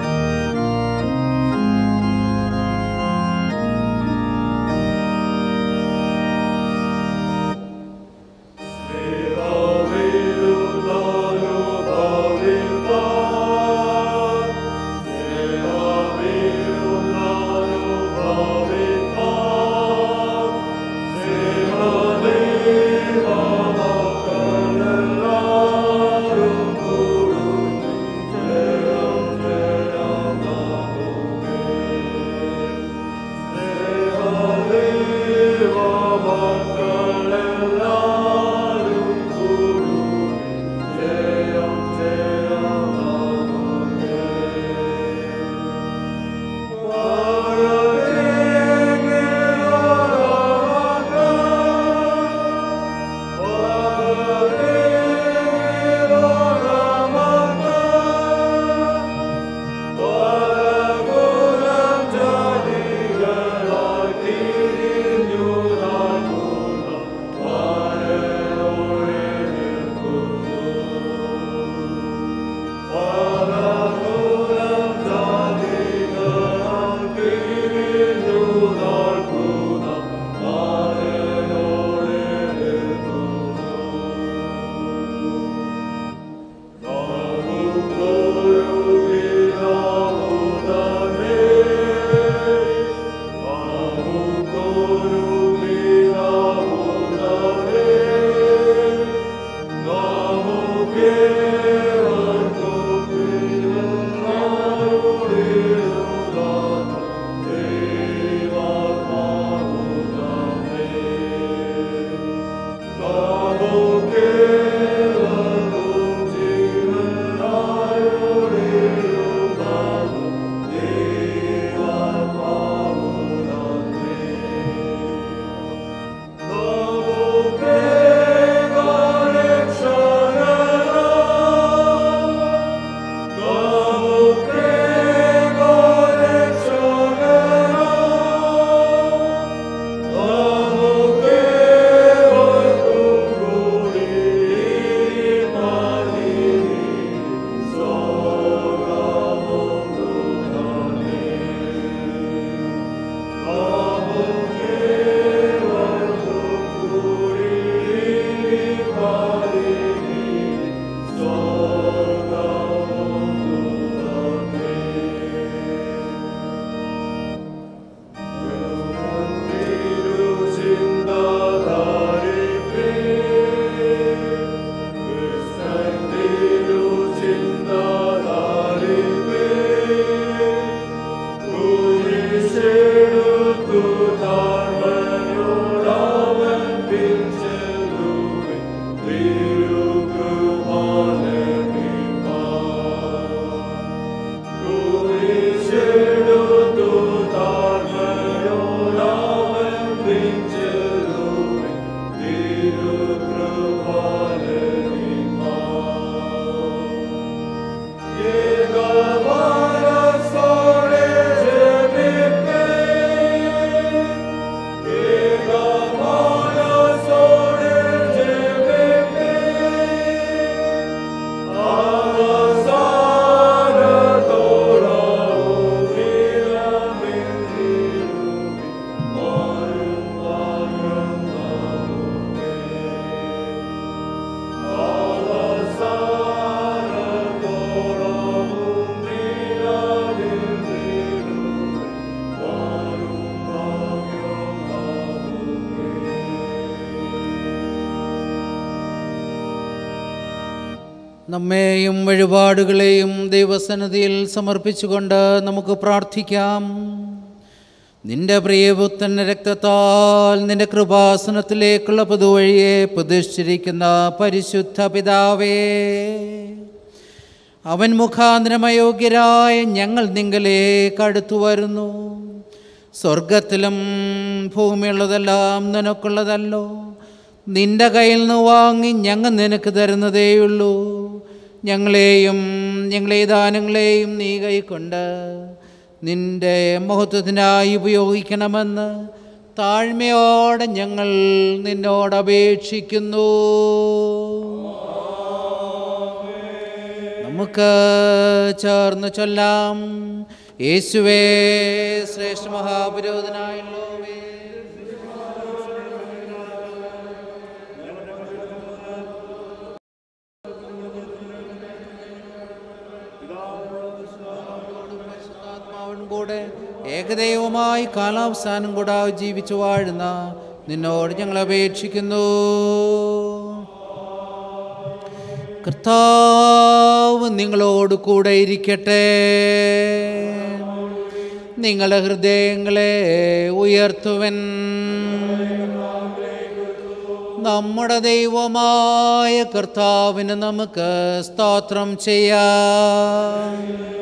ും നമ്മെയും വഴിപാടുകളെയും ദൈവസന്നിധിയിൽ സമർപ്പിച്ചുകൊണ്ട് നമുക്ക് പ്രാർത്ഥിക്കാം നിന്റെ പ്രിയപുത്രൻ്റെ രക്തത്താൽ നിന്റെ കൃപാസനത്തിലേക്കുള്ള പുതുവഴിയെ പ്രതീക്ഷിച്ചിരിക്കുന്ന പരിശുദ്ധ പിതാവേ അവൻ മുഖാന്തരം അയോഗ്യരായ ഞങ്ങൾ നിങ്കലേക്ക് അടുത്തു വരുന്നു സ്വർഗത്തിലും ഭൂമിയുള്ളതെല്ലാം നിനക്കുള്ളതല്ലോ നിന്റെ കയ്യിൽ നിന്ന് വാങ്ങി ഞങ്ങൾ നിനക്ക് തരുന്നതേയുള്ളൂ ഞങ്ങളെയും ഞങ്ങളെ ദാനങ്ങളെയും നീ കൈക്കൊണ്ട് നിന്റെ മഹത്വത്തിനായി ഉപയോഗിക്കണമെന്ന് താഴ്മയോടെ ഞങ്ങൾ നിന്നോട് അപേക്ഷിക്കുന്നു നമുക്ക് ചേർന്ന് ചൊല്ലാം യേശുവേ ശ്രേഷ്ഠ മഹാപുരോധനായുള്ളോവേ കൂടെ ഏകദൈവമായി കാലാവസാനം കൂടാതെ ജീവിച്ചു വാഴുന്ന നിന്നോട് ഞങ്ങൾ അപേക്ഷിക്കുന്നു കർത്താവ് നിങ്ങളോട് കൂടെ ഇരിക്കട്ടെ നിങ്ങളുടെ ഹൃദയങ്ങളെ ഉയർത്തുവൻ നമ്മുടെ ദൈവമായ കർത്താവിന് നമുക്ക് സ്തോത്രം ചെയ്യാം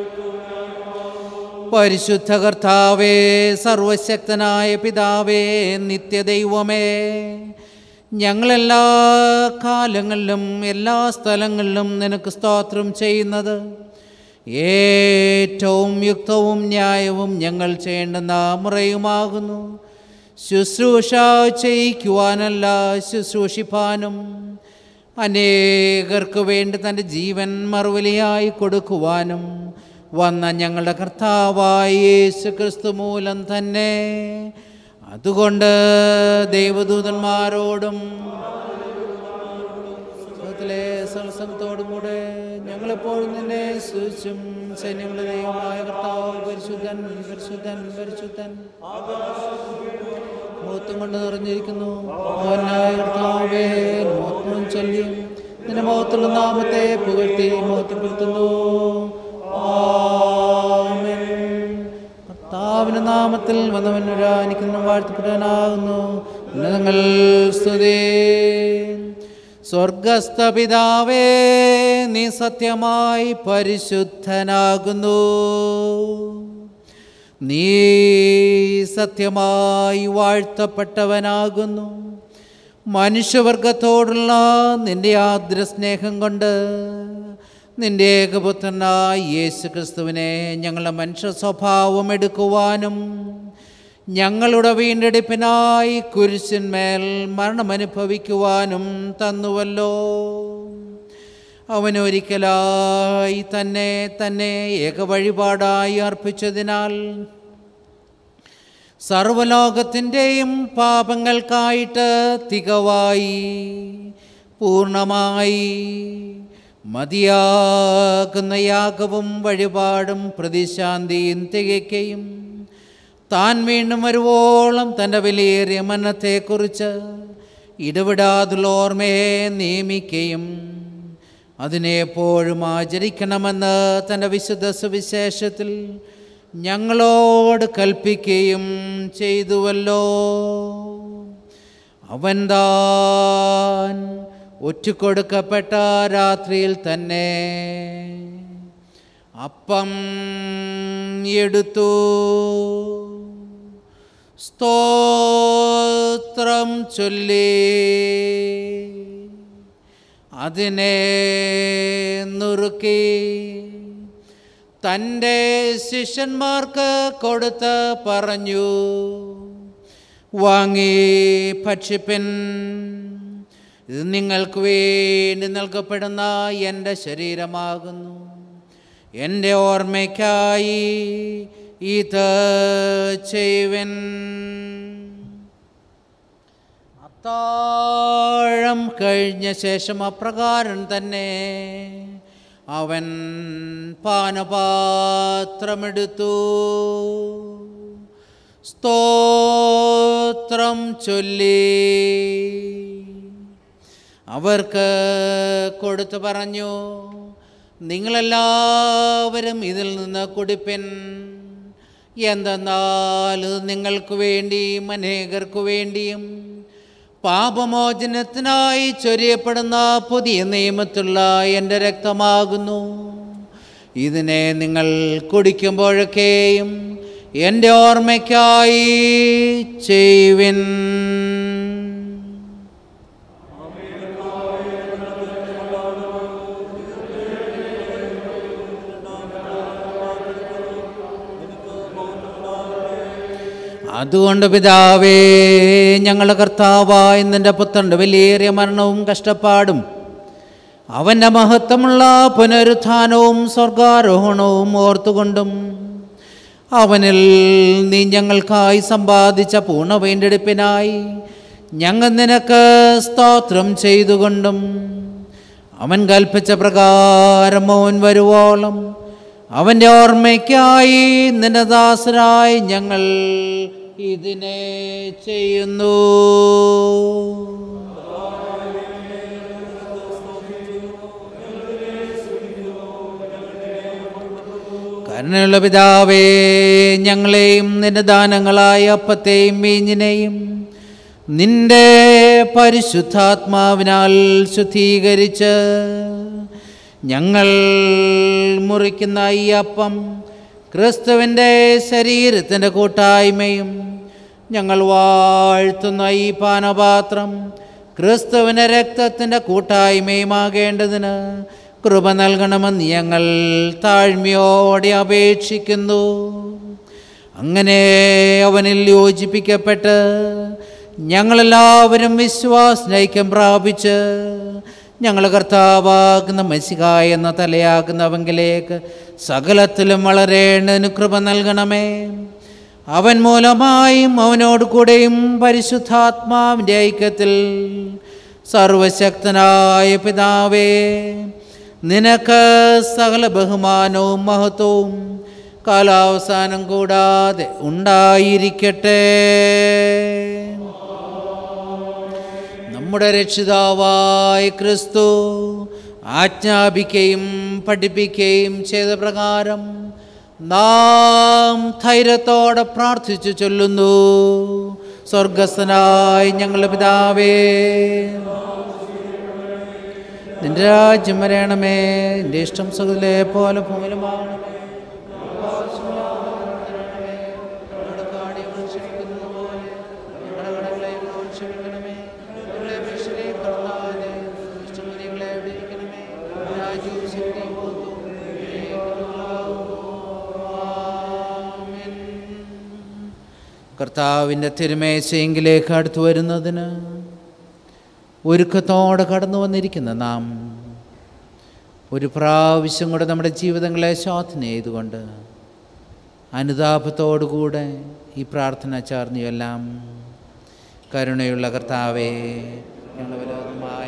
പരിശുദ്ധ കർത്താവേ സർവശക്തനായ പിതാവേ നിത്യദൈവമേ ഞങ്ങളെല്ലാ കാലങ്ങളിലും എല്ലാ സ്ഥലങ്ങളിലും നിനക്ക് സ്തോത്രം ചെയ്യുന്നത് ഏറ്റവും യുക്തവും ന്യായവും ഞങ്ങൾ ചെയ്യേണ്ടുന്ന മുറയുമാകുന്നു ശുശ്രൂഷ ചെയ്യിക്കുവാനല്ല ശുശ്രൂഷിപ്പാനും അനേകർക്ക് വേണ്ടി തൻ്റെ ജീവൻ മറുവലിയായി കൊടുക്കുവാനും വന്ന ഞങ്ങളുടെ കർത്താവായ യേശു ക്രിസ്തു മൂലം തന്നെ അതുകൊണ്ട് ദൈവദൂതന്മാരോടും സ്വർഗ്ഗത്തിലെ സത്സംഗത്തോടും കൂടെ ഞങ്ങളെപ്പോഴും നിന്നെ സൂക്ഷിച്ചും സൈന്യങ്ങളുടെ ദൈവമായ കർത്താവ് പരിശുദ്ധൻ പരിശുദ്ധൻ പരിശുദ്ധൻ മൂത്തും കൊണ്ട് നിറഞ്ഞിരിക്കുന്നു അവനായ കർത്താവേ മൂത്തും ചൊല്ലിയും നിന്റെ മുഖത്തുള്ള നാമത്തെ പുകഴ്ത്തി മുഖത്തിപ്പെടുത്തുന്നു ആമേൻ കർത്താവിന്റെ നാമത്തിൽ വന്നവൻ ഒരാനിക്കുന്ന വാഴ്ത്തപ്പെടാനാകുന്നു ഉന്നതങ്ങൾ സ്തുതി സ്വർഗസ്ഥ പിതാവേ നീ സത്യമായി പരിശുദ്ധനാകുന്നു നീ സത്യമായി വാഴ്ത്തപ്പെട്ടവനാകുന്നു മനുഷ്യവർഗത്തോടുള്ള നിന്റെ ആദ്ര സ്നേഹം കൊണ്ട് നിന്റെ ഏകപുത്രനായ യേശു ക്രിസ്തുവിനെ ഞങ്ങളുടെ മനുഷ്യ സ്വഭാവം എടുക്കുവാനും ഞങ്ങളുടെ വീണ്ടെടുപ്പിനായി കുരിശിന്മേൽ മരണമനുഭവിക്കുവാനും തന്നുവല്ലോ അവനൊരിക്കലായി തന്നെ തന്നെ ഏകവഴിപാടായി അർപ്പിച്ചതിനാൽ സർവലോകത്തിൻ്റെയും പാപങ്ങൾക്കായിട്ട് തികവായി പൂർണ്ണമായി മതിയാകുന്ന യാഗവും വഴിപാടും പ്രതിശാന്തിയും തികയ്ക്കുകയും താൻ വീണ്ടും വരുവോളം തൻ്റെ വിലയേറിയ മരണത്തെക്കുറിച്ച് ഇടപെടാതുള്ള ഓർമ്മയെ നിയമിക്കുകയും അതിനെപ്പോഴും ആചരിക്കണമെന്ന് തൻ്റെ വിശുദ്ധ സുവിശേഷത്തിൽ ഞങ്ങളോട് കൽപ്പിക്കുകയും ചെയ്തുവല്ലോ അവൻ താൻ ഒറ്റുകൊടുക്കപ്പെട്ട രാത്രിയിൽ തന്നെ അപ്പം എടുത്തു സ്തോത്രം ചൊല്ലി അതിനെ നുറുക്കി തൻ്റെ ശിഷ്യന്മാർക്ക് കൊടുത്ത് പറഞ്ഞു വാങ്ങി ഭക്ഷിപ്പിൻ ഇത് നിങ്ങൾക്ക് വേണ്ടി നൽകപ്പെടുന്ന എൻ്റെ ശരീരമാകുന്നു എൻ്റെ ഓർമ്മയ്ക്കായി ഇത് ചെയ്യുവൻ അത്താഴം കഴിഞ്ഞ ശേഷം അപ്രകാരം തന്നെ അവൻ പാനപാത്രമെടുത്തു സ്തോത്രം ചൊല്ലി അവർക്ക് കൊടുത്തു പറഞ്ഞു നിങ്ങളെല്ലാവരും ഇതിൽ നിന്ന് കുടിപ്പിൻ എന്തെന്നാൽ ഇത് നിങ്ങൾക്ക് വേണ്ടിയും അനേകർക്കു വേണ്ടിയും പാപമോചനത്തിനായി ചൊരിയപ്പെടുന്ന പുതിയ നിയമത്തുള്ള എൻ്റെ രക്തമാകുന്നു ഇതിനെ നിങ്ങൾ കുടിക്കുമ്പോഴൊക്കെയും എൻ്റെ ഓർമ്മയ്ക്കായി ചെയ്യുവിൻ അതുകൊണ്ട് പിതാവേ ഞങ്ങളുടെ കർത്താവായ നിന്റെ പുത്രൻ്റെ വലിയേറിയ മരണവും കഷ്ടപ്പാടും അവൻ്റെ മഹത്വമുള്ള പുനരുത്ഥാനവും സ്വർഗാരോഹണവും ഓർത്തുകൊണ്ടും അവനിൽ നീ ഞങ്ങൾക്കായി സമ്പാദിച്ച പൂർണ്ണ വീണ്ടെടുപ്പിനായി ഞങ്ങൾ നിനക്ക് സ്തോത്രം ചെയ്തുകൊണ്ടും അവൻ കൽപ്പിച്ച പ്രകാരം അവൻ വരുവോളം അവൻ്റെ ഓർമ്മയ്ക്കായി നിന്റെ ദാസരായി ഞങ്ങൾ ഇതിനെ ചെയ്യുന്നു കരുണയുള്ള പിതാവേ ഞങ്ങളെയും നിന്റെ ദാനങ്ങളായ അപ്പത്തെയും വീഞ്ഞിനെയും നിന്റെ പരിശുദ്ധാത്മാവിനാൽ ശുദ്ധീകരിച്ച് ഞങ്ങൾ മുറിക്കുന്ന ഈ അപ്പം ക്രിസ്തുവിൻ്റെ ശരീരത്തിൻ്റെ കൂട്ടായ്മയും ഞങ്ങൾ വാഴ്ത്തുന്ന ഈ പാനപാത്രം ക്രിസ്തുവിൻ്റെ രക്തത്തിൻ്റെ കൂട്ടായ്മയുമാകേണ്ടതിന് കൃപ നൽകണമെന്ന് ഞങ്ങൾ താഴ്മയോടെ അപേക്ഷിക്കുന്നു അങ്ങനെ അവനിൽ യോജിപ്പിക്കപ്പെട്ട് ഞങ്ങളെല്ലാവരും വിശ്വാസനൈക്യം പ്രാപിച്ച് ഞങ്ങൾ കർത്താവാകുന്ന മസികായ എന്ന തലയാകുന്നവങ്കിലേക്ക് സകലത്തിലും വളരേണ്ടതിന് കൃപ നൽകണമേ അവൻ മൂലമായും അവനോട് കൂടെയും പരിശുദ്ധാത്മാവിൻ്റെ ഐക്യത്തിൽ സർവശക്തനായ പിതാവേ നിനക്ക് സകല ബഹുമാനവും മഹത്വവും കാലാവസാനം കൂടാതെ ഉണ്ടായിരിക്കട്ടെ നമ്മുടെ രക്ഷിതാവായ ക്രിസ്തു ആജ്ഞാപിക്കുകയും പഠിപ്പിക്കുകയും ചെയ്ത പ്രകാരം നാം ധൈര്യത്തോടെ പ്രാർത്ഥിച്ചു ചൊല്ലുന്നു സ്വർഗസ്ഥനായ ഞങ്ങളുടെ പിതാവേ നിന്റെ രാജ്യം വരയണമേ നിന്റെ ഇഷ്ടം സുഖത്തിലെ പോലെ ഭൂമിയിലുമാകണമേ കർത്താവിൻ്റെ തിരുമേശയെങ്കിലേക്ക് അടുത്തു വരുന്നതിന് ഒരുക്കത്തോടെ കടന്നു വന്നിരിക്കുന്ന നാം ഒരു പ്രാവശ്യം കൂടെ നമ്മുടെ ജീവിതങ്ങളെ ശോധന ചെയ്തുകൊണ്ട് അനുതാപത്തോടുകൂടെ ഈ പ്രാർത്ഥന ചേർന്നു എല്ലാം കരുണയുള്ള കർത്താവേ ഞങ്ങൾ വിരോധമായ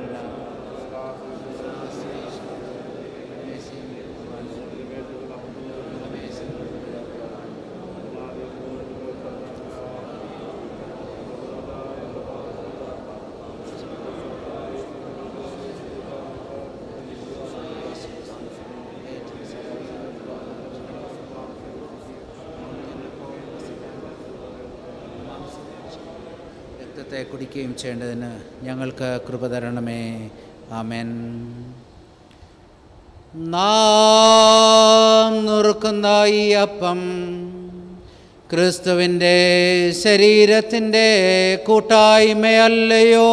രക്തത്തെ കുടിക്കുകയും ചെയ്യേണ്ടതിന് ഞങ്ങൾക്ക് കൃപ തരണമേ ആമേൻ നാം നുറുക്കുന്ന ഈ അപ്പം ക്രിസ്തുവിൻ്റെ ശരീരത്തിൻ്റെ കൂട്ടായ്മയല്ലയോ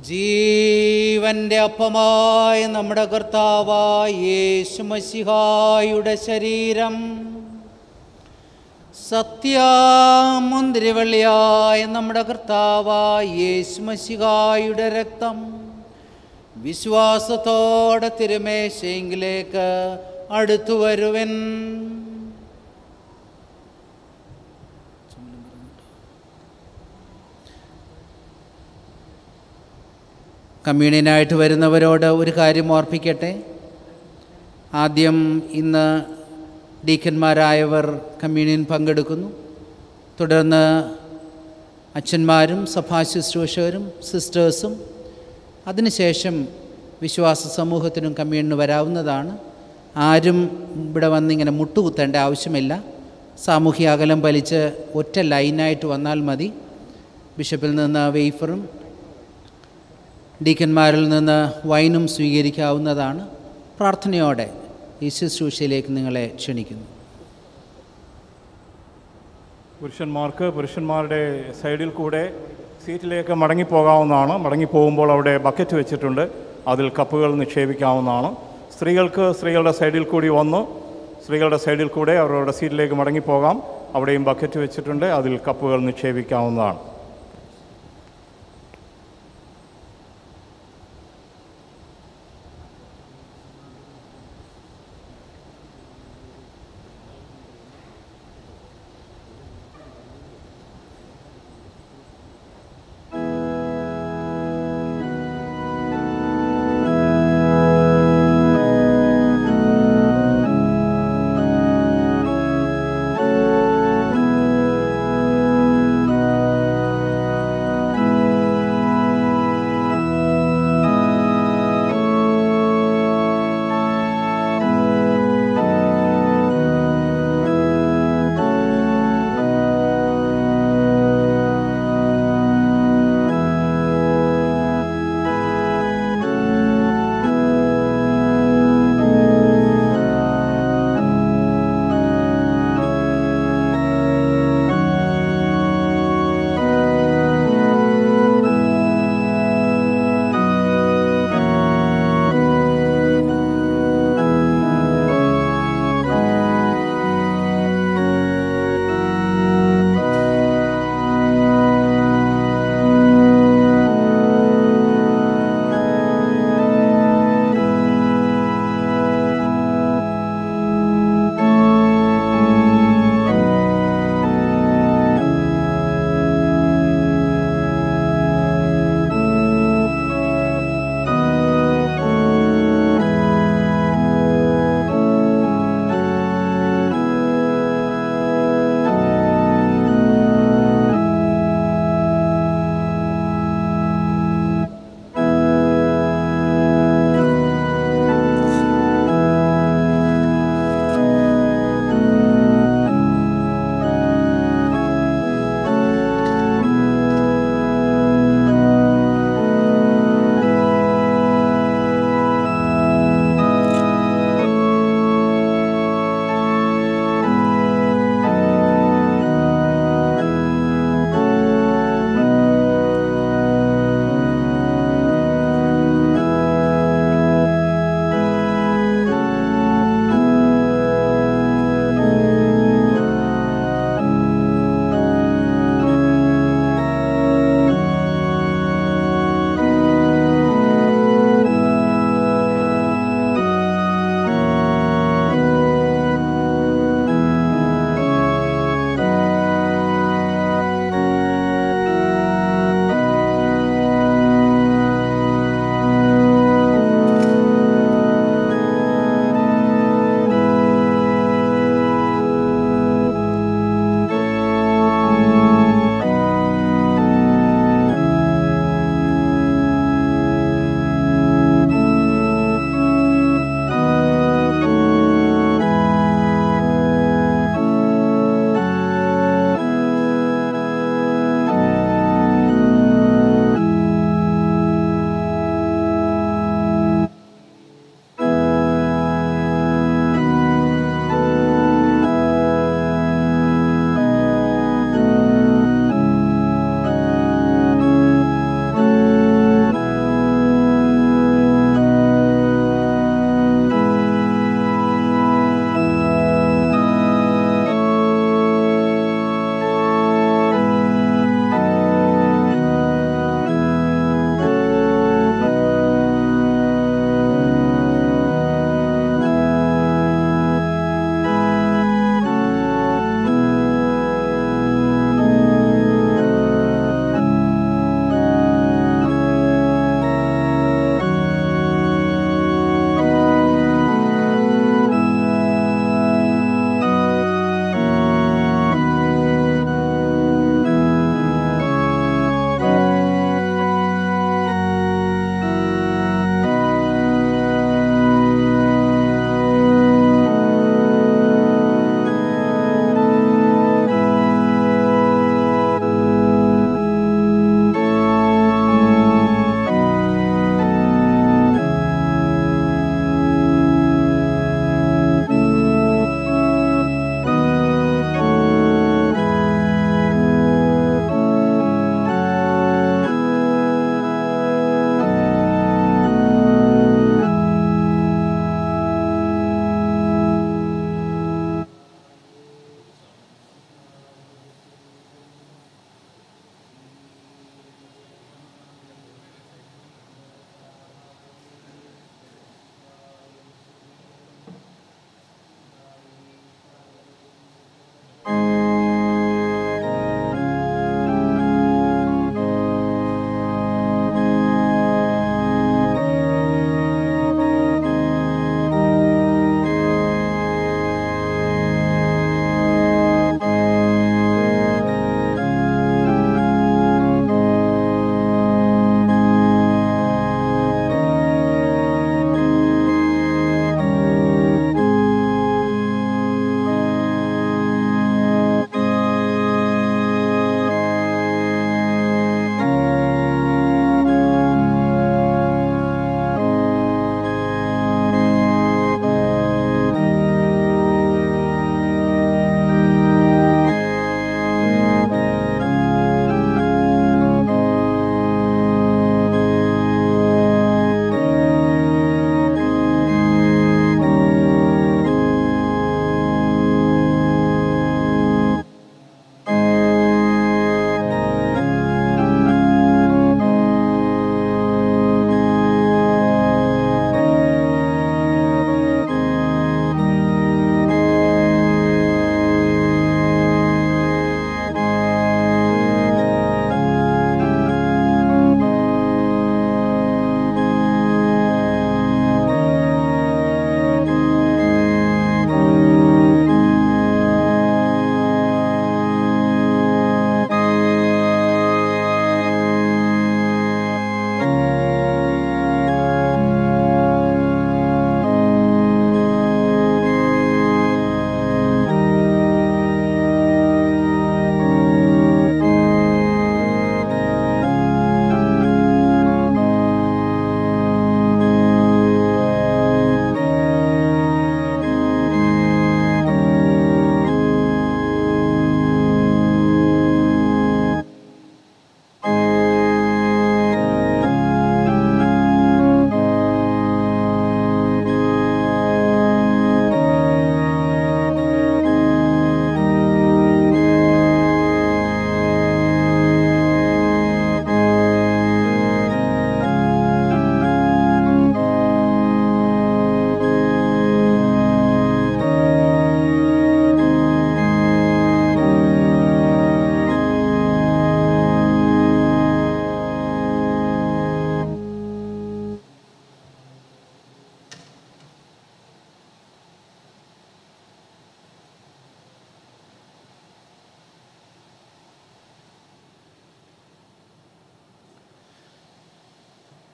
ജീവന്റെ അപ്പമായ നമ്മുടെ കർത്താവായ യേശു മസിഹായുടെ ശരീരം സത്യാമുന്തിരിവള്ളിയായ നമ്മുടെ കർത്താവായ യേശു മസിഹായുടെ രക്തം വിശ്വാസത്തോടെ തിരുമേശയെങ്കിലേക്ക് അടുത്തു വരുവൻ കമ്മ്യൂണിയനായിട്ട് വരുന്നവരോട് ഒരു കാര്യം ഓർപ്പിക്കട്ടെ ആദ്യം ഇന്ന് ഡീക്കന്മാരായവർ കമ്മ്യൂണിയൻ പങ്കെടുക്കുന്നു തുടർന്ന് അച്ഛന്മാരും സഭാ ശുശ്രൂഷകരും സിസ്റ്റേഴ്സും അതിനുശേഷം വിശ്വാസ സമൂഹത്തിനും കമ്മ്യൂണിന് വരാവുന്നതാണ് ആരും ഇവിടെ വന്നിങ്ങനെ മുട്ടുകുത്തേണ്ട ആവശ്യമില്ല സാമൂഹ്യ അകലം വലിച്ച് ഒറ്റ ലൈനായിട്ട് വന്നാൽ മതി ബിഷപ്പിൽ നിന്ന് വെയ്ഫറും ഡീക്കന്മാരിൽ നിന്ന് വൈനും സ്വീകരിക്കാവുന്നതാണ് പ്രാർത്ഥനയോടെ ഈ ശുശ്രൂഷയിലേക്ക് നിങ്ങളെ ക്ഷണിക്കുന്നു പുരുഷന്മാർക്ക് പുരുഷന്മാരുടെ സൈഡിൽ കൂടെ സീറ്റിലേക്ക് മടങ്ങിപ്പോകാവുന്നതാണ് മടങ്ങിപ്പോകുമ്പോൾ അവിടെ ബക്കറ്റ് വെച്ചിട്ടുണ്ട് അതിൽ കപ്പുകൾ നിക്ഷേപിക്കാവുന്നതാണ് സ്ത്രീകൾക്ക് സ്ത്രീകളുടെ സൈഡിൽ കൂടി വന്ന് സ്ത്രീകളുടെ സൈഡിൽ കൂടെ അവരുടെ സീറ്റിലേക്ക് മടങ്ങിപ്പോകാം അവിടെയും ബക്കറ്റ് വെച്ചിട്ടുണ്ട് അതിൽ കപ്പുകൾ നിക്ഷേപിക്കാവുന്നതാണ് ും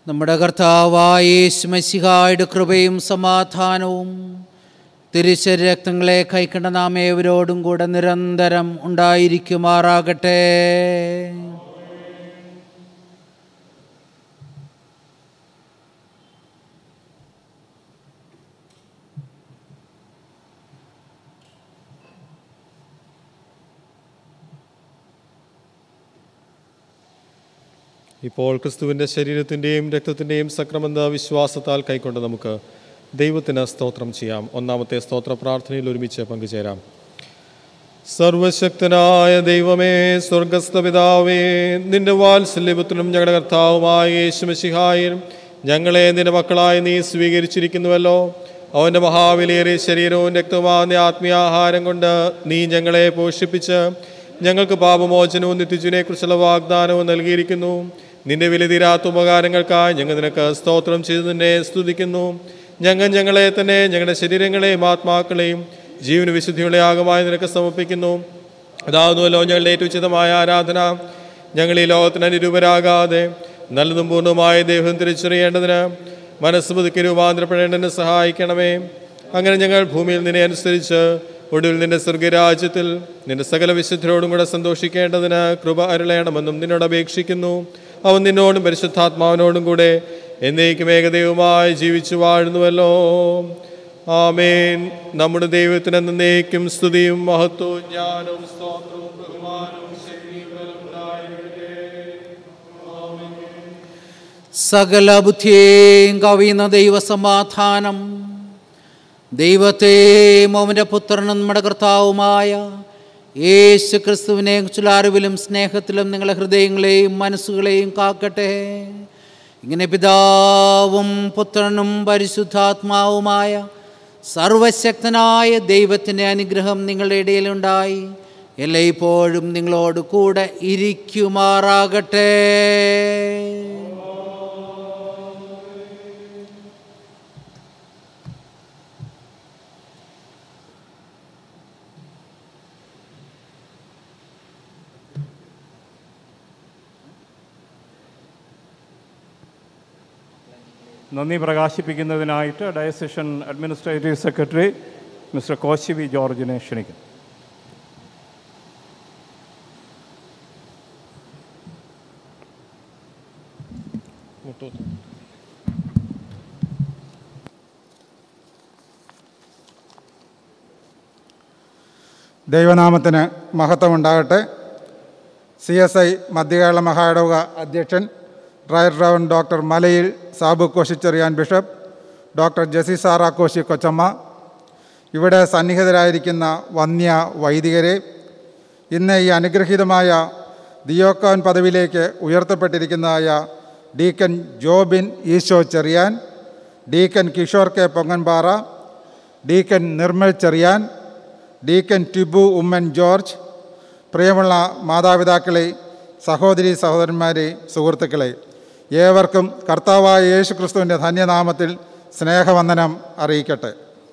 നമ്മുടെ കർത്താവായ യേശുമസിഹായുടെ കൃപയും സമാധാനവും തിരുശരക്തങ്ങളെ കൈക്കണ്ട നാം ഏവരോടും കൂടെ നിരന്തരം ഉണ്ടായിരിക്കുമാറാകട്ടെ ഇപ്പോൾ ക്രിസ്തുവിൻ്റെ ശരീരത്തിൻ്റെയും രക്തത്തിൻ്റെയും സക്രമന്ത വിശ്വാസത്താൽ കൈക്കൊണ്ട് നമുക്ക് ദൈവത്തിന് സ്തോത്രം ചെയ്യാം ഒന്നാമത്തെ സ്തോത്ര പ്രാർത്ഥനയിൽ ഒരുമിച്ച് പങ്കുചേരാം സർവശക്തനായ ദൈവമേ സ്വർഗസ്ഥ പിതാവേ നിന്റെ വാത്സല്യപുത്രനും ഞങ്ങളുടെ കർത്താവുമായ യേശുമശിഹായും ഞങ്ങളെ നിന്റെ മക്കളായി നീ സ്വീകരിച്ചിരിക്കുന്നുവല്ലോ അവൻ്റെ മഹാവിലേറിയ ശരീരവും രക്തവുമാകുന്ന ആത്മീയാഹാരം കൊണ്ട് നീ ഞങ്ങളെ പോഷിപ്പിച്ച് ഞങ്ങൾക്ക് പാപമോചനവും നിത്യജുവിനെക്കുറിച്ചുള്ള വാഗ്ദാനവും നൽകിയിരിക്കുന്നു നിന്റെ വിലതീരാത്ത ഉപകാരങ്ങൾക്കായി ഞങ്ങൾ നിനക്ക് സ്തോത്രം ചെയ്ത് നിന്നെ സ്തുതിക്കുന്നു ഞങ്ങൾ ഞങ്ങളെ തന്നെ ഞങ്ങളുടെ ശരീരങ്ങളെയും ആത്മാക്കളെയും ജീവന വിശുദ്ധിയുടെ യാഗമായി നിനക്ക് സമർപ്പിക്കുന്നു അതാകുന്നുവല്ലോ ഞങ്ങളുടെ ഏറ്റവും ഉചിതമായ ആരാധന ഞങ്ങൾ ഈ ലോകത്തിന് അനുരൂപരാകാതെ നല്ലതും പൂർണ്ണമായ ദൈവം തിരിച്ചറിയേണ്ടതിന് മനസ്സ് പുതുക്കി രൂപാന്തരപ്പെടേണ്ടതിന് സഹായിക്കണമേ അങ്ങനെ ഞങ്ങൾ ഭൂമിയിൽ നിന്നെ അനുസരിച്ച് ഒടുവിൽ നിന്റെ സ്വർഗരാജ്യത്തിൽ നിന്റെ സകല വിശുദ്ധരോടും കൂടെ സന്തോഷിക്കേണ്ടതിന് കൃപ അരുളയണമെന്നും നിന്നോട് അപേക്ഷിക്കുന്നു അവൻ നിന്നോടും പരിശുദ്ധാത്മാവിനോടും കൂടെ എന്നേക്കും ഏകദൈവമായി ജീവിച്ചു വാഴുന്നുവല്ലോ ആമേൻ നമ്മുടെ ദൈവത്തിന് എന്നേക്കും സ്തുതിയും മഹത്വവും ജ്ഞാനവും സ്തോത്രവും ബഹുമാനവും ശക്തിയും ബലവും ഉണ്ടായിരിക്കട്ടെ. സകല ബുദ്ധിയേയും കവിയുന്ന ദൈവസമാധാനം ദൈവത്തെയും അവൻ്റെ പുത്രനും നമ്മുടെ കർത്താവുമായ യേശു ക്രിസ്തുവിനെ കുറിച്ചുള്ള അറിവിലും സ്നേഹത്തിലും നിങ്ങളുടെ ഹൃദയങ്ങളെയും മനസ്സുകളെയും കാക്കട്ടെ ഇങ്ങനെ പിതാവും പുത്രനും പരിശുദ്ധാത്മാവുമായ സർവശക്തനായ ദൈവത്തിൻ്റെ അനുഗ്രഹം നിങ്ങളുടെ ഇടയിലുണ്ടായി എല്ലായ്പ്പോഴും നിങ്ങളോട് കൂടെ ഇരിക്കുമാറാകട്ടെ നന്ദി പ്രകാശിപ്പിക്കുന്നതിനായിട്ട് diocesan administrative secretary mister Koshy V ജോർജിനെ ക്ഷണിക്കുന്നു ദൈവനാമത്തിന് മഹത്വമുണ്ടാകട്ടെ സി എസ് ഐ മധ്യകേരള മഹായിടവക അധ്യക്ഷൻ right reverend doctor Malayil Sabu Koshy Cherian bishop doctor Jessy Sara Koshy കൊച്ചമ്മ ഇവിടെ സന്നിഹിതരായിരിക്കുന്ന വന്യ വൈദികരെ ഇന്ന് ഈ അനുഗ്രഹീതമായ ദിയോക്കോൻ പദവിയിലേക്ക് ഉയർത്തപ്പെട്ടിരിക്കുന്നതായ deacon Jobin Isho Cherian deacon Kishore K Ponganpara deacon Nirmal Cherian deacon Tibu Oommen George പ്രിയമുള്ള മാതാപിതാക്കളെ സഹോദരി സഹോദരന്മാരെ സുഹൃത്തുക്കളെ ഏവർക്കും കർത്താവായ യേശു ക്രിസ്തുവിൻ്റെ ധന്യനാമത്തിൽ സ്നേഹവന്ദനം അറിയിക്കട്ടെ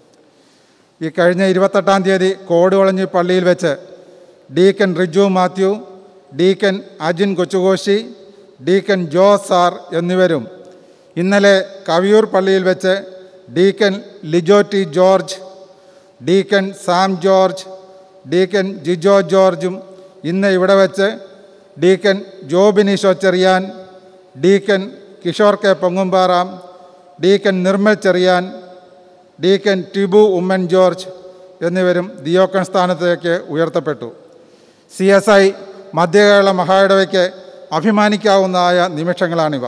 ഈ കഴിഞ്ഞ ഇരുപത്തെട്ടാം തീയതി കോടുവളഞ്ഞി പള്ളിയിൽ വെച്ച് deacon Riju Mathew deacon Ajin Kochukoshy deacon Jose sir എന്നിവരും ഇന്നലെ കവിയൂർ പള്ളിയിൽ വെച്ച് deacon Lijo T George deacon Sam George deacon Jijo ജോർജും ഇന്ന് ഇവിടെ വെച്ച് deacon Jobin Easow Cherian deacon Kishore K പൊങ്ങുംപാറാം ഡീക്കൻ നിർമ്മൽ ചെറിയാൻ ഡീക്കൻ ടിബു ഉമ്മൻ ജോർജ് എന്നിവരും ദിയോക്കൻ സ്ഥാനത്തേക്ക് ഉയർത്തപ്പെട്ടു സി എസ് ഐ മധ്യകേരള മഹായിടവയ്ക്ക് അഭിമാനിക്കാവുന്നതായ നിമിഷങ്ങളാണിവ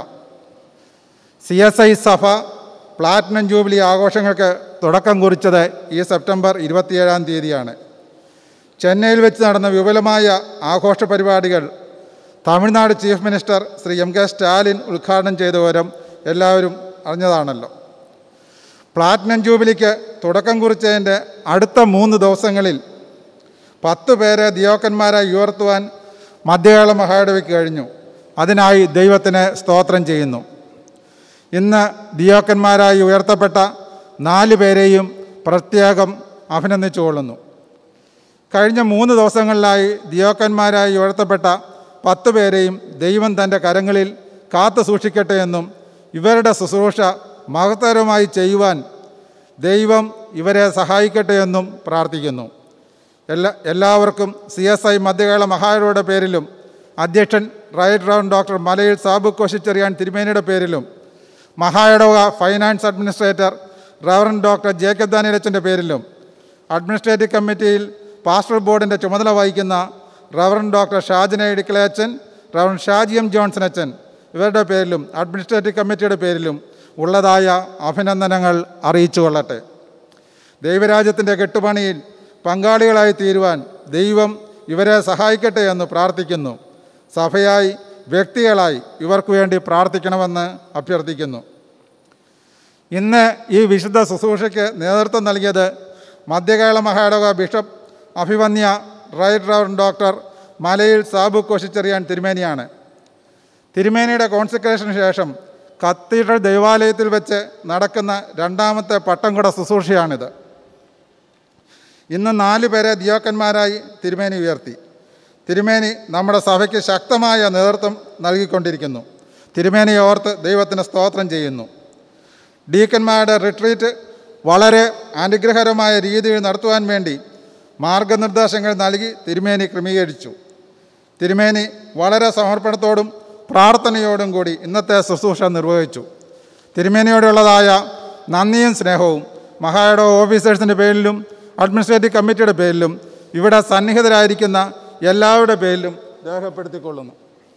സി എസ് ഐ സഭ പ്ലാറ്റിനം ജൂബിലി ആഘോഷങ്ങൾക്ക് തുടക്കം കുറിച്ചത് ഈ സെപ്റ്റംബർ ഇരുപത്തിയേഴാം തീയതിയാണ് ചെന്നൈയിൽ വെച്ച് നടന്ന വിപുലമായ ആഘോഷ പരിപാടികൾ Tamil Nadu chief minister Shri M K Stalin ഉദ്ഘാടനം ചെയ്ത വിവരം എല്ലാവരും അറിഞ്ഞതാണല്ലോ പ്ലാറ്റിനം ജൂബിലിക്ക് തുടക്കം കുറിച്ചതിൻ്റെ അടുത്ത മൂന്ന് ദിവസങ്ങളിൽ പത്ത് പേരെ ദിയോക്കന്മാരായി ഉയർത്തുവാൻ മധ്യകാല മഹായിടവയ്ക്ക് കഴിഞ്ഞു അതിനായി ദൈവത്തിന് സ്തോത്രം ചെയ്യുന്നു ഇന്ന് ദിയോക്കന്മാരായി ഉയർത്തപ്പെട്ട നാല് പേരെയും പ്രത്യേകം അഭിനന്ദിച്ചുകൊള്ളുന്നു കഴിഞ്ഞ മൂന്ന് ദിവസങ്ങളിലായി ദിയോക്കന്മാരായി ഉയർത്തപ്പെട്ട പത്ത് പേരെയും ദൈവം തൻ്റെ കരങ്ങളിൽ കാത്തു സൂക്ഷിക്കട്ടെ എന്നും ഇവരുടെ ശുശ്രൂഷ മഹത്തരമായി ചെയ്യുവാൻ ദൈവം ഇവരെ സഹായിക്കട്ടെ എന്നും പ്രാർത്ഥിക്കുന്നു എല്ലാ എല്ലാവർക്കും സി എസ് ഐ മധ്യകേള മഹായുടെ പേരിലും അധ്യക്ഷൻ right round doctor Malayil Sabu Koshy Cherian തിരുമേനിയുടെ പേരിലും മഹായിടവക finance administrator reverend doctor Jacob ദാനിയലച്ചൻ്റെ പേരിലും അഡ്മിനിസ്ട്രേറ്റീവ് കമ്മിറ്റിയിൽ പാസ്റ്റർ ബോർഡിൻ്റെ ചുമതല വഹിക്കുന്ന റവറൻ ഡോക്ടർ ഷാജന ഇടിക്കളയച്ചൻ റവറൻ ഷാജി എം ജോൺസൺ അച്ഛൻ ഇവരുടെ പേരിലും അഡ്മിനിസ്ട്രേറ്റീവ് കമ്മിറ്റിയുടെ പേരിലും ഉള്ളതായ അഭിനന്ദനങ്ങൾ അറിയിച്ചു കൊള്ളട്ടെ ദൈവരാജ്യത്തിൻ്റെ കെട്ടുപണിയിൽ പങ്കാളികളായി തീരുവാൻ ദൈവം ഇവരെ സഹായിക്കട്ടെ എന്ന് പ്രാർത്ഥിക്കുന്നു സഭയായി വ്യക്തികളായി ഇവർക്ക് വേണ്ടി പ്രാർത്ഥിക്കണമെന്ന് അഭ്യർത്ഥിക്കുന്നു ഇന്ന് ഈ വിശുദ്ധ ശുശ്രൂഷയ്ക്ക് നേതൃത്വം നൽകിയത് മധ്യകേരള മഹാടക ബിഷപ്പ് അഭിവന്യ റൈറ്റ് റവർ ഡോക്ടർ മലയിൽ സാബു കോശിച്ചെറിയാൻ തിരുമേനിയാണ് തിരുമേനിയുടെ കോൺസെക്രേഷന് ശേഷം കത്തീഡ്രൽ ദൈവാലയത്തിൽ വെച്ച് നടക്കുന്ന രണ്ടാമത്തെ പട്ടംകുട ശുശ്രൂഷയാണിത് ഇന്ന് നാല് പേരെ ദിയോക്കന്മാരായി തിരുമേനി ഉയർത്തി തിരുമേനി നമ്മുടെ സഭയ്ക്ക് ശക്തമായ നേതൃത്വം നൽകിക്കൊണ്ടിരിക്കുന്നു തിരുമേനിയെ ഓർത്ത് ദൈവത്തിന് സ്തോത്രം ചെയ്യുന്നു ഡീക്കന്മാരുടെ റിട്രീറ്റ് വളരെ അനുഗ്രഹകരമായ രീതിയിൽ നടത്തുവാൻ വേണ്ടി മാർഗനിർദ്ദേശങ്ങൾ നൽകി തിരുമേനി ക്രമീകരിച്ചു തിരുമേനി വളരെ സമർപ്പണത്തോടും പ്രാർത്ഥനയോടും കൂടി ഇന്നത്തെ ശുശ്രൂഷ നിർവഹിച്ചു തിരുമേനിയോടുള്ളതായ നന്ദിയും സ്നേഹവും മഹായുടെ ഓഫീസേഴ്സിൻ്റെ പേരിലും അഡ്മിനിസ്ട്രേറ്റീവ് കമ്മിറ്റിയുടെ പേരിലും ഇവിടെ സന്നിഹിതരായിരിക്കുന്ന എല്ലാവരുടെ പേരിലും രേഖപ്പെടുത്തിക്കൊള്ളുന്നു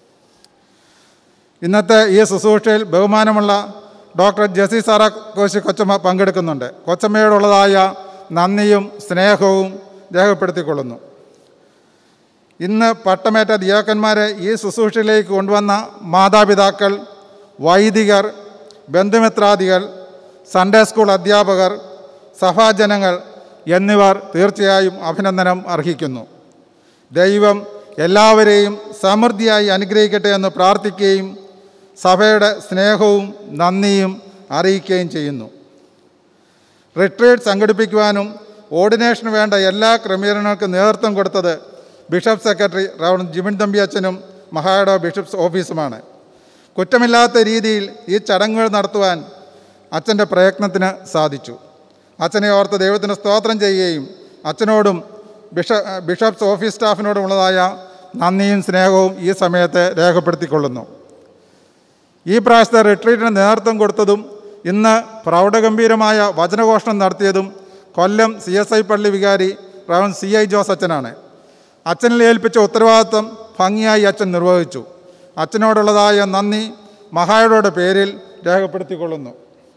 ഇന്നത്തെ ഈ ശുശ്രൂഷയിൽ ബഹുമാനമുള്ള ഡോക്ടർ ജസി സാറ കോശി കൊച്ചമ്മ പങ്കെടുക്കുന്നുണ്ട് കൊച്ചമ്മയോടുള്ളതായ നന്ദിയും സ്നേഹവും രേഖപ്പെടുത്തിക്കൊള്ളുന്നു ഇന്ന് പട്ടമേറ്റ ദിയാക്കന്മാരെ ഈ ശുശ്രൂഷയിലേക്ക് കൊണ്ടുവന്ന മാതാപിതാക്കൾ വൈദികർ ബന്ധുമിത്രാദികൾ സൺഡേ സ്കൂൾ അധ്യാപകർ സഭാജനങ്ങൾ എന്നിവർ തീർച്ചയായും അഭിനന്ദനം അർഹിക്കുന്നു ദൈവം എല്ലാവരെയും സമൃദ്ധിയായി അനുഗ്രഹിക്കട്ടെ എന്ന് പ്രാർത്ഥിക്കുകയും സഭയുടെ സ്നേഹവും നന്ദിയും അറിയിക്കുകയും ചെയ്യുന്നു റിട്രീറ്റ് സംഘടിപ്പിക്കുവാനും ഓർഡിനേഷന് വേണ്ട എല്ലാ ക്രമീകരണങ്ങൾക്കും നേതൃത്വം കൊടുത്തത് bishop secretary reverend Jimin Thampi അച്ഛനും മഹായുടെ ബിഷപ്സ് ഓഫീസുമാണ് കുറ്റമില്ലാത്ത രീതിയിൽ ഈ ചടങ്ങുകൾ നടത്തുവാൻ അച്ഛൻ്റെ പ്രയത്നത്തിന് സാധിച്ചു അച്ഛനെ ഓർത്ത് ദൈവത്തിന് സ്തോത്രം ചെയ്യുകയും അച്ഛനോടും ബിഷ ബിഷപ്സ് ഓഫീസ് സ്റ്റാഫിനോടുമുള്ളതായ നന്ദിയും സ്നേഹവും ഈ സമയത്ത് രേഖപ്പെടുത്തിക്കൊള്ളുന്നു ഈ പ്രാവശ്യത്തെ റിട്രീറ്റിന് നേതൃത്വം കൊടുത്തതും ഇന്ന് പ്രൗഢഗംഭീരമായ വചനഘോഷണം നടത്തിയതും കൊല്ലം സി എസ് ഐ പള്ളി വികാരി റവൻ സി ഐ ജോസ് അച്ഛനാണ് അച്ഛനിൽ ഏൽപ്പിച്ച ഉത്തരവാദിത്വം ഭംഗിയായി അച്ഛൻ നിർവഹിച്ചു അച്ഛനോടുള്ളതായ നന്ദി മഹായുടെ പേരിൽ രേഖപ്പെടുത്തിക്കൊള്ളുന്നു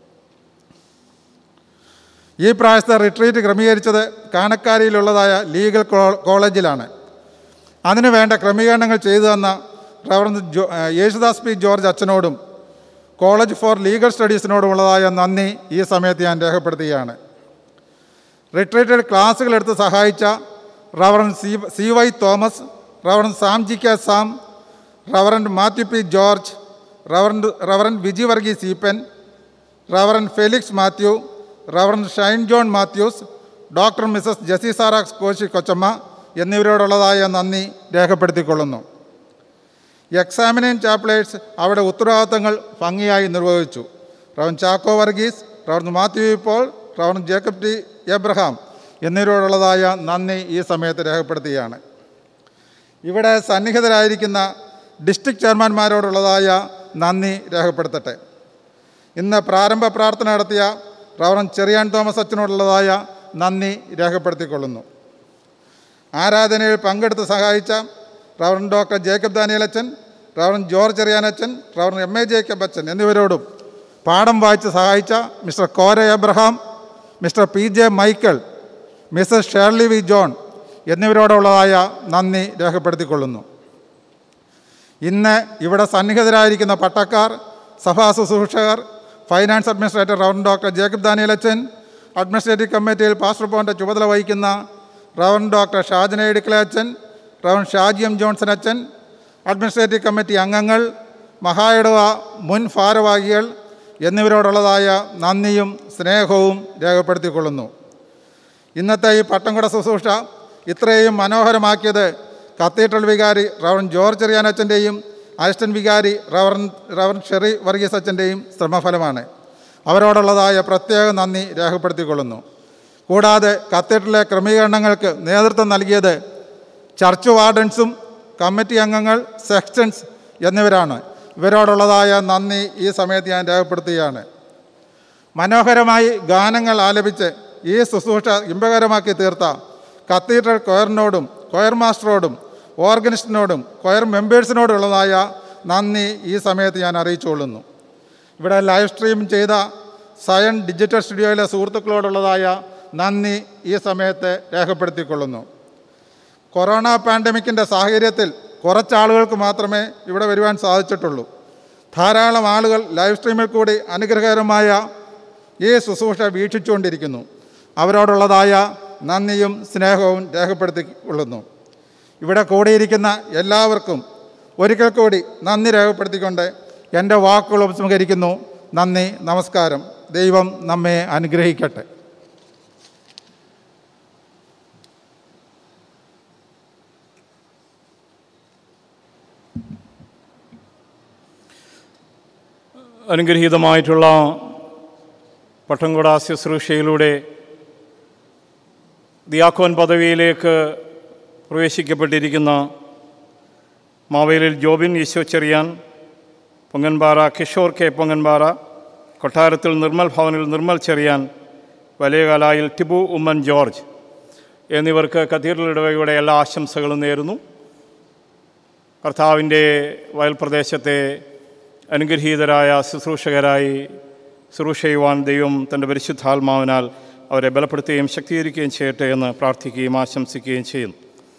ഈ പ്രാവശ്യത്തെ റിട്രീറ്റ് ക്രമീകരിച്ചത് കാണക്കാരിയിലുള്ളതായ ലീഗൽ കോ- കോളേജിലാണ് അതിനു വേണ്ട ക്രമീകരണങ്ങൾ ചെയ്തു തന്ന റവറൻ ജോ യേശുദാസ് പി ജോർജ് അച്ഛനോടും കോളേജ് ഫോർ ലീഗൽ സ്റ്റഡീസിനോടുമുള്ളതായ നന്ദി ഈ സമയത്ത് ഞാൻ രേഖപ്പെടുത്തുകയാണ് റിട്രീറ്റഡ് ക്ലാസ്സുകൾ എടുത്ത് സഹായിച്ച reverend C C Y Thomas reverend Sam G K Sam reverend Mathew P George reverend reverend Viji Varghese Eapen reverend Felix Mathew reverend Shine John Mathews doctor missus Jessy സാറാക്സ് കോശി കൊച്ചമ്മ എന്നിവരോടുള്ളതായ നന്ദി രേഖപ്പെടുത്തിക്കൊള്ളുന്നു എക്സാമിനേറ്റ് ചാപ്ലേഴ്സ് അവിടെ ഉത്തരവാദിത്തങ്ങൾ ഭംഗിയായി നിർവഹിച്ചു reverend Chacko Varghese reverend Mathew V Paul reverend Jacob T Abraham എന്നിവരോടുള്ളതായ നന്ദി ഈ സമയത്ത് രേഖപ്പെടുത്തുകയാണ് ഇവിടെ സന്നിഹിതരായിരിക്കുന്ന ഡിസ്ട്രിക്ട് ചെയർമാൻമാരോടുള്ളതായ നന്ദി രേഖപ്പെടുത്തട്ടെ ഇന്ന് പ്രാരംഭ പ്രാർത്ഥന നടത്തിയ റവറൻ ചെറിയാൻ തോമസ് അച്ഛനോടുള്ളതായ നന്ദി രേഖപ്പെടുത്തിക്കൊള്ളുന്നു ആരാധനയിൽ പങ്കെടുത്ത് സഹായിച്ച റവറൻ ഡോക്ടർ ജേക്കബ് ദാനിയൽ അച്ഛൻ റവറൻ ജോർജ് ചെറിയാനച്ഛൻ റവറൻ എം എ ജേക്കബ് അച്ഛൻ എന്നിവരോടും പാഠം വായിച്ച് സഹായിച്ച mister Kora Abraham mister P J Michael missus Shirley V John എന്നിവരോടുള്ളതായ നന്ദി രേഖപ്പെടുത്തിക്കൊള്ളുന്നു ഇന്ന് ഇവിടെ സന്നിഹിതരായിരിക്കുന്ന പട്ടക്കാർ സഭാ ശുശ്രൂഷകർ finance administrator reverend doctor Jacob Daniel അച്ഛൻ അഡ്മിനിസ്ട്രേറ്റീവ് കമ്മിറ്റിയിൽ പാസ്റ്റർ പോൻ്റെ ചുമതല വഹിക്കുന്ന റവൻ ഡോക്ടർ ഷാജന ഇടുക്കള അച്ഛൻ റവൻ ഷാജി എം ജോൺസൺ അച്ഛൻ അഡ്മിനിസ്ട്രേറ്റീവ് കമ്മിറ്റി അംഗങ്ങൾ മഹായിടവ മുൻ ഭാരവാഹികൾ എന്നിവരോടുള്ളതായ നന്ദിയും സ്നേഹവും രേഖപ്പെടുത്തിക്കൊള്ളുന്നു ഇന്നത്തെ ഈ പട്ടംകുട ശുശ്രൂഷ ഇത്രയും മനോഹരമാക്കിയത് കത്തീഡ്രൽ വികാരി റവൻ ജോർജ് ചെറിയാനച്ചൻ്റെയും അസിസ്റ്റന്റ് വികാരി റവറൻ റവറൻ ഷെറി വർഗീസ് അച്ഛൻ്റെയും ശ്രമഫലമാണ് അവരോടുള്ളതായ പ്രത്യേക നന്ദി രേഖപ്പെടുത്തിക്കൊള്ളുന്നു കൂടാതെ കത്തീഡ്രലിലെ ക്രമീകരണങ്ങൾക്ക് നേതൃത്വം നൽകിയത് ചർച്ച് വാർഡൻസും കമ്മിറ്റി അംഗങ്ങൾ സെക്ഷൻസ് എന്നിവരാണ് ഇവരോടുള്ളതായ നന്ദി ഈ സമയത്ത് ഞാൻ രേഖപ്പെടുത്തുകയാണ് മനോഹരമായി ഗാനങ്ങൾ ആലപിച്ച് ഈ ശുശ്രൂഷ ഇമ്പകരമാക്കി തീർത്ത കത്തീഡ്രൽ കൊയറിനോടും കൊയർ മാസ്റ്ററോടും ഓർഗനിസ്റ്റിനോടും കൊയർ മെമ്പേഴ്സിനോടുള്ളതായ നന്ദി ഈ സമയത്ത് ഞാൻ അറിയിച്ചുകൊള്ളുന്നു ഇവിടെ ലൈവ് സ്ട്രീം ചെയ്ത സയൻ ഡിജിറ്റൽ സ്റ്റുഡിയോയിലെ സുഹൃത്തുക്കളോടുള്ളതായ നന്ദി ഈ സമയത്ത് രേഖപ്പെടുത്തിക്കൊള്ളുന്നു കൊറോണ പാൻഡമിക്കിൻ്റെ സാഹചര്യത്തിൽ കുറച്ചാളുകൾക്ക് മാത്രമേ ഇവിടെ വരുവാൻ സാധിച്ചിട്ടുള്ളൂ ധാരാളം ആളുകൾ ലൈവ് സ്ട്രീമിൽ കൂടി അനുഗ്രഹകരമായ ഈ ശുശ്രൂഷ വീക്ഷിച്ചുകൊണ്ടിരിക്കുന്നു അവരോടുള്ളതായ നന്ദിയും സ്നേഹവും രേഖപ്പെടുത്തിക്കൊള്ളുന്നു ഇവിടെ കൂടിയിരിക്കുന്ന എല്ലാവർക്കും ഒരിക്കൽ കൂടി നന്ദി രേഖപ്പെടുത്തിക്കൊണ്ട് എൻ്റെ വാക്കുകൾ ഉപസംഹരിക്കുന്നു നന്ദി നമസ്കാരം ദൈവം നമ്മെ അനുഗ്രഹിക്കട്ടെ അനുഗ്രഹീതമായിട്ടുള്ള പട്ടംകുട ശുശ്രൂഷയിലൂടെ ദിയാക്കോൻ പദവിയിലേക്ക് പ്രവേശിക്കപ്പെട്ടിരിക്കുന്ന മാവേലിൽ ജോബിൻ ഈശോ ചെറിയാൻ പൊങ്ങൻപാറ കിഷോർ കെ പൊങ്ങൻപാറ കൊട്ടാരത്തിൽ നിർമ്മൽ ഭവനിൽ നിർമ്മൽ ചെറിയാൻ വലിയകാലായിൽ ടിബു ഉമ്മൻ ജോർജ് എന്നിവർക്ക് കത്തീഡ്രൽ ഇടവകയുടെ എല്ലാ ആശംസകളും നേരുന്നു കർത്താവിൻ്റെ വയൽപ്രദേശത്തെ അനുഗ്രഹീതരായ ശുശ്രൂഷകരായി ശുശ്രൂഷ ചെയ്യുവാൻ ദൈവം തൻ്റെ പരിശുദ്ധാത്മാവിനാൽ അവരെ ബലപ്പെടുത്തുകയും ശക്തീകരിക്കുകയും ചെയ്യട്ടെ എന്ന് പ്രാർത്ഥിക്കുകയും ആശംസിക്കുകയും ചെയ്യുന്നു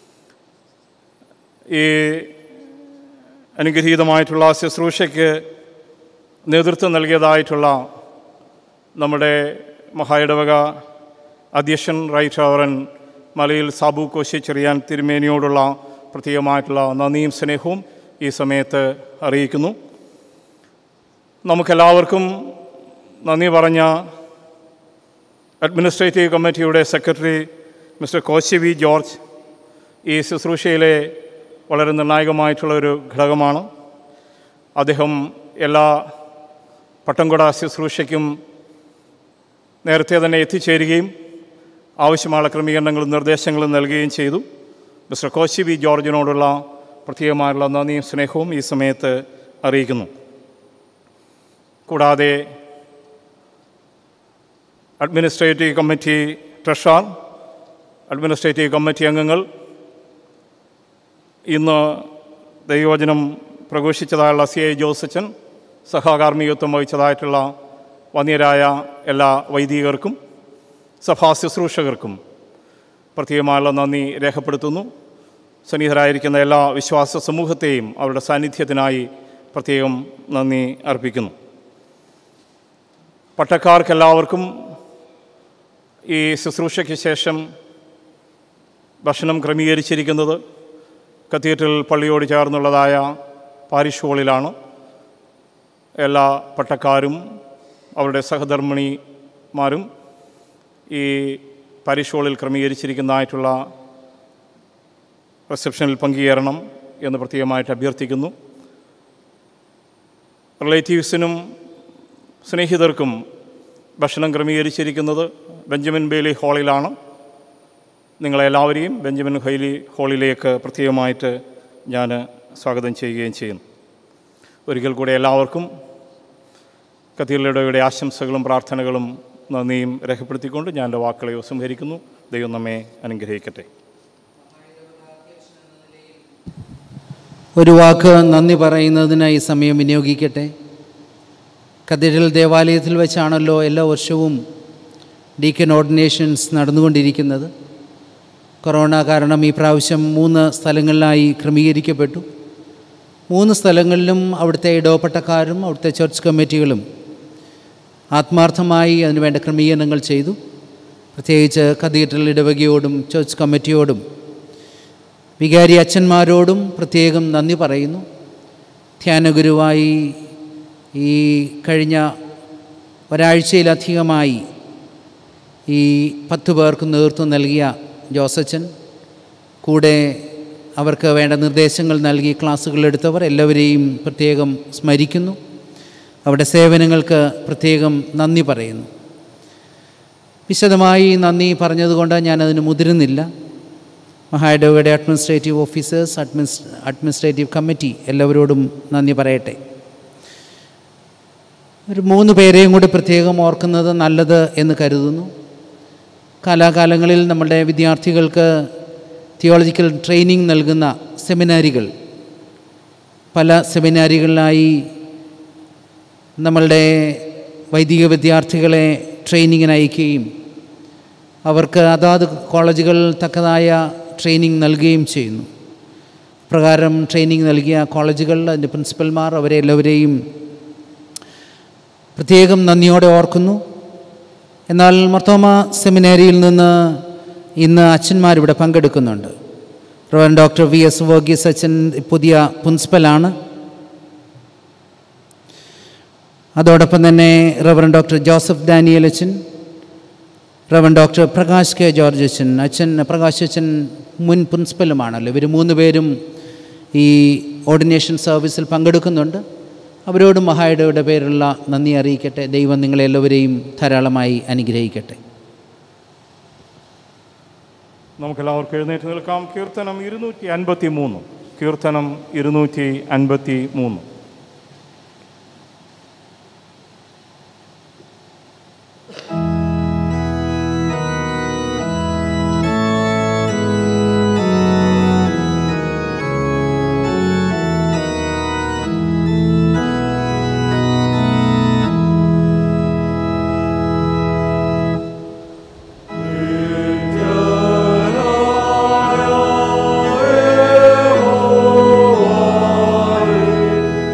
ഈ അനുഗ്രഹീതമായിട്ടുള്ള ശുശ്രൂഷയ്ക്ക് നേതൃത്വം നൽകിയതായിട്ടുള്ള നമ്മുടെ മഹായിടവക അധ്യക്ഷൻ റൈറ്റ് അവറൻ മലയിൽ സാബു കോശി ചെറിയാൻ തിരുമേനിയോടുള്ള പ്രത്യേകമായിട്ടുള്ള നന്ദിയും സ്നേഹവും ഈ സമയത്ത് അറിയിക്കുന്നു നമുക്കെല്ലാവർക്കും നന്ദി പറഞ്ഞ അഡ്മിനിസ്ട്രേറ്റീവ് കമ്മിറ്റിയുടെ secretary mister Koshy V George ഈ ശുശ്രൂഷയിലെ വളരെ നിർണായകമായിട്ടുള്ള ഒരു ഘടകമാണ് അദ്ദേഹം എല്ലാ പട്ടംകുട ശുശ്രൂഷയ്ക്കും നേരത്തെ തന്നെ എത്തിച്ചേരുകയും ആവശ്യമായ ക്രമീകരണങ്ങളും നിർദ്ദേശങ്ങളും നൽകുകയും ചെയ്തു മിസ്റ്റർ കോശി വി ജോർജിനോടുള്ള പ്രത്യേകമായുള്ള നന്ദിയും സ്നേഹവും ഈ സമയത്ത് അറിയിക്കുന്നു കൂടാതെ administrative committee treasurer administrative committee അംഗങ്ങൾ ഇന്ന് ദൈവവചനം പ്രഘോഷിച്ചതായുള്ള സി ഐ ജോസച്ചൻ സഹകാർമ്മികത്വം വഹിച്ചതായിട്ടുള്ള വന്യരായ എല്ലാ വൈദികർക്കും സഭാ ശുശ്രൂഷകർക്കും പ്രത്യേകമായുള്ള നന്ദി രേഖപ്പെടുത്തുന്നു സന്നിഹിതരായിരിക്കുന്ന എല്ലാ വിശ്വാസ സമൂഹത്തെയും അവരുടെ സാന്നിധ്യത്തിനായി പ്രത്യേകം നന്ദി അർപ്പിക്കുന്നു പട്ടക്കാർക്കെല്ലാവർക്കും ഈ ശുശ്രൂഷയ്ക്ക് ശേഷം ഭക്ഷണം ക്രമീകരിച്ചിരിക്കുന്നത് കത്തീഡ്രൽ പള്ളിയോട് ചേർന്നുള്ളതായ പാരിഷ് ഹാളിലാണ് എല്ലാ പട്ടക്കാരും അവരുടെ സഹധർമ്മിണിമാരും ഈ പാരിഷ് ഹാളിൽ ക്രമീകരിച്ചിരിക്കുന്നതായിട്ടുള്ള റിസപ്ഷനിൽ പങ്കുചേരണം എന്ന് പ്രത്യേകമായിട്ട് അഭ്യർത്ഥിക്കുന്നു റിലേറ്റീവ്സിനും സ്നേഹിതർക്കും ഭക്ഷണം ക്രമീകരിച്ചിരിക്കുന്നത് ബെഞ്ചമിൻ ബേലി ഹാളിലാണ് നിങ്ങളെല്ലാവരെയും ബെഞ്ചമിൻ ഹൈലി ഹാളിലേക്ക് പ്രത്യേകമായിട്ട് ഞാൻ സ്വാഗതം ചെയ്യുകയും ചെയ്യുന്നു ഒരിക്കൽ കൂടെ എല്ലാവർക്കും കത്തീഡ്രലിടയുടെ ആശംസകളും പ്രാർത്ഥനകളും നന്ദിയും രേഖപ്പെടുത്തിക്കൊണ്ട് ഞാൻ എൻ്റെ വാക്കുകളെ ഉപസംഹരിക്കുന്നു ദൈവം നമ്മെ അനുഗ്രഹിക്കട്ടെ ഒരു വാക്ക് നന്ദി പറയുന്നതിനായി സമയം വിനിയോഗിക്കട്ടെ കത്തീഡ്രൽ ദേവാലയത്തിൽ വെച്ചാണല്ലോ എല്ലാ വർഷവും ഡീക്കൻ ഓർഡിനേഷൻസ് നടന്നുകൊണ്ടിരിക്കുന്നത് കൊറോണ കാരണം ഈ പ്രാവശ്യം മൂന്ന് സ്ഥലങ്ങളിലായി ക്രമീകരിക്കപ്പെട്ടു മൂന്ന് സ്ഥലങ്ങളിലും അവിടുത്തെ ഇടവപ്പട്ടക്കാരും അവിടുത്തെ ചർച്ച് കമ്മിറ്റികളും ആത്മാർത്ഥമായി അതിനുവേണ്ട ക്രമീകരണങ്ങൾ ചെയ്തു പ്രത്യേകിച്ച് കത്തീഡ്രൽ ഇടവകയോടും ചർച്ച് കമ്മിറ്റിയോടും വികാരി അച്ഛന്മാരോടും പ്രത്യേകം നന്ദി പറയുന്നു ധ്യാനഗുരുവായി ഈ കഴിഞ്ഞ ഒരാഴ്ചയിലധികമായി ഈ പത്ത് പേർക്ക് നേതൃത്വം നൽകിയ ജോസച്ചൻ കൂടെ അവർക്ക് വേണ്ട നിർദ്ദേശങ്ങൾ നൽകി ക്ലാസ്സുകൾ എടുത്തവർ എല്ലാവരെയും പ്രത്യേകം സ്മരിക്കുന്നു അവരുടെ സേവനങ്ങൾക്ക് പ്രത്യേകം നന്ദി പറയുന്നു വിശദമായി നന്ദി പറഞ്ഞതുകൊണ്ട് ഞാനതിന് മുതിരുന്നില്ല മഹായിടവയുടെ അഡ്മിനിസ്ട്രേറ്റീവ് ഓഫീസേഴ്സ് അഡ്മിനിസ് അഡ്മിനിസ്ട്രേറ്റീവ് കമ്മിറ്റി എല്ലാവരോടും നന്ദി പറയട്ടെ ഒരു മൂന്ന് പേരെയും കൂടി പ്രത്യേകം ഓർക്കുന്നത് നല്ലത് എന്ന് കരുതുന്നു കാലാകാലങ്ങളിൽ നമ്മുടെ വിദ്യാർത്ഥികൾക്ക് തിയോളജിക്കൽ ട്രെയിനിങ് നൽകുന്ന സെമിനാരികൾ പല സെമിനാരികളിലായി നമ്മളുടെ വൈദിക വിദ്യാർത്ഥികളെ ട്രെയിനിങ്ങിന് അയക്കുകയും അവർക്ക് അതാത് കോളേജുകൾ തക്കതായ ട്രെയിനിങ് നൽകുകയും ചെയ്യുന്നു പ്രകാരം ട്രെയിനിങ് നൽകിയ കോളേജുകൾ അതിൻ്റെ പ്രിൻസിപ്പൽമാർ അവരെ എല്ലാവരെയും പ്രത്യേകം നന്ദിയോടെ ഓർക്കുന്നു എന്നാൽ മർത്തോമ സെമിനാരിയിൽ നിന്ന് ഇന്ന് അച്ഛന്മാരിവിടെ പങ്കെടുക്കുന്നുണ്ട് reverend doctor V S Varghese അച്ഛൻ പുതിയ പ്രിൻസിപ്പലാണ് അതോടൊപ്പം തന്നെ റവൻ ഡോക്ടർ ജോസഫ് ഡാനിയൽ അച്ഛൻ reverend doctor Prakash K George അച്ഛൻ അച്ഛൻ പ്രകാശ് അച്ഛൻ മുൻ പ്രിൻസിപ്പലുമാണല്ലോ ഇവർ മൂന്ന് പേരും ഈ ഓർഡിനേഷൻ സർവീസിൽ പങ്കെടുക്കുന്നുണ്ട് അവരോടും മഹായിടയുടെ പേരുള്ള നന്ദി അറിയിക്കട്ടെ ദൈവം നിങ്ങളെല്ലാവരെയും ധാരാളമായി അനുഗ്രഹിക്കട്ടെ നമുക്കെല്ലാവർക്കും എഴുന്നേറ്റ് നിൽക്കാം കീർത്തനം ഇരുന്നൂറ്റി അൻപത്തി മൂന്ന് കീർത്തനം ഇരുന്നൂറ്റി അൻപത്തി മൂന്ന് Amen.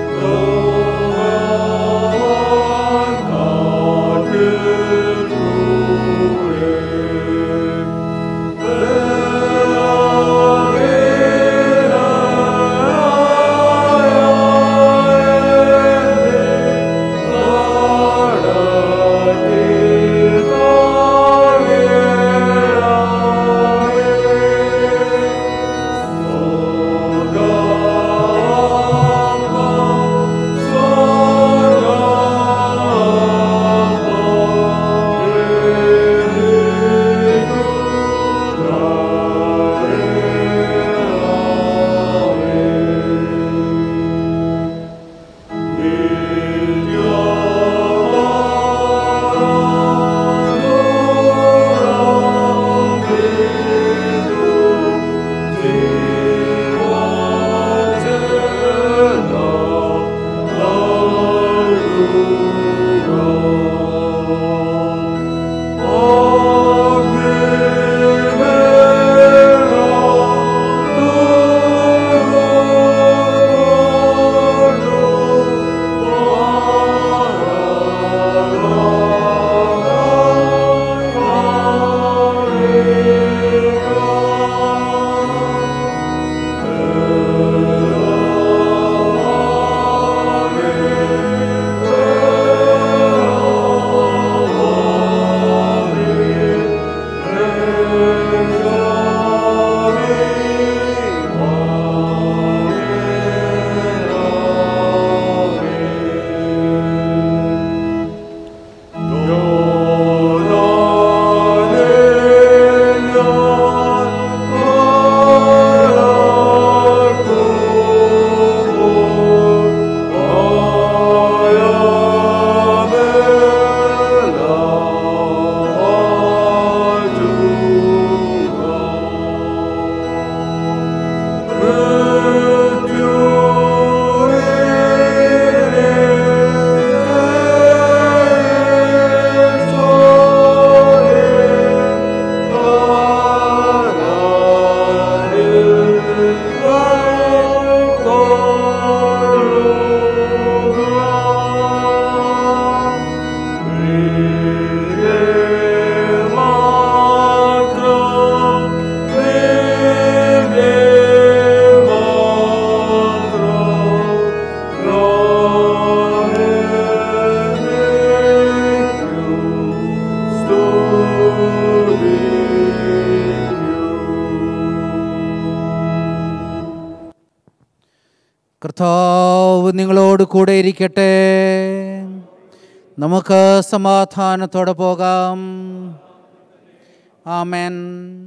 കർത്താവ് നിങ്ങളോട് കൂടെ ഇരിക്കട്ടെ നമുക്ക് സമാധാനത്തോടെ പോകാം ആമേൻ